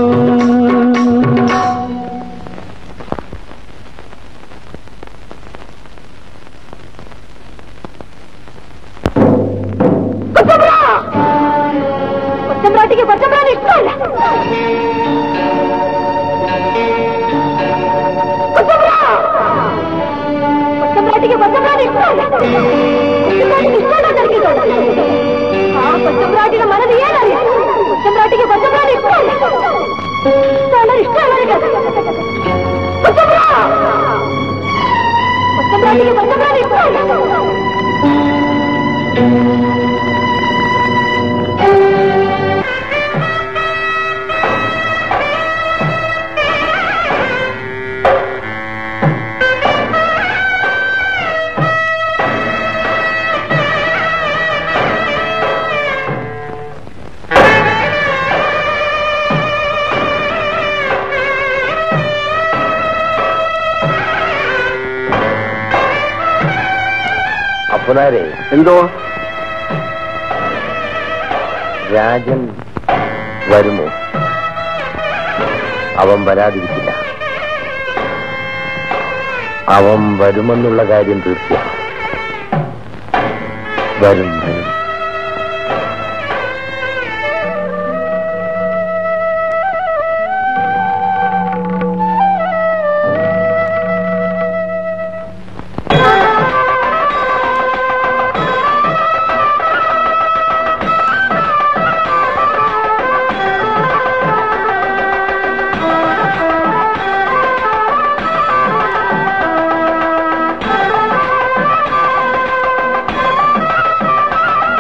കൊച്ചമ്പ്രാട്ടിക്ക് കൊച്ചമ്പ്രാൻ ഇഷ്ടമല്ല കൊച്ചമ്പ്രാ! കൊച്ചമ്പ്രാട്ടിക്ക് കൊച്ചമ്പ്രാൻ ഇഷ്ടമല്ല കൊച്ചമ്പ്രാട്ടിക്ക് ഇഷ്ടമല്ലാന്ന് എനിക്കുണ്ട്. ആ കൊച്ചമ്പ്രാട്ടിയുടെ മനത് ഏതറിയാം കൊച്ചമ്പ്രാട്ടിക്ക് കൊച്ചമ്പ്രാൻ ഇഷ്ടമല്ല ഇഷ്ടമല്ല ഇഷ്ടമല്ല കൊച്ചമ്പ്രാ! കൊച്ചമ്പ്രാട്ടിക്ക് കൊച്ചമ്പ്രാൻ ഇഷ്ടമല്ല അപ്പനാരെ എന്തോ രാജൻ വരുമോ അവൻ വരാതിരിക്കില്ല അവൻ വരുമെന്നുള്ള കാര്യം തീർച്ചയാണ് വരും വരും ആ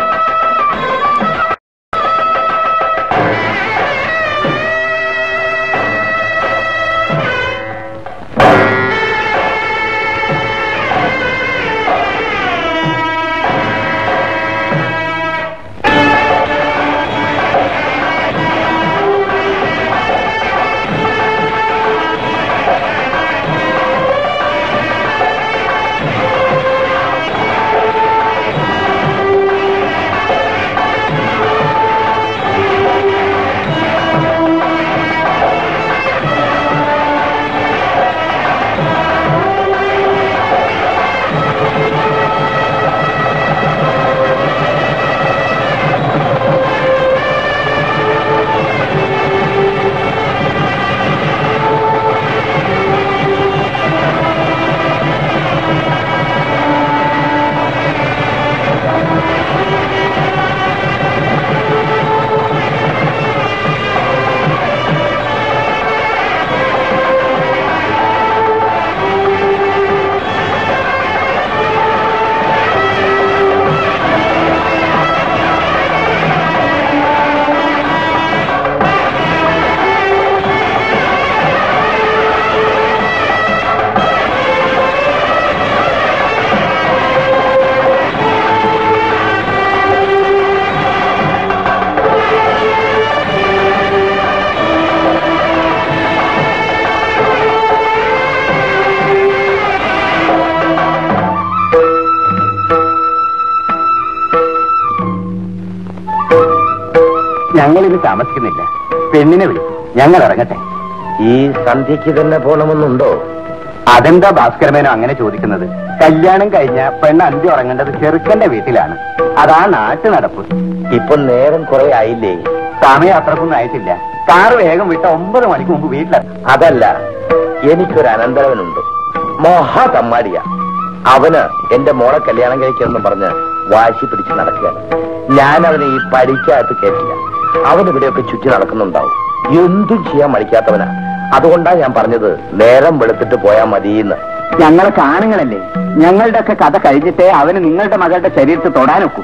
താമസിക്കുന്നില്ല പെണ്ണിനെ വിളിച്ചു ഞങ്ങൾ ഇറങ്ങട്ടെ ഈ സന്ധ്യക്ക് തന്നെ പോണമെന്നുണ്ടോ അതെന്താ ഭാസ്കരമേനോ അങ്ങനെ ചോദിക്കുന്നത് കല്യാണം കഴിഞ്ഞ പെണ്ണ് അന്തി ഉറങ്ങേണ്ടത് ചെറുക്കന്റെ വീട്ടിലാണ് അതാ നാട്ടു നടപ്പ് ഇപ്പൊ നേരം കുറെ ആയില്ലേ സമയം അത്രക്കൊന്നും ആയിട്ടില്ല കാറ് വേഗം വിട്ട ഒമ്പത് മണിക്ക് മുമ്പ് വീട്ടിലെത്തും അതല്ല എനിക്കൊരു അനന്തരവനുണ്ട് മഹാ തമ്മാടിയ അവന് എന്റെ മോളെ കല്യാണം കഴിക്കണമെന്ന് പറഞ്ഞ് വാശി പിടിച്ച് നടക്കുകയാണ് ഞാൻ അവനെ ഈ പഠിക്കകത്ത് കയറ്റില്ല അവൻ ഇവിടെയൊക്കെ ചുറ്റി നടക്കുന്നുണ്ടാവും എന്തും ചെയ്യാൻ മടിക്കാത്തവനാ അതുകൊണ്ടാ ഞാൻ പറഞ്ഞത് നേരം വെളുത്തിട്ട് പോയാൽ മതിയെന്ന് ഞങ്ങളൊക്കെ ആണുങ്ങളല്ലേ ഞങ്ങളുടെ ഒക്കെ കഥ കഴിഞ്ഞിട്ടേ അവന് നിങ്ങളുടെ മകളുടെ ശരീരത്തിൽ തൊടാനൊക്കൂ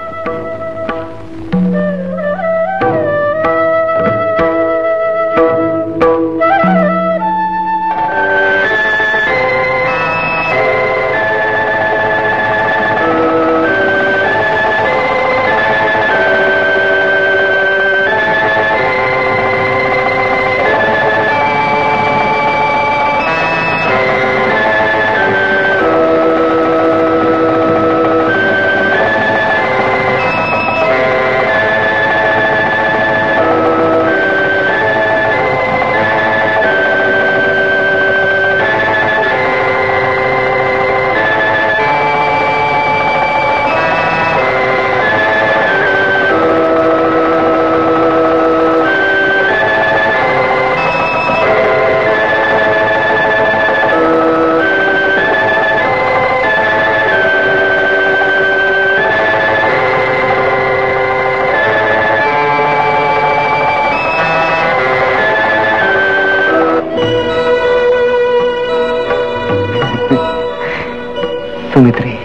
സുമിത്രേ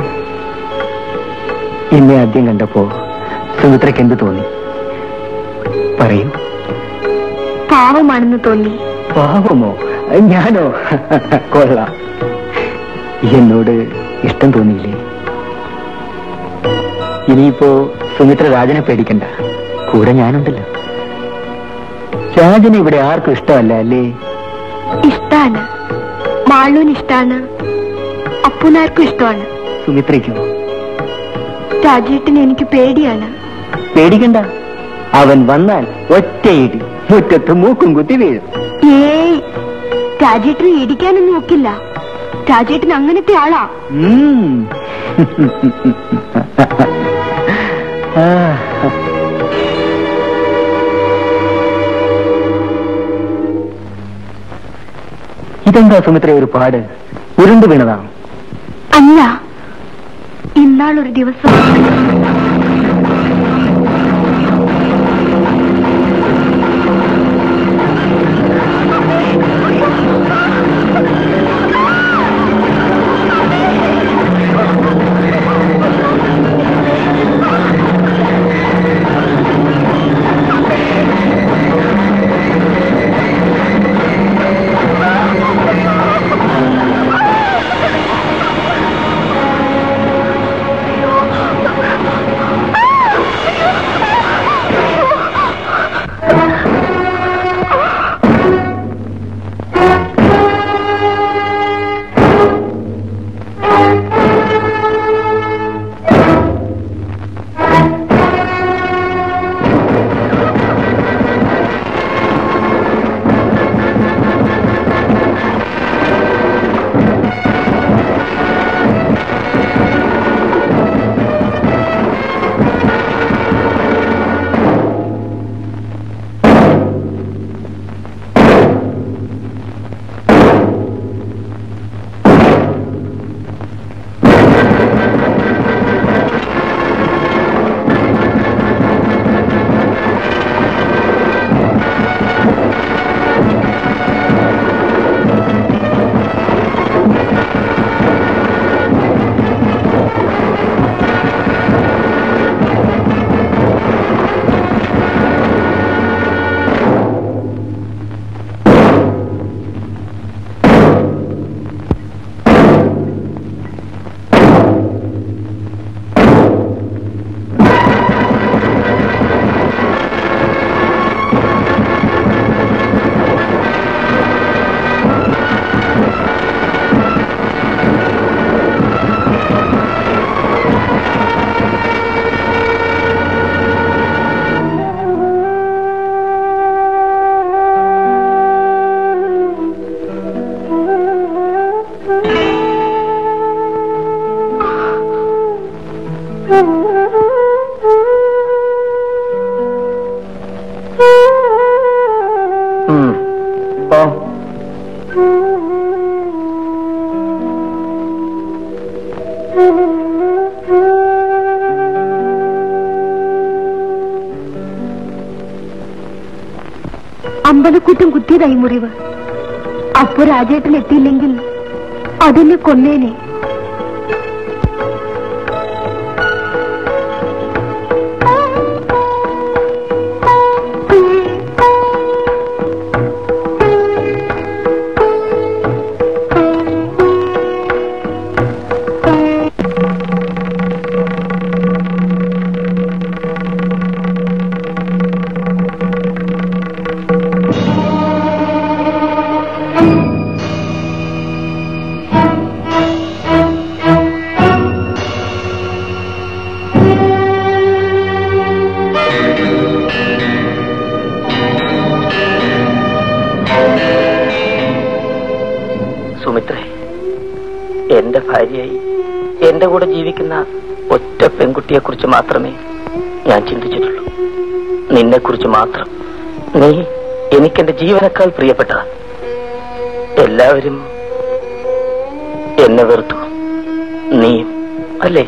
എന്നെ ആദ്യം കണ്ടപ്പോ സുമിത്രയ്ക്ക് എന്ത് തോന്നി പറയൂ പാവമാണെന്ന് തോന്നി പാവമോ ഞാനോ കൊള്ളാം എന്നോട് ഇഷ്ടം തോന്നിയില്ലേ ഇനിയിപ്പോ സുമിത്ര രാജനെ പേടിക്കണ്ട കൂടെ ഞാനുണ്ടല്ലോ രാജനെ ഇവിടെ ആർക്കും ഇഷ്ടമല്ല അല്ലേ ഇഷ്ടാണ് മാളൂന് ഇഷ്ടാണ് അപ്പുനാർക്കും ഇഷ്ടമാണ് സുമിത്രയ്ക്കോ രാജേട്ടന് എനിക്ക് പേടിയാണ് പേടിക്കണ്ട അവൻ വന്നാൽ ഒറ്റയിടി മുറ്റത്ത് മൂക്കും കുത്തി വീഴും ഏയ് രാജേട്ടന് ഇടിക്കാനൊന്നും നോക്കില്ല രാജേട്ടൻ അങ്ങനത്തെ ആളാ ഉം. ആ. ഇതെന്താ സുമിത്ര ഒരു പാട് ഉരുണ്ടു വീണതാണ് അല്ല ഇന്നാളൊരു ദിവസം ഓ അമ്പലക്കുറ്റം കുത്തിയതായി മുറിവ് അപ്പൊ രാജേട്ടൻ എത്തിയില്ലെങ്കിൽ അതിനെ കൊന്നേനെ സുമിത്രേ എന്റെ ഭാര്യയായി എന്റെ കൂടെ ജീവിക്കുന്ന ഒറ്റ പെൺകുട്ടിയെ കുറിച്ച് മാത്രമേ ഞാൻ ചിന്തിച്ചിട്ടുള്ളൂ നിന്നെ കുറിച്ച് മാത്രം നീ എനിക്കെന്റെ ജീവനേക്കാൾ പ്രിയപ്പെട്ടതാ എല്ലാവരും എന്നെ വെറുത്തു നീയും അല്ലേ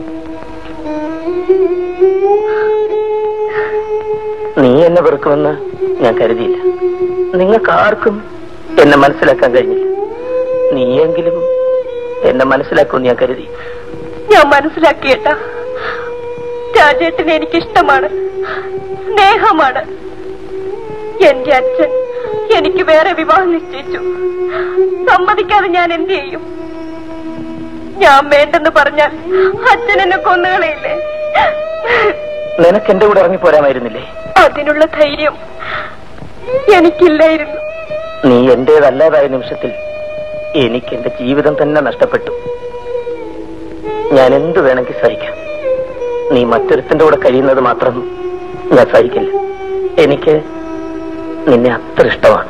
നീ എന്നെ വെറുക്കുമെന്ന് ഞാൻ കരുതിയില്ല നിങ്ങൾക്ക് ആർക്കും എന്നെ മനസ്സിലാക്കാൻ കഴിഞ്ഞില്ല നീയെങ്കിലും എന്നെ മനസ്സിലാക്കുമെന്ന് ഞാൻ കരുതി ഞാൻ മനസ്സിലാക്കിയേട്ടാ രാജേട്ടനെ എനിക്കിഷ്ടമാണ് സ്നേഹമാണ് എന്റെ അച്ഛൻ എനിക്ക് വേറെ വിവാഹം നിശ്ചയിച്ചു സമ്മതിക്കാതെ ഞാൻ എന്ത് ചെയ്യും ഞാൻ വേണ്ടെന്ന് പറഞ്ഞാൽ അച്ഛൻ എന്നെ കൊന്നുകളയില്ലേ നിനക്ക് എന്റെ കൂടെ ഇറങ്ങി പോരാമായിരുന്നില്ലേ അതിനുള്ള ധൈര്യം എനിക്കില്ലായിരുന്നു നീ എന്റേതല്ലാതായ നിമിഷത്തിൽ എനിക്ക് എന്റെ ജീവിതം തന്നെ നഷ്ടപ്പെട്ടു ഞാൻ എന്ത് വേണമെങ്കിൽ സഹിക്കാം നീ മറ്റൊരുത്തിന്റെ കൂടെ കഴിയുന്നത് മാത്രം ഞാൻ സഹിക്കില്ല എനിക്ക് നിന്നെ അത്ര ഇഷ്ടമാണ്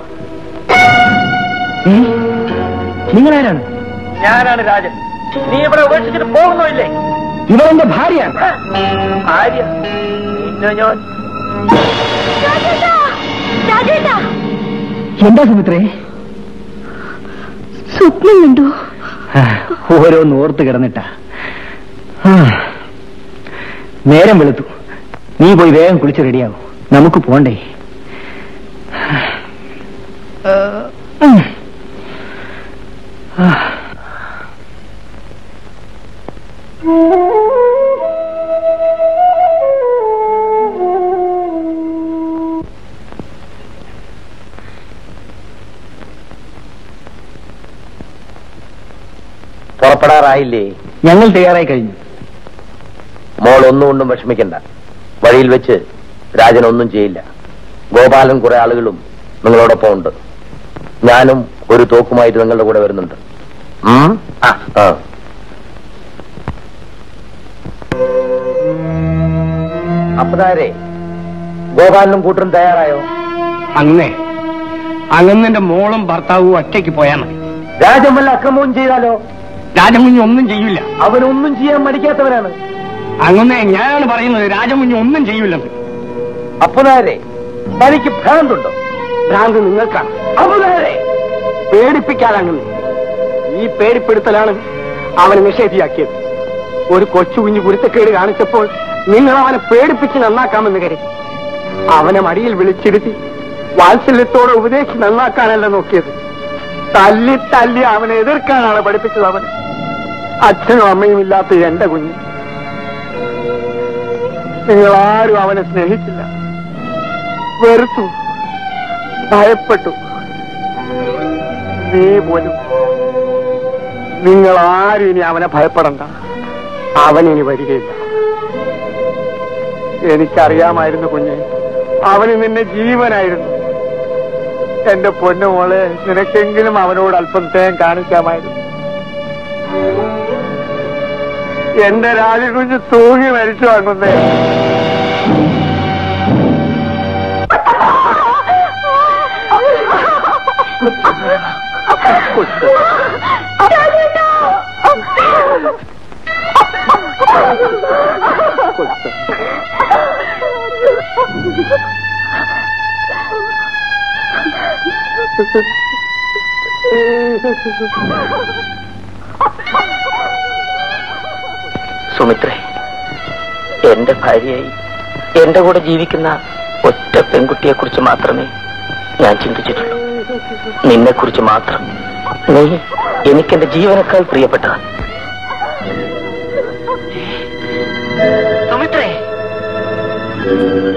നിങ്ങളാരാണ് ഞാനാണ് രാജൻ നീ ഇവിടെ ഉപേക്ഷിച്ചിട്ട് പോകുന്നോ ഇല്ലേ ഇവളെന്റെ ഭാര്യയാണ് ആര്യ നിന്നെ ഞാൻ രാജേട്ടാ എന്താ സുമിത്രേ സ്വപ്നം കണ്ടു ഓരോന്ന് ഓർത്ത് കിടന്നിട്ടാ ആ. നേരം വെളുത്തു നീ പോയി വേഗം കുളിച്ച് റെഡിയാവും നമുക്ക് പോണ്ടേ ഉം. ആ. പുറപ്പെടാറായില്ലേ ഞങ്ങൾ തയ്യാറായി കഴിഞ്ഞു മോൾ ഒന്നും കൊണ്ടും വിഷമിക്കണ്ട വഴിയിൽ വെച്ച് രാജൻ ഒന്നും ചെയ്യില്ല ഗോപാലൻ കുറെ ആളുകളും നിങ്ങളോടൊപ്പം ഉണ്ട് ഞാനും ഒരു തോക്കുമായിട്ട് നിങ്ങളുടെ കൂടെ വരുന്നുണ്ട് ഉം? ആ ആ. അപ്പതാരെ ഗോപാലനും കൂട്ടരും തയ്യാറായോ അങ്ങനെ അങ്ങന്നെ മോളും ഭർത്താവും ഒറ്റയ്ക്ക് പോയാൽ മതി രാജൻ വല്ല അക്രമവും ചെയ്താലോ രാജമുഞ്ഞ് ഒന്നും ചെയ്യില്ല അവനൊന്നും ചെയ്യാൻ മടിക്കാത്തവരാണ് അങ്ങനെ ഞാനാണ് പറയുന്നത് രാജമുഞ്ഞ് ഒന്നും ചെയ്യില്ലെന്ന് അപ്പതാരെ തനിക്ക് ഭ്രാന്തുണ്ടോ ഭ്രാന്ത് നിങ്ങൾക്കാണ് അപ്പതാരെ പേടിപ്പിക്കാനങ്ങനെ ഈ പേടിപ്പെടുത്തലാണ് അവനെ നിഷേധിയാക്കിയത് ഒരു കൊച്ചു കുഞ്ഞു കുരുത്തക്കേട് കാണിച്ചപ്പോൾ നിങ്ങൾ അവനെ പേടിപ്പിച്ച് നന്നാക്കാമെന്ന് കരുതി അവനെ മടിയിൽ വിളിച്ചിരുത്തി വാത്സല്യത്തോടെ ഉപദേശിച്ച് നന്നാക്കാനല്ല നോക്കിയത് തല്ലി തല്ലി അവനെ എതിർക്കാനാണ് പഠിപ്പിച്ചത് അവൻ അച്ഛനും അമ്മയും ഇല്ലാത്ത എന്റെ കുഞ്ഞ് നിങ്ങൾ ആരും അവനെ സ്നേഹിച്ചില്ല വെറുത്തു ഭയപ്പെട്ടു നീ പോലും നിങ്ങൾ ആരും ഇനി അവനെ ഭയപ്പെടണ്ട അവൻ ഇനി വരികയില്ല എനിക്കറിയാമായിരുന്നു കുഞ്ഞെ അവന് നിന്നെ ജീവനായിരുന്നു എന്റെ പൊന്നുമോളെ നിനക്കെങ്കിലും അവനോട് അല്പം തേൻ കാണിക്കാമായിരുന്നു എന്റെ രാജകുഞ്ഞ് തൂങ്ങി മരിച്ചു വാങ്ങുന്നേ സുമിത്രേ എന്റെ ഭാര്യയായി എന്റെ കൂടെ ജീവിക്കുന്ന ഒറ്റ പെൺകുട്ടിയെ കുറിച്ച് മാത്രമേ ഞാൻ ചിന്തിച്ചിട്ടുള്ളൂ നിന്നെ കുറിച്ച് മാത്രം നീ എനിക്കെന്റെ ജീവനേക്കാൾ പ്രിയപ്പെട്ടതാണ് സുമിത്രേ